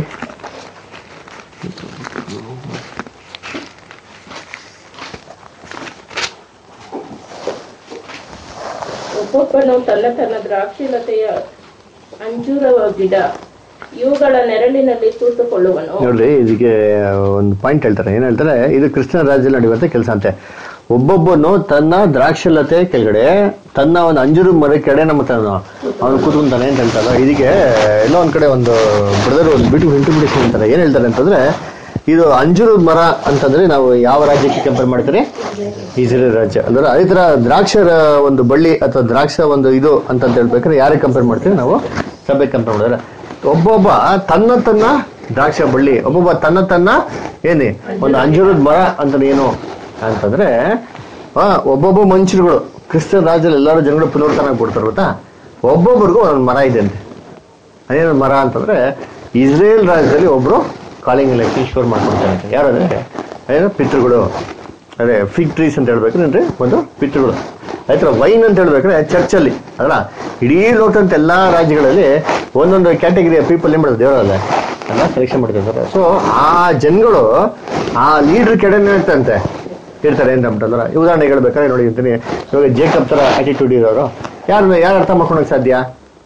ಒಬ್ಬೊಬ್ಬನು ತನ್ನ ತನ್ನ ದ್ರಾಕ್ಷಿಲತೆಯ ಅಂಜೂರ ಗಿಡ ಇವುಗಳ ನೆರಳಿನಲ್ಲಿ ಕೂತುಕೊಳ್ಳುವನು ನೋಡ್ರಿ ಇದಕ್ಕೆ ಒಂದು ಪಾಯಿಂಟ್ ಹೇಳ್ತಾರೆ ಏನ್ ಹೇಳ್ತಾರೆ ಇದು ಕೃಷ್ಣ ರಾಜ್ಯದಲ್ಲಿ ನಡೆಯುವಂತ ಕೆಲಸ ಅಂತೆ ಒಬ್ಬೊಬ್ಬನು ತನ್ನ ದ್ರಾಕ್ಷಲತೆ ಕೆಳಗಡೆ ತನ್ನ ಒಂದು ಅಂಜೂರು ಮರ ಕೆಡೆ ನಮ್ಮ ತಾನು ಅವನು ಕೂತ್ಕೊಂತಾನೆ ಅಂತ ಹೇಳ್ತಾರೆ ಇದಕ್ಕೆ ಎಲ್ಲೋ ಒಂದ್ ಕಡೆ ಒಂದು ಬ್ರದರ್ ಒಂದು ಬಿಟ್ಟು ಇಂಟರ್ಪ್ರಿಟೇಷನ್ ಅಂತಾರೆ ಏನ್ ಹೇಳ್ತಾರೆ ಅಂತಂದ್ರೆ ಇದು ಅಂಜೂರು ಮರ ಅಂತಂದ್ರೆ ನಾವು ಯಾವ ರಾಜ್ಯಕ್ಕೆ ಕಂಪೇರ್ ಮಾಡ್ತೀರಿ ಇಸ್ರೇಲ್ ರಾಜ್ಯ ಅಂದ್ರೆ ಅದೇ ತರ ದ್ರಾಕ್ಷರ ಒಂದು ಬಳ್ಳಿ ಅಥವಾ ದ್ರಾಕ್ಷ ಒಂದು ಇದು ಅಂತ ಹೇಳ್ಬೇಕಾದ್ರೆ ಯಾರಿಗೆ ಕಂಪೇರ್ ಮಾಡ್ತೀವಿ ನಾವು ಸಭೆ ಕಂಪೇರ್ ಮಾಡಿದ್ರೆ ಒಬ್ಬೊಬ್ಬ ತನ್ನ ತನ್ನ ದ್ರಾಕ್ಷ ಬಳ್ಳಿ ಒಬ್ಬೊಬ್ಬ ತನ್ನ ತನ್ನ ಏನಿ ಒಂದು ಅಂಜೂರದ ಮರ ಅಂತ ಏನು ಅಂತಂದ್ರೆ ಆ, ಒಬ್ಬೊಬ್ಬ ಮನುಷ್ಯರುಗಳು ಕ್ರಿಸ್ತನ ರಾಜ್ಯದಲ್ಲಿ ಎಲ್ಲರೂ ಜನಗಳು ಪುನರುತ್ಥಾನ ಕೊಡ್ತಾರೆ ಗೊತ್ತಾ ಒಬ್ಬೊಬ್ಬರಿಗೂ ಒಂದೊಂದು ಮರ ಇದೆ ಅಂತೆ ಅದೇನು ಮರ ಅಂತಂದ್ರೆ ಇಸ್ರೇಲ್ ರಾಜ್ಯದಲ್ಲಿ ಒಬ್ರು ಕಾಲಿಂಗ್ ಲೆಕ್ಕ ಶೋರ್ ಮಾಡ್ಕೊಂತಾರೆ ಯಾರಂದ್ರೆ ಅದೇನು ಪಿತೃಗಳು ಅದೇ ಫಿಗ್ ಟ್ರೀಸ್ ಅಂತ ಹೇಳ್ಬೇಕಂದ್ರೆ ಒಂದು ಪಿತೃಗಳು ಆಯ್ತರ ವೈನ್ ಅಂತ ಹೇಳ್ಬೇಕಂದ್ರೆ ಚರ್ಚಲ್ಲಿ ಅಲ್ಲ ಇಡೀ ಲೋಕದಂತ ಎಲ್ಲಾ ರಾಜ್ಯಗಳಲ್ಲಿ ಒಂದೊಂದು ಕ್ಯಾಟಗರಿಯ ಪೀಪಲ್ ಏನ್ ಮಾಡೋದು ದೇವರಲ್ಲ ಎಲ್ಲ ಸೆಲೆಕ್ಷನ್ ಮಾಡ್ತಿರ್ತಾರೆ ಸೊ ಆ ಜನಗಳು ಆ ಲೀಡರ್ ಕೆಡನೆ ಇರ್ತಂತೆ ಇರ್ತಾರೆ ಅಂತ ಅಂದ್ಬಿಟ್ಟಲ್ಲ ಈ ಉದಾಹರಣೆ ಹೇಳ್ಬೇಕಾದ್ರೆ ನೋಡಿ ಅಂತೀನಿ ಇವಾಗ ಜೇಕಬ್ ತರ ಆಟಿಟ್ಯೂಡ್ ಇರೋರು ಯಾರು ಯಾರು ಅರ್ಥ ಮಾಡ್ಕೊಳಕ್ ಸಾಧ್ಯ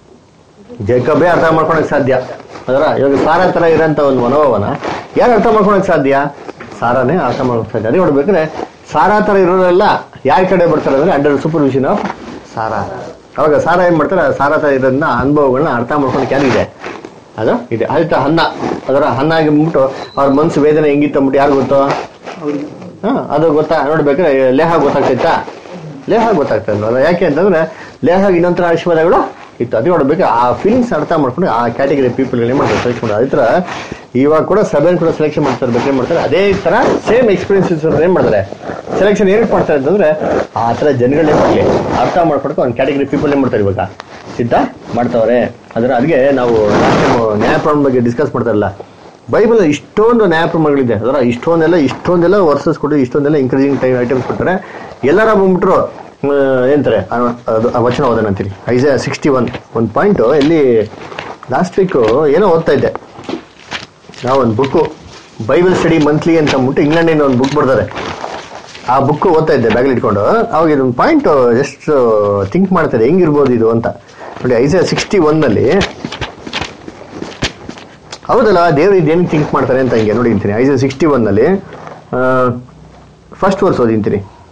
ಜೇಕಬೇ ಅರ್ಥ ಮಾಡ್ಕೊಳಕ್ ಸಾಧ್ಯ ಅದರ ಇವಾಗ ಸಾರ ತರ ಇರೋಂಥ ಒಂದು ಮನೋಭಾವನ ಯಾರು ಅರ್ಥ ಮಾಡ್ಕೊಳಕ್ ಸಾಧ್ಯ ಸಾರಾನೇ ಅರ್ಥ ಮಾಡ್ಕೊಳಕ್ ಸಾಧ್ಯ ಅದೇ ನೋಡ್ಬೇಕಂದ್ರೆ ಸಾರಾ ತರ ಇರೋರೆಲ್ಲ ಯಾರ ಕಡೆ ಬರ್ತಾರೆ ಅಂದ್ರೆ ಅಂಡರ್ ಸೂಪರ್ವಿಷನ್ ಆಫ್ ಸಾರಾ ಅವಾಗ ಸಾರ ಏನ್ ಮಾಡ್ತಾರೆ ಸಾರಾ ತರ ಇರೋದನ್ನ ಅನುಭವಗಳನ್ನ ಅರ್ಥ ಮಾಡ್ಕೊಳಕ್ ಯಾರಿಗಿದೆ ಅದು ಇದೆ ಆಯ್ತಾ ಅನ್ನ ಅದರ ಅನ್ನ ಆಗಿಬಿಟ್ಟು ಅವ್ರ ಮನ್ಸು ವೇದನೆ ಹೆಂಗಿತ್ತು ಅಂದ್ಬಿಟ್ಟು ಯಾರು ಗೊತ್ತೋ ಹಾ ಅದು ಗೊತ್ತಾ ನೋಡ್ಬೇಕಾದ್ರೆ ಲೇಹ ಗೊತ್ತಾಗ್ತೈತಾ ಲೇಹ ಗೊತ್ತಾಗ್ತಾ ಇಲ್ವಲ್ಲ ಯಾಕೆ ಅಂತಂದ್ರೆ ಲೇಹ ಇನ್ನೊಂಥರ ಆಶೀರ್ವಾದಗಳು ಇತ್ತು ಅದೇ ನೋಡ್ಬೇಕು ಆ ಫೀಲಿಂಗ್ಸ್ ಅರ್ಥ ಮಾಡ್ಕೊಂಡು ಆ ಕ್ಯಾಟಗರಿ ಪೀಪಲ್ ಏನ್ ಮಾಡ್ತಾರೆ ಸೆಲೆಕ್ಟ್ ಮಾಡೋದು ಅದೇ ತರ ಇವಾಗ ಕೂಡ ಸಭೆನ್ ಕೂಡ ಸೆಲೆಕ್ಷನ್ ಮಾಡ್ತಾರೆ ಬೇಕು ಏನ್ ಮಾಡ್ತಾರೆ ಅದೇ ತರ ಸೇಮ್ ಎಕ್ಸ್ಪೀರಿಯನ್ಸಸ್ ಏನ್ ಮಾಡ್ತಾರೆ ಸೆಲೆಕ್ಷನ್ ಏನಕ್ಕೆ ಮಾಡ್ತಾರೆ ಅಂತಂದ್ರೆ ಆ ತರ ಜನಗಳೇ ಮಾಡಲಿ ಅರ್ಥ ಮಾಡ್ಕೊಡಕ್ಕೆ ಒಂದು ಕ್ಯಾಟಗರಿ ಪೀಪಲ್ ಏನ್ ಮಾಡ್ತಾರೆ ಇವಾಗ ಸಿದ್ಧ ಮಾಡ್ತಾವ್ರೆ ಅದರ ಅದಕ್ಕೆ ನಾವು last time ನ್ಯಾಯ ಪ್ರಮಾಣ ಬಗ್ಗೆ ಡಿಸ್ಕಸ್ ಮಾಡ್ತಾರಲ್ಲ ಬೈಬಲ್ ಇಷ್ಟೊಂದು ನ್ಯಾಯ ಪ್ರಮಾಣಗಳಿದೆ ಅದರ ಇಷ್ಟೊಂದೆಲ್ಲ ಇಷ್ಟೊಂದೆಲ್ಲ ವರ್ಸಸ್ ಕೊಟ್ಟು ಇಷ್ಟೊಂದೆಲ್ಲ ಇನ್ಕ್ರೀಸಿಂಗ್ ಟೈಮ್ ಐಟಮ್ಸ್ ಕೊಡ್ತಾರೆ ಎಲ್ಲರ ಬಂದ್ಬಿಟ್ರು ಆ, ಏನಂತಾರೆ ಆ, ಅದು ಆ ವಚನ ಓದೋಣ ಅಂತೀರಿ ಐಸ ಸಿಕ್ಸ್ಟಿ ಒನ್ ಒಂದು ಪಾಯಿಂಟು ಎಲ್ಲಿ ಲಾಸ್ಟ್ ವೀಕು ಏನೋ ಓದ್ತಾ ಇದ್ದೆ ನಾವು ಒಂದು ಬುಕ್ಕು ಬೈಬಲ್ ಸ್ಟಡಿ ಮಂತ್ಲಿ ಅಂತ ಅಂದ್ಬಿಟ್ಟು ಇಂಗ್ಲೆಂಡಿನ ಒಂದು ಬುಕ್ ಬರ್ತಾರೆ ಆ ಬುಕ್ ಓದ್ತಾ ಇದ್ದೆ ಬ್ಯಾಗಲ್ಲಿ ಇಟ್ಕೊಂಡು ಅವಾಗ ಇದೊಂದು ಪಾಯಿಂಟ್ ಜಸ್ಟ್ ಥಿಂಕ್ ಮಾಡ್ತಾರೆ ಹೆಂಗಿರ್ಬೋದು ಇದು ಅಂತ ನೋಡಿ ಐಸ ಸಿಕ್ಸ್ಟಿ ಒನ್ನಲ್ಲಿ ಹೌದಲ್ಲ ದೇವ್ರು ಇದೇನು ಥಿಂಕ್ ಮಾಡ್ತಾರೆ ಅಂತ ಹಿಂಗೆ ನೋಡಿ ಅಂತೀನಿ ಐದು ಸಿಕ್ಸ್ಟಿ ಒನ್ನಲ್ಲಿ ಫಸ್ಟ್ ವರ್ಸ್ ಓದಿಂತೀನಿ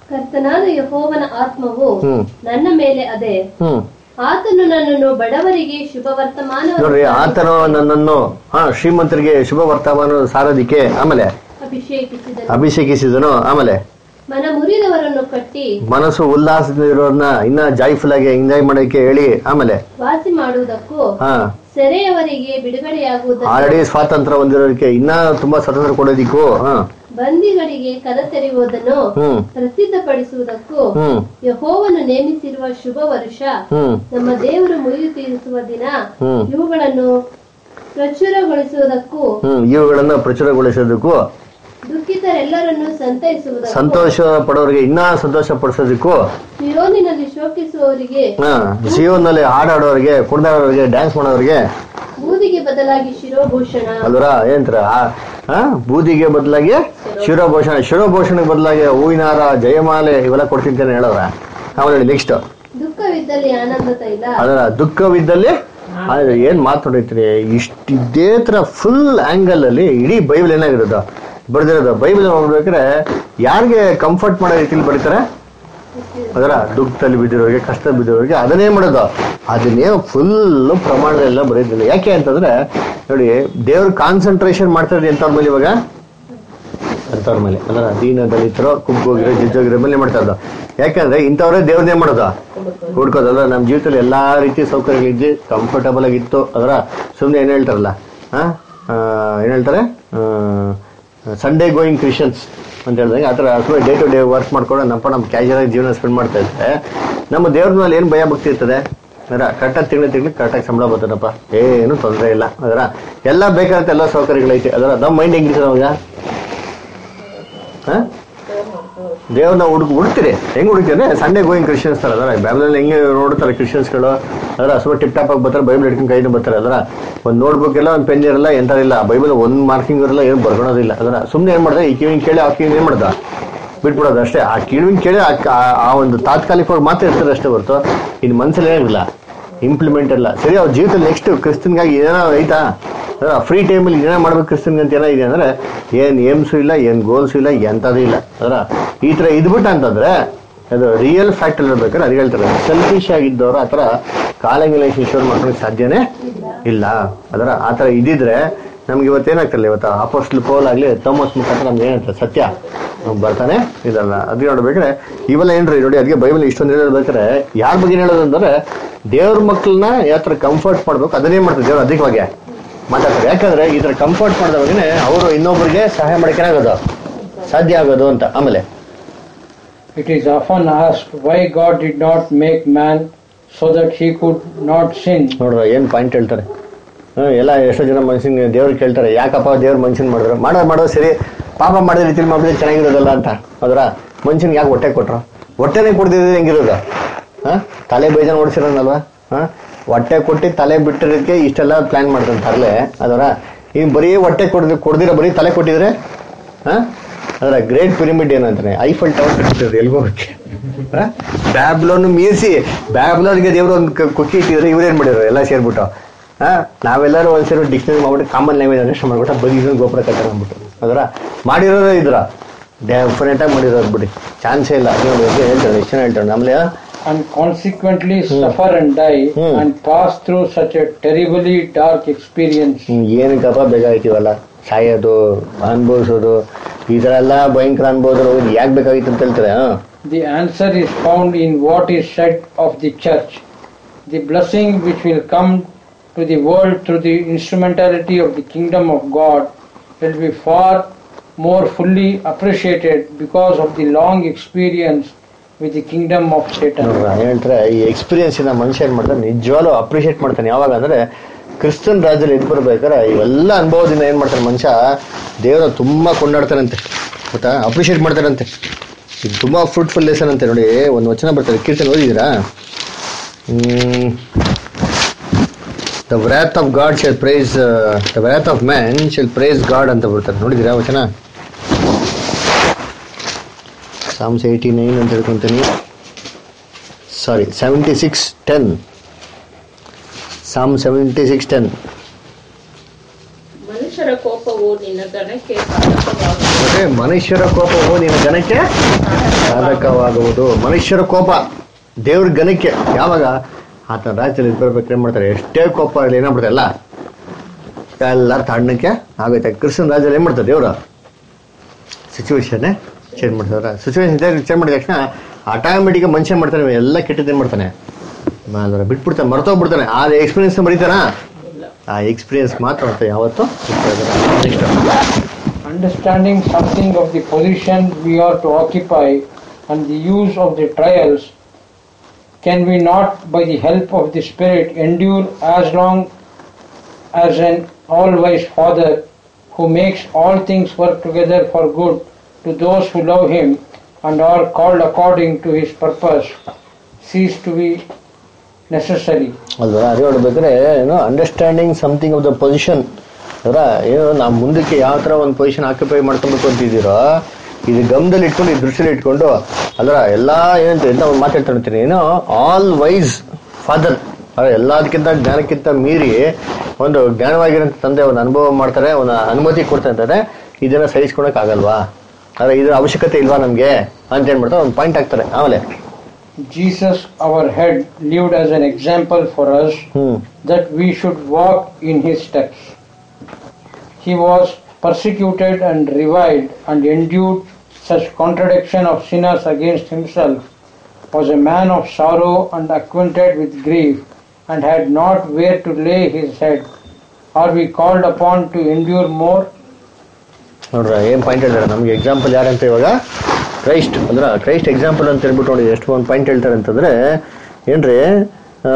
ಕರ್ತನಾದ ಯಹೋವನ ಆತ್ಮವು ಹ್ಮ್ ನನ್ನ ಮೇಲೆ ಅದೇ ಹ್ಮ್ ಆತನು ನನ್ನನ್ನು ಬಡವರಿಗೆ ಶುಭ ವರ್ತಮಾನ ನೋಡ್ರಿ ಆತನು ನನ್ನನ್ನು ಹಾ ಶ್ರೀಮಂತರಿಗೆ ಶುಭ ವರ್ತಮಾನ ಸಾರೋದಿಕ್ಕೆ ಆಮೇಲೆ ಅಭಿಷೇಕಿಸಿದನು ಅಭಿಷೇಕಿಸಿದನು ಆಮೇಲೆ ಮನ ಮುರಿದವರನ್ನು ಕಟ್ಟಿ ಮನಸ್ಸು ಉಲ್ಲಾಸದಲ್ಲಿರೋರ್ನ ಇನ್ನ ಜಾಯ್ಫುಲ್ ಆಗಿ ಎಂಜಾಯ್ ಮಾಡೋಕೆ ಹೇಳಿ ಆಮೇಲೆ ವಾಸಿ ಮಾಡುವುದಕ್ಕೂ ಹಾ ಸೆರೆಯವರಿಗೆ ಬಿಡುಗಡೆಯಾಗುವುದಕ್ಕೂ ಆಲ್ರೆಡಿ ಸ್ವಾತಂತ್ರ್ಯ ಹೊಂದಿರೋದಕ್ಕೆ ಇನ್ನ ತುಂಬಾ ಸ್ವಾತಂತ್ರ್ಯ ಕೊಡೋದಿಕ್ಕೂ ಹಾ ಬಂದಿಗಳಿಗೆ ಕದ ತೆರೆಯುವುದನ್ನು ಹ್ಮ್ ಪ್ರಸಿದ್ಧಪಡಿಸುವುದಕ್ಕೂ ಹ್ಮ್ ಯಹೋವನು ನೇಮಿಸಿರುವ ಶುಭ ವರುಷ ಹ್ಮ್ ನಮ್ಮ ದೇವರು ಮುರಿದು ತೀರಿಸುವ ದಿನ ಹ್ಮ್. ಇವುಗಳನ್ನು ಪ್ರಚುರಗೊಳಿಸುವುದಕ್ಕೂ ಹ್ಮ್ ಇವುಗಳನ್ನ ಪ್ರಚುರಗೊಳಿಸೋದಕ್ಕೂ ದುಃಖಿತರೆಲ್ಲರನ್ನು ಸಂತೈಸುವುದಕ್ಕೂ ಸಂತೋಷ ಪಡೋರಿಗೆ ಇನ್ನ ಸಂತೋಷ ಪಡಿಸೋದಕ್ಕೂ ಸಿಯೋನಿನಲ್ಲಿ ಶೋಕಿಸುವವರಿಗೆ ಹಾ ಜೀವನದಲ್ಲಿ ಹಾಡಾಡೋರಿಗೆ ಕುಡ್ದಾಡೋರಿಗೆ ಡ್ಯಾನ್ಸ್ ಮಾಡೋರಿಗೆ ಬೂದಿಗೆ ಬದಲಾಗಿ ಶಿರೋಭೂಷಣ ಅಲ್ವರ ಏನಂತಾರ ಹಾ ಬೂದಿಗೆ ಬದಲಾಗಿ ಶಿರೋಭೂಷಣ ಶಿರೋಭೂಷಣಕ್ಕೆ ಬದಲಾಗಿ ಹೂವಿನ ಹಾರ ಜಯಮಾಲೆ ಇವೆಲ್ಲ ಕೊಡ್ತೀನಿ ಅಂತ ಹೇಳೋರ ಆಮೇಲೆ ನೆಕ್ಸ್ಟ್ ದುಃಖವಿದ್ದಲ್ಲಿ ಆನಂದ ತೈಲ ಅದರ ದುಃಖವಿದ್ದಲ್ಲಿ ಆದ್ರೆ ಏನ್ ಮಾತಾಡೈತ್ರಿ ಇಷ್ಟ ಇದೇ ತರ ಫುಲ್ ಆಂಗಲ್ ಅಲ್ಲಿ ಇಡೀ ಬೈಬಲ್ ಏನಾಗಿರೋದು ಬರ್ದಿರೋದು ಬೈಬಲ್ ನೋಡ್ಬೇಕಾದ್ರೆ ಯಾರಿಗೆ ಕಂಫರ್ಟ್ ಮಾಡೋ ರೀತಿಲಿ ಬರೀತಾರೆ ಅದರ ದುಃಖದಲ್ಲಿ ಬಿದ್ದಿರೋರಿಗೆ ಕಷ್ಟ ಬಿದ್ದಿರೋರಿಗೆ ಅದನ್ನೇ ಮಾಡೋದು ಅದನ್ನೇ ಫುಲ್ ಪ್ರಮಾಣದಲ್ಲ ಬರೀದಿಲ್ಲ ಯಾಕೆ ಅಂತಂದ್ರೆ ನೋಡಿ ದೇವ್ರ ಕಾನ್ಸಂಟ್ರೇಷನ್ ಮಾಡ್ತಾ ಇರೋದು ಎಂತವ್ರ ಮೇಲೆ ಇವಾಗ ಅಂತವ್ರ ಮೇಲೆ ಅದರ ದೀನ ದಲಿತರು ಕುಗ್ಗೋಗಿರೋ ಜಿಜ್ಜೋಗಿರೋ ಮೇಲೆ ಮಾಡ್ತಾ ಇರೋದು ಯಾಕಂದ್ರೆ ಇಂಥವ್ರೇ ದೇವ್ರನ್ನೇ ಮಾಡೋದು ಹುಡ್ಕೋದು ಅದ್ರ ನಮ್ಮ ಜೀವಿತದಲ್ಲಿ ಎಲ್ಲಾ ರೀತಿ ಸೌಕರ್ಯಗಳಿದ್ದು ಕಂಫರ್ಟಬಲ್ ಆಗಿತ್ತು ಅದರ ಸುಮ್ಮನೆ ಏನ್ ಹೇಳ್ತಾರಲ್ಲ ಆ ಆ, ಏನ್ ಹೇಳ್ತಾರೆ ಸಂಡೇ ಗೋಯಿಂಗ್ ಕ್ರಿಶ್ಚಿಯನ್ಸ್ ಅಂತ ಹೇಳಿದಾಗ ಆ ಥರ ಅಥವಾ ಡೇ ಟು ಡೇ ವರ್ಕ್ ಮಾಡ್ಕೊಂಡು ನಮ್ಮ ನಮ್ಮ ಕ್ಯಾಶುಯಲ್ ಆಗಿ ಜೀವನ ಸ್ಪೆಂಡ್ ಮಾಡ್ತಾ ಇದ್ರೆ ನಮ್ಮ ದೇವ್ರ ಮೇಲೆ ಏನು ಭಯ ಭಕ್ತಿ ಇರ್ತದೆ ಅದರ ಕರೆಕ್ಟಾಗಿ ತಿಂಗಳು ತಿಂಗಳು ಕರೆಕ್ಟಾಗಿ ಸಂಬಳ ಬರ್ತದಪ್ಪ ಏನು ತೊಂದರೆ ಇಲ್ಲ ಅದರ ಎಲ್ಲ ಬೇಕಾದಂತ ಎಲ್ಲ ಸೌಕರ್ಯಗಳೈತೆ ಅದರ ನಮ್ಮ ಮೈಂಡ್ ಹೆಂಗಿರ್ತದೆ ಅವಾಗ ಹಾ ದೇವ್ರನ್ನ ಹುಡುಕ್ ಹುಡ್ತೀರಿ ಹೆಂಗ್ ಹುಡುಕ್ತಾರೆ ಸಂಡೇ ಗೋಯಿಂಗ್ ಕ್ರಿಶ್ಚಿಯನ್ಸ್ ತರ ಅದರ ಬ್ಯಾಬ್ಲಲ್ಲಿ ಹೆಂಗೆ ನೋಡ್ತಾರೆ ಕ್ರಿಶ್ಚಿಯನ್ಸ್ಗಳು ಅದರ ಸ್ವಲ್ಪ ಟಿಪ್ ಟಾಪ್ ಆಗಿ ಬರ್ತಾರೆ ಬೈಬಲ್ ಹಿಡ್ಕೊಂಡು ಕೈಯಿಂದ ಬರ್ತಾರೆ ಅದರ ಒಂದು ನೋಟ್ಬುಕ್ ಇಲ್ಲ ಒಂದು ಪೆನ್ ಇರಲ್ಲ ಎಂಥದಿಲ್ಲ ಬೈಬಲ್ ಒಂದು ಮಾರ್ಕಿಂಗ್ ಇರಲ್ಲ ಏನು ಬರ್ಕೊಳೋದಿಲ್ಲ ಅದರ ಸುಮ್ಮನೆ ಏನು ಮಾಡ್ದೆ ಈ ಕಿವಿನ ಕೇಳಿ ಆ ಕಿವಿನ ಏನು ಮಾಡ್ದ ಬಿಟ್ಬಿಡೋದು ಅಷ್ಟೇ ಆ ಕಿವಿನ ಕೇಳಿ ಆ- ಆ- ಆ ಒಂದು ತಾತ್ಕಾಲಿಕವಾಗಿ ಮಾತ್ರ ಇರ್ತಾರೆ ಅಷ್ಟೇ ಹೊರತು ಇನ್ನು ಮನಸ್ಸಲ್ಲಿ ಏನಿಲ್ಲ ಇಂಪ್ಲಿಮೆಂಟ್ ಇಲ್ಲ ಸರಿ ಅವ್ರ ಜೀವಿತದಲ್ಲಿ ನೆಕ್ಸ್ಟ್ ಕ್ರಿಸ್ತನ್ಗಾಗಿ ಏನೋ ಐತಾ ಫ್ರೀ ಟೈಮಲ್ಲಿ ಏನೋ ಮಾಡ್ಬೇಕು ಕ್ರಿಸ್ತನ್ಗೆ ಅಂತ ಏನೋ ಇದೆ ಅಂದ್ರೆ ಏನ್ ಏಮ್ಸು ಇಲ್ಲ ಏನ್ ಗೋಲ್ಸು ಇಲ್ಲ ಎಂಥದ್ದು ಇಲ್ಲ ಅದರ ಈ ತರ ಇದ್ಬಿಟ್ಟ ಅಂತಂದ್ರೆ ಅದು ರಿಯಲ್ ಫ್ಯಾಕ್ಟ್ ಅಲ್ಲಿ ಇರ್ಬೇಕಾದ್ರೆ ಅದು ಹೇಳ್ತಾರೆ ಸೆಲ್ಫಿಶ್ ಆಗಿದ್ದವರು ಆ ಥರ ಕಾಲಂಗಿಲ ಶಿಶೋರ್ ಮಾಡ್ಕೊಳಕ್ ಸಾಧ್ಯನೇ ಇಲ್ಲ ಅದರ ಆ ಥರ ಇದ್ದಿದ್ರೆ ನಮ್ಗೆ ಇವತ್ತೇನಾಗ್ತಿಲ್ಲ ಇವತ್ತು ಅಪೋಸ್ಟಲ್ ಪೋಲ್ ಆಗಲಿ ಥೋಮಸ್ ಮುಖಾಂತರ ನಮ್ಗೆ ಏನಾಗ್ತದೆ ಸತ್ಯ ನಮ್ಗ್ ಬರ್ತಾನೆ ಇದಲ್ಲ ಅದು ನೋಡ್ಬೇಕಾದ್ರೆ ಇವೆಲ್ಲ ಏನ್ರಿ ನೋಡಿ ಅದಕ್ಕೆ ಬೈಬಲ್ ಇಷ್ಟೊಂದು ಹೇಳ್ಬೇಕಾದ್ರೆ ಯಾರ ಬಗ್ಗೆ ಹೇಳೋದು ಅಂದ್ರೆ ದೇವ್ರ ಮಕ್ಕಳನ್ನ ಯಾವ ಥರ ಕಂಫರ್ಟ್ ಮಾಡ್ಬೇಕು ಅದನ್ನೇ ಮಾಡ್ತಾರೆ ದೇವ್ರು ಅಧಿಕವಾಗಿ ಮಾತಾಡ್ತಾರೆ ಯಾಕಂದ್ರೆ ಈ ಥರ ಕಂಫರ್ಟ್ ಮಾಡಿದವಾಗನೇ ಅವರು ಇನ್ನೊಬ್ಬರಿಗೆ ಸಹಾಯ ಮಾಡಕ್ಕೆ ಏನಾಗೋದು ಸಾಧ್ಯ ಆಗೋದು ಅಂತ ಆಮೇಲೆ It is often asked why God did not make man so that he could not sin. ನೋಡ್ರ ಏನ್ ಪಾಯಿಂಟ್ ಹೇಳ್ತಾರೆ ಹ್ಮ್, ಎಲ್ಲ ಎಷ್ಟೋ ಜನ ಮನುಷ್ಯನ್ ದೇವ್ರು ಕೇಳ್ತಾರೆ ಯಾಕಪ್ಪ ದೇವ್ರ ಮನುಷ್ಯನ್ ಮಾಡಿದ್ರು ಮಾಡೋ ಮಾಡೋ ಸರಿ ಪಾಪ ಮಾಡಿದ ರೀತಿಲಿ ಮಾಡಿದ್ರೆ ಚೆನ್ನಾಗಿರೋದಲ್ಲ ಅಂತ ಅದರ ಮನುಷ್ಯನ್ಗೆ ಯಾಕೆ ಹೊಟ್ಟೆ ಕೊಟ್ರು ಹೊಟ್ಟೆನೇ ಕೊಡ್ದಿದ್ರೆ ಹೆಂಗಿರೋದು ಹಾ ತಲೆ ಬೇಜಾನ್ ಓಡಿಸಿರೋನಲ್ವಾ ಹಾ ಹೊಟ್ಟೆ ಕೊಟ್ಟು ತಲೆ ಬಿಟ್ಟಿರೋದಕ್ಕೆ ಇಷ್ಟೆಲ್ಲ ಪ್ಲಾನ್ ಮಾಡ್ತಾನೆ ತರಲೆ ಅದರ ಈಗ ಬರೀ ಹೊಟ್ಟೆ ಕೊಡ್ದು ಕೊಡ್ದಿರ ಬರೀ ತಲೆ ಕೊಟ್ಟಿದ್ರೆ ಹಾ ಅದರ ಗ್ರೇಟ್ ಪಿರಮಿಡ್ ಏನಂತಾನೆ ಐಫಲ್ ಟವರ್ ಕಟ್ಟಿದ್ರು ಎಲ್ಗೋಗಕ್ಕೆ ಬ್ಯಾಬ್ಲೋನ್ ಮೀರಿಸಿ ಬ್ಯಾಬ್ಲೋನ್ಗೆ ದೇವ್ರು ಒಂದು ಕುಕ್ಕಿ ಇಟ್ಟಿದ್ರೆ ಇವ್ರೇನ್ ಮಾಡಿದ್ರು ಎಲ್ಲ ಸೇರ್ಬಿಟ್ಟು ಹಾ ನಾವೆಲ್ಲರೂ ಒಂದ್ ಸೇರಿ ಡಿಕ್ಷನರಿ ಮಾಡ್ಬಿಟ್ಟು ಕಾಮನ್ ಲ್ಯಾಂಗ್ವೇಜ್ ಅಂಡರ್ಸ್ಟ್ಯಾಂಡ್ ಮಾಡ್ಬಿಟ್ಟು ಬರೀ ಇದನ್ನ ಗೋಪುರ ಕಟ್ಟಾರ ಅಂದ್ಬಿಟ್ಟು ಅದರ ಮಾಡಿರೋದೇ ಇದ್ರ ಡೆಫಿನೆಟ್ ಆಗಿ ಮಾಡಿರೋದು ಬಿಡಿ ಚಾನ್ಸೇ ಇಲ್ಲ ಅದು ನೋಡಿ, ಅದೇ ಹೇಳ್ತಾರೆ ಎಷ್ಟು ಜನ ಹೇಳ್ತಾರೆ ಆಮೇಲೆ and consequently suffer and die Hmm. and pass through such a terribly dark experience. ಹ್ಮ್, ಏನಕ್ಕಪ್ಪ ಬೇಕಾಗಿತ್ತೀವಲ್ಲ ಸಾಯೋದು ಅನುಭವಿಸೋದು ಈ ತರ ಎಲ್ಲ ಭಯಂಕರ ಅನುಭವದಲ್ಲಿ ಹೋಗೋದು ಯಾಕೆ ಬೇಕಾಗಿತ್ತು ಅಂತ ಹೇಳ್ತಾರೆ ಹಾ The answer is found in what is said of the church. The blessing which will come to the world through the instrumentality of the kingdom of God will be far more fully appreciated because of the long experience with the kingdom of Satan. ನೋಡ್ರ ಹೇಳ್ತಾರೆ ಈ experience ಇಂದ ಮನುಷ್ಯ ಏನ್ ಮಾಡ್ತಾನೆ ನಿಜವಾಗ್ಲೂ appreciate ಮಾಡ್ತಾನೆ ಯಾವಾಗ ಅಂದ್ರೆ ಕ್ರಿಸ್ತನ್ ರಾಜ್ಯದಲ್ಲಿ ಎದ್ದು ಬರ್ಬೇಕಾದ್ರೆ ಇವೆಲ್ಲ ಅನುಭವದಿಂದ ಏನ್ ಮಾಡ್ತಾನೆ ಮನುಷ್ಯ ದೇವರ ತುಂಬಾ ಕೊಂಡಾಡ್ತಾನಂತೆ ಗೊತ್ತಾ ಅಪ್ರಿಷಿಯೇಟ್ ಮಾಡ್ತಾರಂತೆ ಇದು ತುಂಬಾ ಫ್ರೂಟ್ಫುಲ್ ಲೆಸನ್ ಅಂತೆ ನೋಡಿ ಒಂದು ವಚನ ಬರ್ತದೆ ಕೀರ್ತನೆ ಓದಿದ್ದೀರಾ the wrath of God shall praise the wrath of man shall praise God ಅಂತ ಬರ್ತಾರೆ ನೋಡಿದಿರಾ ವಚನ ಸಾಮ್ಸ್ ಏಯ್ಟಿ ನೈನ್ ಅಂತ ಹೇಳ್ಕೊಂತೀನಿ sorry seventy six ten psalm seventy six ten ಮನುಷ್ಯರ ಕೋಪವು ನಿನ್ನ ಘನಕ್ಕೆ ಸಾಧಕವಾಗುವುದು ಏನ್ರಿ ಮನುಷ್ಯರ ಕೋಪವು ನಿನ್ನ ಜನಕ್ಕೆ ಸಾಧಕವಾಗುವುದು ಮನುಷ್ಯರ ಕೋಪ ದೇವ್ರ ಗಣಕ್ಕೆ ಯಾವಾಗ ಆತನ ರಾಜ್ಯದಲ್ಲಿ ಬರ್ಬೇಕು ಏನ್ ಮಾಡ್ತಾರೆ ಎಷ್ಟೇ ಕೋಪ ಆಗಲಿ ಏನಾಗ್ಬಿಡ್ತಾರೆ ಎಲ್ಲ ಎಲ್ಲ ತಣ್ಣಕ್ಕೆ ಆಗುತ್ತೆ ಕ್ರಿಸ್ತನ್ ರಾಜ್ಯದಲ್ಲಿ ಏನ್ ಮಾಡ್ತಾರೆ ದೇವ್ರು ಸಿಚುವೇಶನ್ ಚೇಂಜ್ ಮಾಡ್ತಾರೆ ಸಿಚುವೇಶನ್ ಚೇಂಜ್ ಮಾಡಿದ ತಕ್ಷಣ ಆಟೋಮೆಟಿಕ್ ಮನುಷ್ಯ ಮಾಡ್ತಾನೆ ಎಲ್ಲ ಕೆಟ್ಟದ್ದೇನ್ ಮಾಡ್ತಾನೆ ಅದರ ಬಿಟ್ಬಿಡ್ತಾನೆ ಮರ್ತೋಗ್ಬಿಡ್ತಾನೆ ಆ ಎಕ್ಸ್ಪೀರಿಯನ್ಸ್ ಬರೀತಾನ ಆ ಎಕ್ಸ್ಪೀರಿಯನ್ಸ್ ಮಾತ್ರ ಅಂತ ಯಾವತ್ತು Understanding something of the position we are to occupy and the use of the trials, can we not, by the help of the Spirit, endure as long as an all wise Father who makes all things work together for good to those who love Him and are called according to His purpose, cease to be necessary? ಅಲ್ವಾ ಅದೇ ನೋಡ್ಬೇಕಾದ್ರೆ ಏನೋ understanding something of the position ಅವರ ಏನು ನಾವು ಮುಂದಕ್ಕೆ ಯಾವ ಥರ ಒಂದು ಪೊಸಿಷನ್ ಆಕ್ಯುಪೈ ಮಾಡ್ಕೊಬೇಕು ಅಂತಿದ್ದೀರೋ ಇದು ಗಮನದಲ್ಲಿ ಇಟ್ಕೊಂಡು ಈ ದೃಷ್ಟಿಯಲ್ಲಿ ಇಟ್ಕೊಂಡು ಅಲ್ರ ಎಲ್ಲ ಏನಂತ ಎಂತ ಒಂದು ಮಾತಾಡ್ತಾ ಏನೋ ಆಲ್ ವೈಸ್ ಫಾದರ್ ಅದ್ರ ಎಲ್ಲದಕ್ಕಿಂತ ಜ್ಞಾನಕ್ಕಿಂತ ಮೀರಿ ಒಂದು ಜ್ಞಾನವಾಗಿರೋಂಥ ತಂದೆ ಒಂದು ಅನುಭವ ಮಾಡ್ತಾರೆ ಒಂದು ಅನುಮತಿ ಕೊಡ್ತಾ ಇರ್ತಾರೆ ಇದನ್ನ ಸಹಿಸ್ಕೊಳಕ್ ಆಗಲ್ವಾ ಅದ್ರ ಇದ್ರ ಅವಶ್ಯಕತೆ ಇಲ್ವಾ ನಮ್ಗೆ ಅಂತ ಏನ್ ಮಾಡ್ತಾರೆ ಒಂದು ಪಾಯಿಂಟ್ ಹಾಕ್ತಾರೆ ಆಮೇಲೆ Jesus, our head, lived as an example for us hmm that we should walk in his steps. He was persecuted and reviled and endured such contradiction of sinners against himself, was a man of sorrow and acquainted with grief, and had not where to lay his head. Are we called upon to endure more? ನೋಡ್ರ ಏನ್ point ಹೇಳ್ತಾರೆ ನಮ್ಗೆ example ಯಾರಂತ ಇವಾಗ Christ ಅಂದ್ರ Christ example ಅಂತ ಹೇಳ್ಬಿಟ್ಟು ನೋಡಿ ಎಷ್ಟು ಒಂದು ಪಾಯಿಂಟ್ ಹೇಳ್ತಾರೆ ಅಂತಂದ್ರೆ ಏನ್ರಿ ಆ,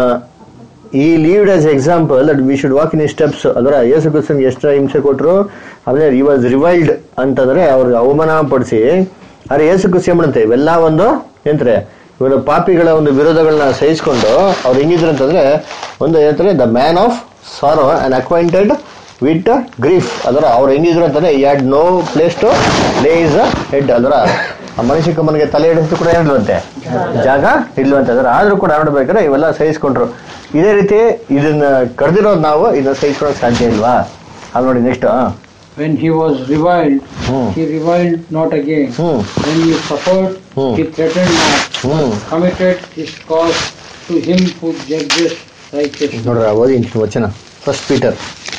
he lived as example that we should walk in steps ಅದರ ಯೇಸು ಕ್ರಿಸ್ತನ್ಗೆ ಎಷ್ಟು ಹಿಂಸೆ ಕೊಟ್ಟರು ಆಮೇಲೆ ಈ ವಾಸ್ ರಿವೈಲ್ಡ್ ಅಂತಂದ್ರೆ ಅವ್ರಿಗೆ ಅವಮಾನ ಪಡಿಸಿ ಆದ್ರೆ ಯೇಸು ಕ್ರಿಸ್ತ ಮಾಡಂತೆ ಇವೆಲ್ಲ ಒಂದು ಏನ್ರೆ ಇವಾಗ ಪಾಪಿಗಳ ಒಂದು ವಿರೋಧಗಳನ್ನ ಸಹಿಸ್ಕೊಂಡು ಅವ್ರು ಹೆಂಗಿದ್ರು ಅಂತಂದ್ರೆ ಒಂದು ಏನಂತಾರೆ the man of sorrow and acquainted with grief ಅದರ ಅವ್ರು ಹೆಂಗಿದ್ರು ಅಂತಂದ್ರೆ had no place to lay his head ಅದರ ಆ ಮನುಷ್ಯ ಕಮ್ಮನಿಗೆ ತಲೆ ಇಡಿಸು ಕೂಡ ಏನಿಲ್ವಂತೆ ಜಾಗ ಇಲ್ವಂತೆ ಅದರ ಆದ್ರೂ ಕೂಡ ನೋಡ್ಬೇಕಾದ್ರೆ ಇವೆಲ್ಲ ಸಹಿಸ್ಕೊಂಡ್ರು ಇದೇ ರೀತಿ ಇದನ್ನ ಕರೆದಿರೋದು ನಾವು ಇದನ್ನ ಸಹಿಸ್ಕೊಳಕ್ ಸಾಧ್ಯ ಇಲ್ವಾ ಅದು ನೋಡಿ next When he was reviled, Hmm. he reviled not again. Hmm When he suffered, Hmm. he threatened not. Hmm committed his cause to him who judges righteously. ನೋಡ್ರ ಓದಿ ವಚನ first Peter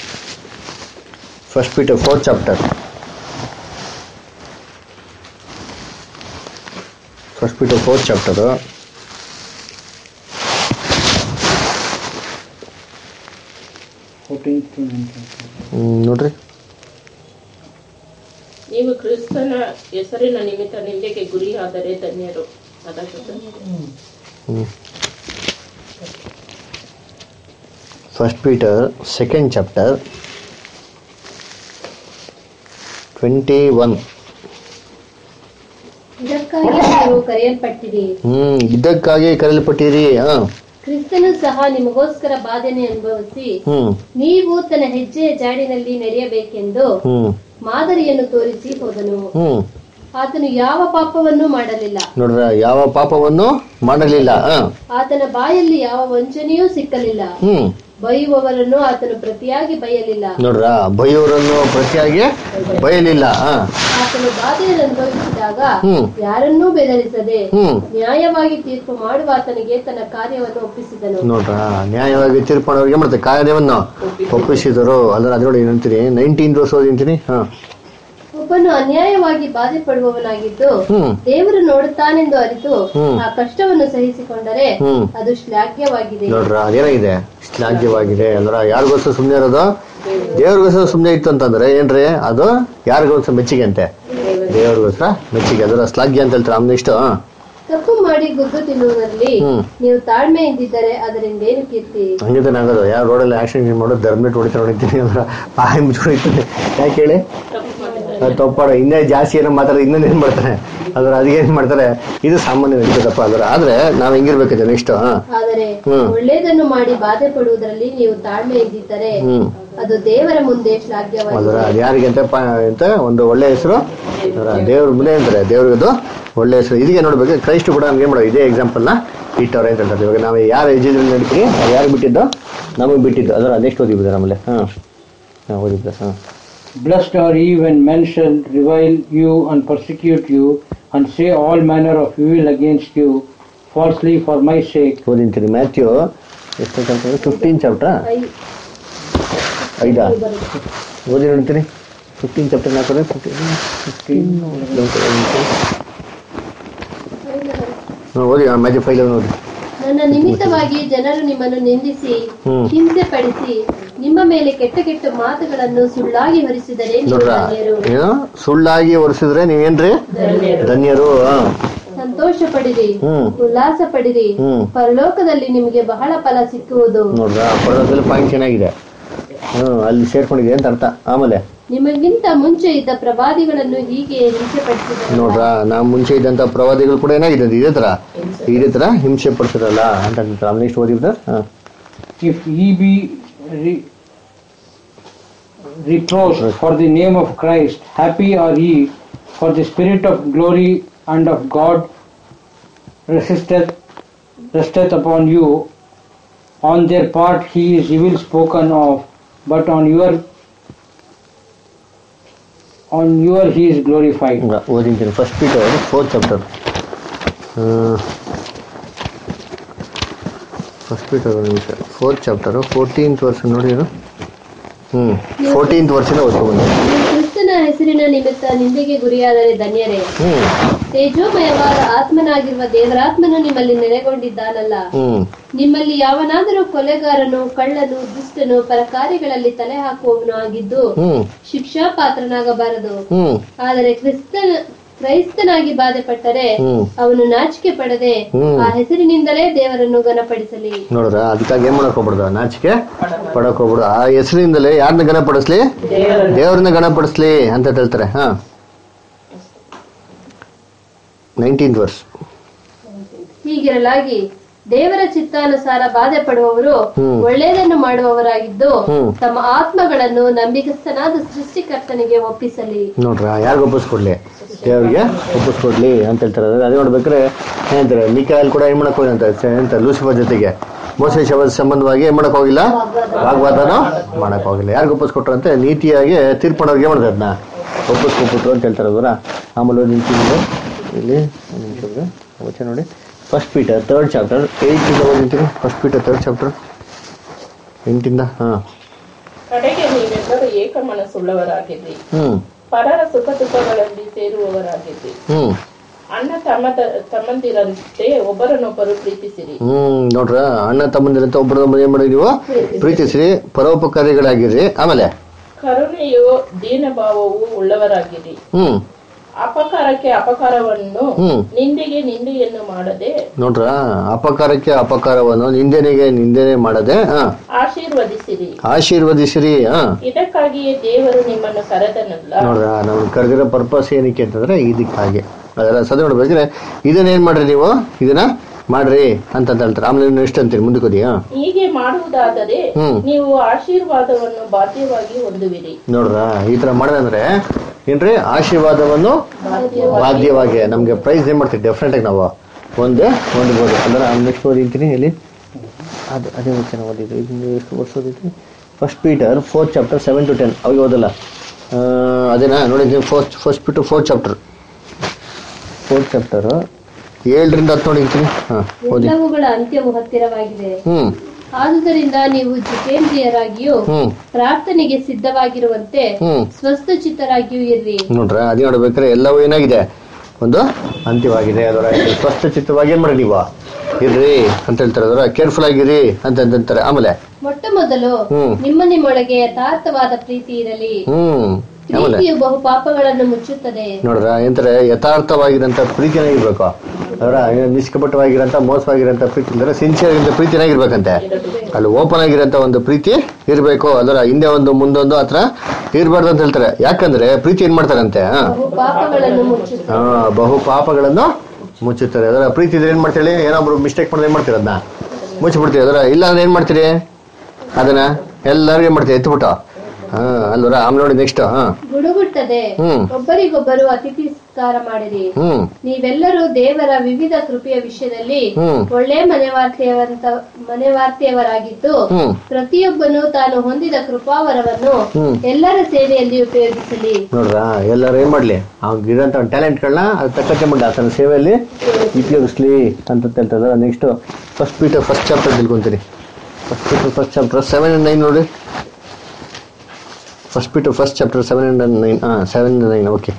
first Peter fourth chapter first Peter fourth chapter Fourteen to nineteen. ನೋಡ್ರಿ ನೀವು ಕ್ರಿಸ್ತನ ಹೆಸರಿನ ನಿಮಿತ್ತ ನಿಂದೆಗೆ ಗುರಿಯಾದರೆ ಧನ್ಯರು ಅದಾಗುತ್ತೆ first Peter second chapter twenty one ಇದಕ್ಕಾಗಿ ನೀವು ಕರೆಯಲ್ಪಟ್ಟಿರಿ ಹ್ಮ್ ಇದಕ್ಕಾಗಿ ಕರೆಯಲ್ಪಟ್ಟಿರಿ ಹಾ ಕ್ರಿಸ್ತನು ಸಹ ನಿಮಗೋಸ್ಕರ ಬಾಧೆನೆ ಅನುಭವಿಸಿ ಹ್ಮ್ ನೀವು ತನ್ನ ಹೆಜ್ಜೆಯ ಜಾಡಿನಲ್ಲಿ ನಡೆಯಬೇಕೆಂದು ಹ್ಮ್ ಮಾದರಿಯನ್ನು ತೋರಿಸಿ ಹೋದನು ಹ್ಮ್ ಆತನು ಯಾವ ಪಾಪವನ್ನೂ ಮಾಡಲಿಲ್ಲ ನೋಡ್ರ ಯಾವ ಪಾಪವನ್ನು ಮಾಡಲಿಲ್ಲ ಹಾ ಆತನ ಬಾಯಲ್ಲಿ ಯಾವ ವಂಚನೆಯೂ ಸಿಕ್ಕಲಿಲ್ಲ ಹ್ಮ್ ಬೈಯುವವರನ್ನು ಆತನು ಪ್ರತಿಯಾಗಿ ಬಯಲಿಲ್ಲ ನೋಡ್ರ ಬೈಯೋರನ್ನು ಪ್ರತಿಯಾಗಿ ಬಯಲಿಲ್ಲ ಹಾ ಆತನು ಬಾಧೆಯನ್ನು ಅನುಭವಿಸಿದಾಗ ಹ್ಮ್. ಯಾರನ್ನೂ ಬೆದರಿಸದೆ ಹ್ಮ್ ನ್ಯಾಯವಾಗಿ ತೀರ್ಪು ಮಾಡುವ ಆತನಿಗೆ ತನ್ನ ಕಾರ್ಯವನ್ನು ಒಪ್ಪಿಸಿದನು ನೋಡ್ರ ನ್ಯಾಯವಾಗಿ ತೀರ್ಪಣವ್ರಿಗೆ ಮಾಡ್ತಾರೆ ಕಾರ್ಯವನ್ನು ಒಪ್ಪಿಸಿದರು ಅದ್ರ ಅದ್ರೊಳಗೆ ಏನಂತೀರಿ ನೈನ್ಟೀನ್ ರೋಸ್ ಓದಿಂತೀನಿ ಹಾ ಒಬ್ಬನು ಅನ್ಯಾಯವಾಗಿ ಬಾಧೆ ಪಡುವವನಾಗಿದ್ದು ಹ್ಮ್ ದೇವರು ನೋಡುತ್ತಾನೆಂದು ಅರಿತು ಹ್ಮ್. ಆ ಕಷ್ಟವನ್ನು ಸಹಿಸಿಕೊಂಡರೆ ಹ್ಮ್. ಅದು ಶ್ಲಾಘ್ಯವಾಗಿದೆ ನೋಡ್ರ ಅದೇನಾಗಿದೆ ಶ್ಲಾಘ್ಯವಾಗಿದೆ ಅಂದ್ರ ಯಾರಿಗೋಸ್ಕರ ಸುಮ್ನೆ ಇರೋದು ದೇವ್ರಿಗೋಸ್ಕರ ಸುಮ್ನೆ ಇತ್ತು ಅಂತಂದ್ರೆ ಏನ್ರಿ ಅದು ಯಾರಿಗೋಸ್ಕರ ಮೆಚ್ಚಿಗೆ ಅಂತೆ ದೇವ್ರಿಗೋಸ್ಕರ ಮೆಚ್ಚಿಗೆ ಅದರ ಶ್ಲಾಘ್ಯ ಅಂತ ಹೇಳ್ತಾರೆ ಆಮೇಲೆ ಇಷ್ಟು ಹಾ ತಪ್ಪು ಮಾಡಿ ಗುದ್ದು ತಿನ್ನುವುದರಲ್ಲಿ ಹ್ಮ್. ನೀವು ತಾಳ್ಮೆ ಇದ್ದಿದ್ದರೆ ಅದರಿಂದ ಏನು ಕೀರ್ತಿ ಹಂಗಿದ್ರೆ ಆಗೋದು ಯಾರು ರೋಡಲ್ಲಿ ಆಕ್ಸಿಡೆಂಟ್ ಮಾಡೋದು ಧರ್ಮೇಟ್ ಹೊಡಿತಾರೆ ಹೊಡಿತೀನಿ ಅಂದ್ರೆ ಬಾಯಿ ಮುಚ್ಕೊಂಡಿರ್ತೀನಿ ಯಾಕೆ ಹೇಳಿ ಅದು ತಪ್ಪಾಡ ಇನ್ನೇ ಜಾಸ್ತಿ ಏನೋ ಮಾತಾಡೋದು ಇನ್ನೊಂದು ಏನ್ ಮಾಡ್ತಾರೆ ಅದ್ರ ಅದಕ್ಕೇನ್ ಮಾಡ್ತಾರೆ ಇದು ಸಾಮಾನ್ಯ ನಡೀತದಪ್ಪ ಅದ್ರ ಆದ್ರೆ ನಾವ್ ಹೆಂಗಿರ್ಬೇಕಿದೆ ನೆಕ್ಸ್ಟ್ ಹಾ ಆದರೆ ಹ್ಮ್. ಒಳ್ಳೆಯದನ್ನು ಮಾಡಿ ಬಾಧೆ ಪಡುವುದರಲ್ಲಿ ನೀವು ತಾಳ್ಮೆ ಇದ್ದಿದ್ದರೆ ಹ್ಮ್ ಅದು ದೇವರ ಮುಂದೆ ಅದರ ಶ್ಲಾಘ್ಯವಾಗಿದೆ ಅದು ಯಾರಿಗೆ ಅಂತ ಪ- ಅಂತ ಒಂದು ಒಳ್ಳೆ ಹೆಸರು ಅದರ ದೇವ್ರ ಮುಂದೆ ಅಂತಾರೆ ದೇವ್ರಿಗದು ಒಳ್ಳೆ ಹೆಸರು ಇದಕ್ಕೆ ನೋಡ್ಬೇಕು ಕ್ರೈಸ್ಟ್ ಕೂಡ ನಮ್ಗೆ ಏನ್ ಮಾಡೋದು ಇದೇ ಎಕ್ಸಾಂಪಲ್ ನ ಇಟ್ಟವ್ರೆ ಅಂತ ಹೇಳ್ತಾರೆ ಇವಾಗ ನಾವು ಯಾರ ಎಜೆಂಡ್ ನಡೀತೀವಿ ಅದು ಯಾರು ಬಿಟ್ಟಿದ್ದು ನಮಗೆ ಬಿಟ್ಟಿದ್ದು ಅದರ ನೆಕ್ಸ್ಟ್ ಓದಿಬಿಡ್ತಾರೆ ಆಮೇಲೆ ಹಾ ಹಾ ಓದಿಬಿಡ ಹಾ Blessed are ye when men shall revile you and persecute you, and say all manner of evil against you, falsely for my sake. ಓದಿಂತೀನಿ ಮ್ಯಾಥ್ಯೂ ಎಷ್ಟು ಚಾಪ್ಟರ್ ಫಿಫ್ಟೀನ್ ಚಾಪ್ಟರ್ ಐ- ಐದಾ ಬರುತ್ತೆ. ಓದಿ ನೋಡ್ತೀನಿ ಫಿಫ್ಟೀನ್ ಚಾಪ್ಟರ್ ಹಾಕೋದ್ರೆ ಫಿಫ್ಟೀನ್ ಫಿಫ್ಟೀನ್ ಓದಿ ಮ್ಯಾಜಿಕ್ ಫೈಲ್ ಓದಿ ನನ್ನ ನಿಮಿತ್ತವಾಗಿ ಜನರು ನಿಮ್ಮನ್ನು ನಿಂದಿಸಿ ಹ್ಮ್. ಹಿಂಸೆ ಪಡಿಸಿ ನಿಮ್ಮ ಮೇಲೆ ಕೆಟ್ಟ ಕೆಟ್ಟ ಮಾತುಗಳನ್ನು ಸುಳ್ಳಾಗಿ ಹೊರಿಸಿದರೆ ನೀವು ನೋಡ್ರ ಧನ್ಯರು ಏನು ಸುಳ್ಳಾಗಿ ಒರೆಸಿದ್ರೆ ನೀವೇನ್ರಿ ಧನ್ಯರು ಆ. ಸಂತೋಷ ಪಡಿರಿ ಹ್ಮ್. ಉಲ್ಲಾಸ ಪಡಿರಿ ಹ್ಮ್. ಪರಲೋಕದಲ್ಲಿ ನಿಮಗೆ ಬಹಳ ಫಲ ಸಿಕ್ಕುವುದು ನೋಡ್ರ ಪರ್ವತದಲ್ಲಿ ಪಾಯಿಂಟ್ ಚೆನ್ನಾಗಿದೆ ಹ್ಮ್ ಅಲ್ಲಿ ಸೇರ್ಕೊಂಡಿದೆ ಅಂತ ಅರ್ಥ ಆಮೇಲೆ ನಿಮಗಿಂತ ಮುಂಚೆ ಇದ್ದ ಪ್ರವಾದಿಗಳನ್ನು ಹೀಗೆ ಹಿಂಸೆ ಪಡಿಸಿದರು ನೋಡ್ರ ನಾ ಮುಂಚೆ ಇದ್ದಂತ ಪ್ರವಾದಿಗಳು ಕೂಡ ಏನಾಗಿದೆ ಅದು ಇದೇ ತರ ಇದೇ ತರ ಹಿಂಸೆ ಪಡಿಸಿರಲ್ಲ ಅಂತ ಅಂತಾರೆ ಆಮೇಲೆ ನೆಕ್ಸ್ಟ್ ಓದಿಬಿಟ್ರೆ ಹಾ If ye be re- reproached for the name of Christ, happy are ye, for the Spirit of glory and of God resisteth, resteth upon you. On their part he is evil spoken of, but on your on your he is glorified. ಈಗ ಓದಿಂತೀನಿ first Peter fourth chapter first Peter ಒಂದು ನಿಮಿಷ fourth chapter fourteenth ವರ್ಷ ನೋಡಿದ್ರು ಹ್ಞೂ fourteenth ವರ್ಷನೇ ಓದ್ಕೊಂಡು ನೀವು ಕ್ರಿಸ್ತನ ಹೆಸರಿನ ನಿಮಿತ್ತ ನಿಂದೆಗೆ ಗುರಿಯಾದರೆ ಧನ್ಯರೇ ಹ್ಞೂ ತೇಜೋಮಯವಾದ ಆತ್ಮನಾಗಿರುವ ದೇವರಾತ್ಮನು ನಿಮ್ಮಲ್ಲಿ ನೆಲೆಗೊಂಡಿದ್ದಾನಲ್ಲ ಹ್ಞೂ ನಿಮ್ಮಲ್ಲಿ ಯಾವನಾದರೂ ಕೊಲೆಗಾರನು ಕಳ್ಳನು ದುಷ್ಟನು ಪರಕಾರ್ಯಗಳಲ್ಲಿ ತಲೆ ಹಾಕುವವನು ಆಗಿದ್ದು ಹ್ಞೂ ಶಿಕ್ಷಾ ಪಾತ್ರನಾಗಬಾರದು ಹ್ಞೂ ಆದರೆ ಕ್ರಿಸ್ತನ ಕ್ರೈಸ್ತನಾಗಿ ಬಾಧೆಪಟ್ಟರೆ ಹ್ಮ್. ಅವನು ನಾಚಿಕೆ ಪಡದೆ ಹ್ಮ್. ಆ ಹೆಸರಿನಿಂದಲೇ ದೇವರನ್ನು ಗನಪಡಿಸಲಿ ನೋಡಿದ್ರ ಅದಕ್ಕಾಗಿ ಏನ್ ಮಾಡಕ್ ಹೋಗ್ಬಿಡ್ದು ನಾಚಿಕೆ ಪಡಕ್ ಹೋಗ್ಬಿಡು ಆ ಹೆಸರಿನಿಂದಲೇ ಯಾರನ್ನ ಗಣಪಡಿಸ್ಲಿ ದೇವ್ರನ್ನ ಗಣಪಡಿಸ್ಲಿ ಅಂತ ಹೇಳ್ತಾರೆ ಹಾ ನೈನ್ಟೀನ್ತ್ ವರ್ಷ ಹೀಗಿರಲಾಗಿ ದೇವರ ಚಿತ್ತಾನುಸಾರ ಬಾಧೆ ಪಡುವವರು ಹ್ಮ್. ಒಳ್ಳೆಯದನ್ನು ಮಾಡುವವರಾಗಿದ್ದು ಹ್ಮ್. ತಮ್ಮ ಆತ್ಮಗಳನ್ನು ನಂಬಿಕಸ್ಥನಾದ ಸೃಷ್ಟಿಕರ್ತನಿಗೆ ಒಪ್ಪಿಸಲಿ ನೋಡ್ರ ಯಾರಿಗ ಒಪ್ಪಿಸ್ಕೊಡ್ಲಿ ದೇವ್ರಿಗೆ ಒಪ್ಪಿಸ್ಕೊಡ್ಲಿ ಅಂತ ಹೇಳ್ತಾರೆ ಅದೇ- ಅದೇ ನೋಡ್ಬೇಕಾದ್ರೆ ಏನಂತಾರೆ ಮಿಕಾಯಲ್ ಕೂಡ ಏನ್ ಮಾಡಕ್ ಹೋಗಿಲ್ಲ ಅಂತ ಎಂತ ಲೂಸಿಫರ್ ಜೊತೆಗೆ ಮೋಸ ಶಬದ ಸಂಬಂಧವಾಗಿ ಏನ್ ಮಾಡಕ್ ಹೋಗಿಲ್ಲ ವಾಗ್ವಾದನ ಮಾಡಕ್ ಹೋಗಿಲ್ಲ ಯಾರಿಗ ಒಪ್ಪಿಸ್ಕೊಟ್ರಂತೆ ನೀತಿಯಾಗಿ ತೀರ್ಪಣವ್ರಿಗೆ ಏನ್ ಮಾಡಿದ್ರು ಅದನ್ನ ಒಪ್ಪಿಸ್ಕೊಟ್ಬಿಟ್ರು ಅಂತ ಹೇಳ್ತಾರೆ ಅದರ ಆಮೇಲೆ ಒಂದು ನಿಂತಿದ್ದು ಇಲ್ಲಿ ಒಂದು ನಿಮಿಷ ಇರು. ವಚನ ನೋಡಿ first Peter third chapter eight ಇಂದ ಓದಿಂತೀನಿ ಫಸ್ಟ್ ಪೀಟರ್ ಥರ್ಡ್ ಚಾಪ್ಟರ್ ಎಂಟಿಂದ ಹಾ ಕಡೆಗೆ ನೀವೆಲ್ಲರೂ ಏಕ ಮನಸ್ಸುಳ್ಳವರಾಗಿರ್ರಿ ಹ್ಮ್ ಪರರ ಸುಖ ದುಃಖಗಳಲ್ಲಿ ಸೇರುವವರಾಗಿರ್ರಿ ಹ್ಮ್ ಅಣ್ಣ ತಮ್ಮ ತಮ್ಮಂದಿರಂತೆ ಒಬ್ಬರನ್ನೊಬ್ಬರು ಪ್ರೀತಿಸಿರಿ ಹ್ಮ್ ನೋಡ್ರ ಅಣ್ಣ ತಮ್ಮಂದಿರಂತ ಒಬ್ಬರ ಏನ್ ಮಾಡಿ ನೀವು ಪ್ರೀತಿಸ್ರಿ ಪರೋಪಕಾರಿಗಳಾಗಿರ್ರಿ ಆಮೇಲೆ ಕರುಣೆಯು ದೀನಭಾವವು ಉಳ್ಳವರಾಗಿರಿ ಹ್ಮ್ ಅಪಕಾರಕ್ಕೆ ಅಪಕಾರವನ್ನು ಹ್ಮ್. ನಿಂದೆಗೆ ನಿಂದೆಯನ್ನು ಮಾಡದೆ ನೋಡ್ರ ಅಪಕಾರಕ್ಕೆ ಅಪಕಾರವನ್ನು ನಿಂದೆನೆಗೆ ನಿಂದನೆ ಮಾಡದೆ ಹಾ ಆಶೀರ್ವದಿಸಿರಿ ಆಶೀರ್ವದಿಸಿರಿ ಹಾ ಇದಕ್ಕಾಗಿಯೇ ದೇವರು ನಿಮ್ಮನ್ನು ಕರೆದನಲ್ಲ ನೋಡ್ರ ನಾವು ಕರೆದಿರೋ ಪರ್ಪಸ್ ಏನಕ್ಕೆ ಅಂತಂದ್ರೆ ಇದಕ್ಕಾಗಿ ಅದೆಲ್ಲ ಸದ ನೋಡ್ಬೇಕ್ರೆ ಇದನ್ನ ಏನ್ ಮಾಡ್ರಿ ನೀವು ಇದನ್ನ ಮಾಡ್ರಿ ಅಂತ ಹೇಳ್ತಾರೆ ಆಮೇಲೆ ನೆಕ್ಸ್ಟ್ ಅಂತೀರಿ ಮುಂದಕ್ಕೆ ಹೋದಿ ಹಾ ಹೀಗೆ ಮಾಡುವುದಾದರೆ ಹ್ಮ್. ನೀವು ಆಶೀರ್ವಾದವನ್ನು ಬಾಧ್ಯವಾಗಿ ಹೊಂದುವಿರಿ ನೋಡ್ರ ಈ ತರ ಮಾಡಿದ್ರೆ ಏನ್ರಿ ಆಶೀರ್ವಾದವನ್ನು ಬಾಧ್ಯವಾಗಿ ನಮ್ಗೆ ಪ್ರೈಸ್ ಏನ್ ಮಾಡ್ತೀವಿ ಡೆಫ್ರೆಂಟ್ ಆಗಿ ನಾವು ಒಂದೇ ಹೊಂದ್ಬೋದು ಅಂದ್ರೆ ನೆಕ್ಸ್ಟ್ ಓದಿದ್ದೀನಿ ಇಲ್ಲಿ ಅದು ಅದೇ ವಚನ ಓದಿದ್ದು ಇದು ಎಷ್ಟು ವರ್ಷ ಓದಿದ್ವಿ first Peter fourth chapter seven to ten ಅವಾಗ ಓದಲ್ಲ ಆ, ಅದೇನಾ ನೋಡಿದ್ದೀನಿ first first Peter fourth chapter fourth chapter ಏಳರಿಂದ ಹತ್ತು ನೋಡಿರ್ತೀನಿ ಹಾಂ ಓದಿ ಎಲ್ಲವುಗಳ ಅಂತ್ಯವು ಹತ್ತಿರವಾಗಿದೆ ಹ್ಮ್ ಆದುದರಿಂದ ನೀವು ಜಿತೇಂದ್ರಿಯರಾಗಿಯೂ ಹ್ಮ್ ಪ್ರಾರ್ಥನೆಗೆ ಸಿದ್ಧವಾಗಿರುವಂತೆ ಹ್ಮ್ ಸ್ವಸ್ಥ ಚಿತ್ತರಾಗಿಯೂ ಇರ್ರಿ ನೋಡ್ರ ಅದೇ ನೋಡ್ಬೇಕಾದ್ರೆ ಎಲ್ಲವೂ ಏನಾಗಿದೆ ಒಂದು ಅಂತ್ಯವಾಗಿದೆ ಅದರ ಸ್ಪಷ್ಟ ಚಿತ್ತವಾಗಿ ಏನ್ ಮಾಡಿ ನೀವು ಇರ್ರಿ ಅಂತ ಹೇಳ್ತಾರೆ ಅದರ ಕೇರ್ಫುಲ್ ಆಗಿರಿ ಅಂತ ಅಂತಾರೆ ಆಮೇಲೆ ಮೊಟ್ಟ ಮೊದಲು ಹ್ಮ್. ನಿಮ್ಮ ನಿಮ್ಮೊಳಗೆ ಯಥಾರ್ಥವಾದ ಪ್ರೀತಿ ಇರಲಿ ಹ್ಮ್ ಆಮೇಲೆ ಪ್ರೀತಿಯು ಬಹು ಪಾಪಗಳನ್ನು ಮುಚ್ಚುತ್ತದೆ ನೋಡ್ರ ಎಂತಾರೆ ಯಥಾರ್ಥವಾಗಿರಂತ ಪ್ರೀತಿನೇ ಇರ್ಬೇಕು ಅದರ ನಿಷ್ಕಪಟವಾಗಿರಂತ ಮೋಸವಾಗಿರಂತ ಪ್ರೀತಿ ಇಲ್ಲದ್ರೆ ಸಿನ್ಸಿಯರ್ ಆಗಿರೋ ಪ್ರೀತಿನೇ ಇರ್ಬೇಕಂತೆ ಅಲ್ಲಿ ಓಪನ್ ಆಗಿರೋಂಥ ಒಂದು ಪ್ರೀತಿ ಇರಬೇಕು ಅದರ ಹಿಂದೆ ಒಂದು ಮುಂದೊಂದು ಆ ಥರ ಇರಬಾರ್ದು ಅಂತ ಹೇಳ್ತಾರೆ ಯಾಕಂದ್ರೆ ಪ್ರೀತಿ ಏನ್ ಮಾಡ್ತಾರಂತೆ ಹಾ ಬಹು ಪಾಪಗಳನ್ನು ಮುಚ್ಚುತ್ತದೆ ಆ, ಬಹು ಪಾಪಗಳನ್ನು ಮುಚ್ಚುತ್ತಾರೆ ಅದರ ಪ್ರೀತಿ ಇದ್ರೆ ಏನ್ ಮಾಡ್ತೀರಿ ಏನೊಬ್ರು ಮಿಸ್ಟೇಕ್ ಮಾಡಿದ್ರೆ ಏನ್ ಮಾಡ್ತೀರಿ ಅದನ್ನ ಮುಚ್ಚಿಬಿಡ್ತೀರಿ ಅದರ ಇಲ್ಲ ಅಂದ್ರೆ ಏನ್ ಮಾಡ್ತೀರಿ ಅದನ್ನ ಎಲ್ಲರಿಗೂ ಏನ್ ಮಾಡ್ತೀರಿ ಎತ್ಬಿಟ್ಟು ಹಾ ಅಲ್ವರ ಆಮೇಲೆ ನೋಡಿ ನೆಕ್ಸ್ಟ್ ಹಾ ಗುಡುಗುಟ್ಟದೆ ಹ್ಮ್. ಒಬ್ಬರಿಗೊಬ್ಬರು ಅತಿಥಿ ಸತ್ಕಾರ ಮಾಡಿರಿ ಹ್ಮ್ ನೀವೆಲ್ಲರೂ ದೇವರ ವಿವಿಧ ಕೃಪೆಯ ವಿಷಯದಲ್ಲಿ ಹ್ಮ್. ಒಳ್ಳೆ ಮನೆವಾರ್ತೆಯವಂತ ಮನೆವಾರ್ತೆಯವರಾಗಿದ್ದು ಹ್ಮ್. ಪ್ರತಿಯೊಬ್ಬನು ತಾನು ಹೊಂದಿದ ಕೃಪಾವರವನ್ನು ಹ್ಮ್. ಎಲ್ಲರ ಸೇವೆಯಲ್ಲಿ ಉಪಯೋಗಿಸಲಿ ನೋಡ್ರಾ ಎಲ್ಲರೂ ಏನ್ ಮಾಡ್ಲಿ ಅವ್ನಿಗೆ ಇರೋಂಥ ಟ್ಯಾಲೆಂಟ್ಗಳನ್ನ ಅದು ತಕ್ಕಂತೆ ಮಾಡಿ ಆತನ ಸೇವೆಯಲ್ಲಿ ಉಪಯೋಗಿಸ್ಲಿ ಅಂತ ಹೇಳ್ತದ next first Peter first chapter ತಿಳ್ಕೊಂತೀರಿ first Peter first chapter seven and nine ನೋಡಿ first Peter first chapter seven and nine ಹಾಂ ಸೆವೆನ್ ಅಂಡ್ ನೈನ್ ಓಕೆ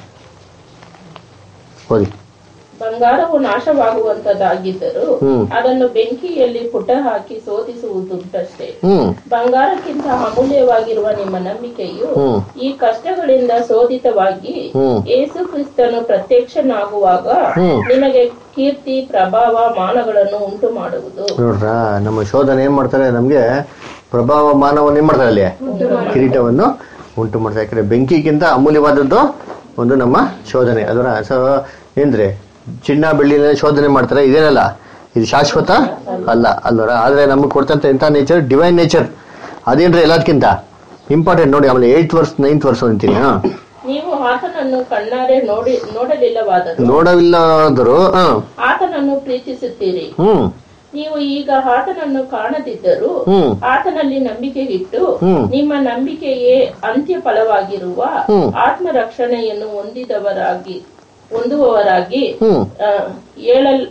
ಓದಿ ಬಂಗಾರವು ನಾಶವಾಗುವಂತದ್ದಾಗಿದ್ದರೂ ಹ್ಮ್. ಅದನ್ನು ಬೆಂಕಿಯಲ್ಲಿ ಪುಟ ಹಾಕಿ ಶೋಧಿಸುವುದುಂಟಷ್ಟೇ ಹ್ಮ್ ಬಂಗಾರಕ್ಕಿಂತ ಅಮೂಲ್ಯವಾಗಿರುವ ನಿಮ್ಮ ನಂಬಿಕೆಯು ಹ್ಮ್. ಈ ಕಷ್ಟಗಳಿಂದ ಶೋಧಿತವಾಗಿ ಹ್ಮ್. ಯೇಸು ಕ್ರಿಸ್ತನು ಪ್ರತ್ಯಕ್ಷನಾಗುವಾಗ ಹ್ಮ್. ನಿಮಗೆ ಕೀರ್ತಿ ಪ್ರಭಾವ ಮಾನಗಳನ್ನು ಉಂಟು ಮಾಡುವುದು ನೋಡ್ರಾ ನಮ್ಮ ಶೋಧನೆ ಏನ್ ಮಾಡ್ತಾರೆ ನಮ್ಗೆ ಪ್ರಭಾವ ಮಾನವನ್ನು ಏನ್ ಮಾಡ್ತಾರೆ ಅಲ್ಲಿ ಕಿರೀಟವನ್ನು ಉಂಟು ಮಾಡ್ತಾರೆ ಯಾಕಂದ್ರೆ ಬೆಂಕಿಗಿಂತ ಅಮೂಲ್ಯವಾದದ್ದು ಒಂದು ನಮ್ಮ ಶೋಧನೆ ಅದರ ಸೊ ಏನ್ರಿ ಚಿನ್ನ ಬೆಳ್ಳಿನ ಶೋಧನೆ ಮಾಡ್ತಾರೆ ಇದೇನಲ್ಲ ಇದು ಶಾಶ್ವತ ಅಲ್ಲ ಅಲ್ವರ ಆದ್ರೆ ನಮಗೆ ಕೊಡ್ತಂತ ಎಂತ ನೇಚರ್ ಡಿವೈನ್ ನೇಚರ್ ಅದೇನ್ರಿ ಎಲ್ಲದಕ್ಕಿಂತ ಇಂಪಾರ್ಟೆಂಟ್ ನೋಡಿ ಆಮೇಲೆ ಏಯ್ತ್ ವರ್ಸ್ ನೈನ್ತ್ ವರ್ಸ್ ಅಂತೀನಿ ಹಾ ನೀವು ಆತನನ್ನು ಕಣ್ಣಾರೆ ನೋಡಿ ನೋಡಲಿಲ್ಲವಾದರೂ ನೋಡವಿಲ್ಲದರು ಹಾ ಆತನನ್ನು ಪ್ರೀತಿಸುತ್ತೀರಿ ಹ್ಮ್ ನೀವು ಈಗ ಆತನನ್ನು ಕಾಣದಿದ್ದರೂ ಹ್ಮ್. ಆತನಲ್ಲಿ ನಂಬಿಕೆ ಇಟ್ಟು ಹ್ಮ್. ನಿಮ್ಮ ನಂಬಿಕೆಯೇ ಅಂತ್ಯ ಫಲವಾಗಿರುವ ಹ್ಮ್. ಆತ್ಮ ರಕ್ಷಣೆಯನ್ನು ಹೊಂದಿದವರಾಗಿ ಹೊಂದುವವರಾಗಿ ಹ್ಮ್ ಆ, ಏಳಲ್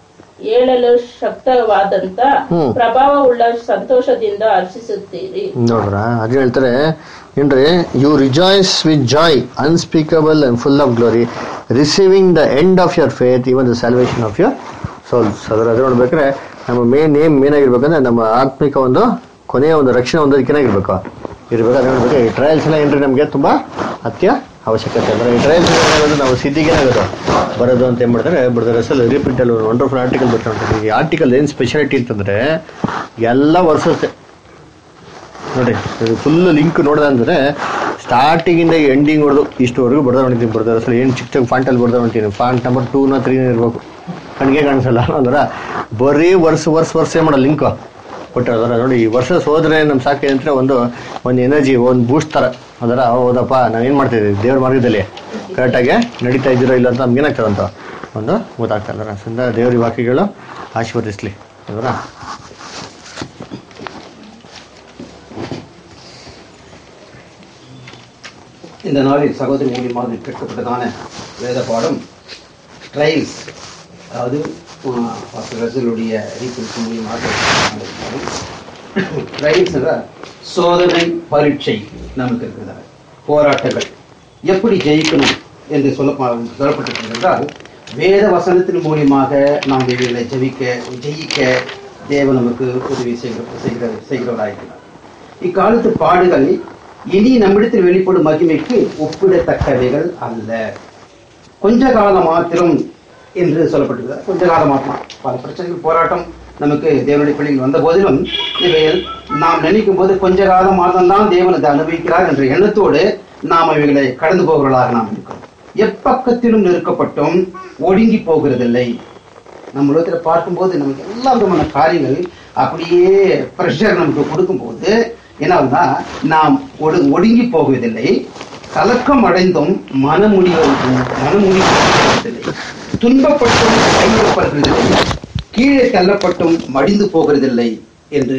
ಏಳಲು ಶಕ್ತವಾದಂತ ಹ್ಮ್. ಪ್ರಭಾವವುಳ್ಳ ಸಂತೋಷದಿಂದ ಹರ್ಷಿಸುತ್ತೀರಿ ನೋಡ್ರ ಅದು ಹೇಳ್ತಾರೆ ಏನ್ರಿ you rejoice with joy unspeakable and full of glory receiving the end of your faith even the salvation of your souls ಅದರ ಅದು ನೋಡ್ಬೇಕಾದ್ರೆ ನಮ್ಮ ಮೇನ್ ಏಮ್ ಏನಾಗಿರ್ಬೇಕಂದ್ರೆ ನಮ್ಮ ಆತ್ಮಿಕ ಒಂದು ಕೊನೆಯ ಒಂದು ರಕ್ಷಣೆ ಒಂದು ಏನಾಗಿರ್ಬೇಕು ಇರ್ಬೇಕು ಅದು ನೋಡ್ಬೇಕು ಈ ಟ್ರಯಲ್ಸ್ ಎಲ್ಲ ಏನ್ರಿ ನಮಗೆ ತುಂಬಾ ಅತ್ಯ ಅವಶ್ಯಕತೆ ಅಂದ್ರೆ ಈ ಟ್ರಯಲ್ಸ್ ಏನಾಗೋದು ನಾವು ಸಿದ್ಧಿಗೆ ಏನಾಗೋದು ಬರೋದು ಅಂತ ಏನ್ ಮಾಡ್ತಾರೆ ಬಿಡ್ತಾರೆ ಅಸಲು ರಿಪೀಟ್ ಅಲ್ಲಿ ವಂಡರ್ಫುಲ್ ಆರ್ಟಿಕಲ್ ಬರ್ತಾ ಈ ಆರ್ಟಿಕಲ್ ಏನ್ ಸ್ಪೆಷಾಲಿಟಿ ಅಂತಂದ್ರೆ ಎಲ್ಲ ವರ್ಷತ್ತೆ ನೋಡಿ ಫುಲ್ ಲಿಂಕ್ ನೋಡ್ದಂದ್ರೆ ಸ್ಟಾರ್ಟಿಂಗ್ ಇಂದ ಎಂಡಿಂಗ್ ಹೊಡೆದು ಇಷ್ಟುವರೆಗೂ ಬರ್ದ ಹೊಡಿತೀನಿ ಬರ್ತಾರೆ ಅಸಲು ಏನು ಚಿಕ್ಕ ಚಿಕ್ಕ ಫಾಂಟಲ್ಲಿ ಬರ್ದ ಹೊಡಿತೀನಿ ಫಾಂಟ್ ನಂಬರ್ ಟೂ ನ ತ್ರೀ ಇರ್ಬೇಕು ಕಣ್ಗೆ ಕಾಣಿಸಲ್ಲ ಅಂದ್ರೆ ಬರೀ ವರ್ಷ ವರ್ಷ ವರ್ಷ ಏನ್ ಮಾಡೋ ಲಿಂಕ್ ಕೊಟ್ಟಿರೋದ್ರ ನೋಡಿ ಈ ವರ್ಷ ಹೋದ್ರೆ ನಮ್ ಸಾಕೆ ಅಂದ್ರೆ ಒಂದು ಒಂದು ಎನರ್ಜಿ ಒಂದು ಬೂಸ್ಟ್ ತರ ಅದರ ಹೌದಪ್ಪ ನಾನು ಏನ್ ಮಾಡ್ತಿದ್ದೀವಿ ದೇವ್ರ ಮಾರ್ಗದಲ್ಲಿ ಕರೆಕ್ಟಾಗಿ ನಡೀತಾ ಇದ್ದೀರೋ ಇಲ್ಲ ಅಂತ ನಮ್ಗೆ ಏನಾಗ್ತದೆ ಅಂತ ಒಂದು ಗೊತ್ತಾಗ್ತಾ ಇದ್ದಾರೆ ಸಂದ ದೇವ್ರ ಈ ವಾಕ್ಯಗಳು ಆಶೀರ್ವದಿಸ್ಲಿ ಅದರ இந்த நாளில் சகோதரி மூலியமாக கேட்கப்பட்டதான வேத பாடம் ட்ரைல்ஸ் அதாவது பாஸ்டர் ரசலுடைய ரீபிள்ஸ் மூலியமாக ட்ரைல்ஸ் சோதனை பரீட்சை நமக்கு இருக்கிறது போராட்டங்கள் எப்படி ஜெயிக்கணும் என்று சொல்ல சொல்லப்பட்டிருக்கிறது என்றால் வேத வசனத்தின் மூலியமாக நாம் இவைகளை ஜெயிக்க ஜெயிக்க தேவன் நமக்கு உதவி செய்கிற செய்கிற செய்கிறவராயிருக்கிறார் இக்காலத்து பாடுகள் இனி நம்மிடத்தில் வெளிப்படும் மகிமைக்கு ஒப்பிடத்தக்கவைகள் அல்ல கொஞ்ச காலம் மாத்திரம் என்று சொல்லப்பட்டிருக்கிறது கொஞ்ச காலம் மாத்திரம் பல பிரச்சனைகள் போராட்டம் நமக்கு தேவனுடைய பிள்ளைகள் வந்த போதிலும் இவைகள் நாம் நினைக்கும் போது கொஞ்ச காலம் மாதம்தான் தேவன் அதை அனுபவிக்கிறார் என்ற எண்ணத்தோடு நாம் இவைகளை கடந்து போகிறவர்களாக நாம் இருக்கிறோம் எப்பக்கத்திலும் நெருக்கப்பட்டும் ஒடுங்கி போகிறதில்லை நம்ம உலகத்தில் பார்க்கும்போது நமக்கு எல்லா விதமான காரியங்கள் அப்படியே ப்ரெஷர் நமக்கு கொடுக்கும்போது என்ன ஆகுதுன்னா நாம் ஒடு ஒடுங்கி போவதில்லை கலக்கம் அடைந்தும் மனமுடிவு மனமுடிவு போவதில்லை துன்பப்பட்டும் கைவிடப்படுகிறதில்லை கீழே தள்ளப்பட்டும் மடிந்து போகிறதில்லை என்று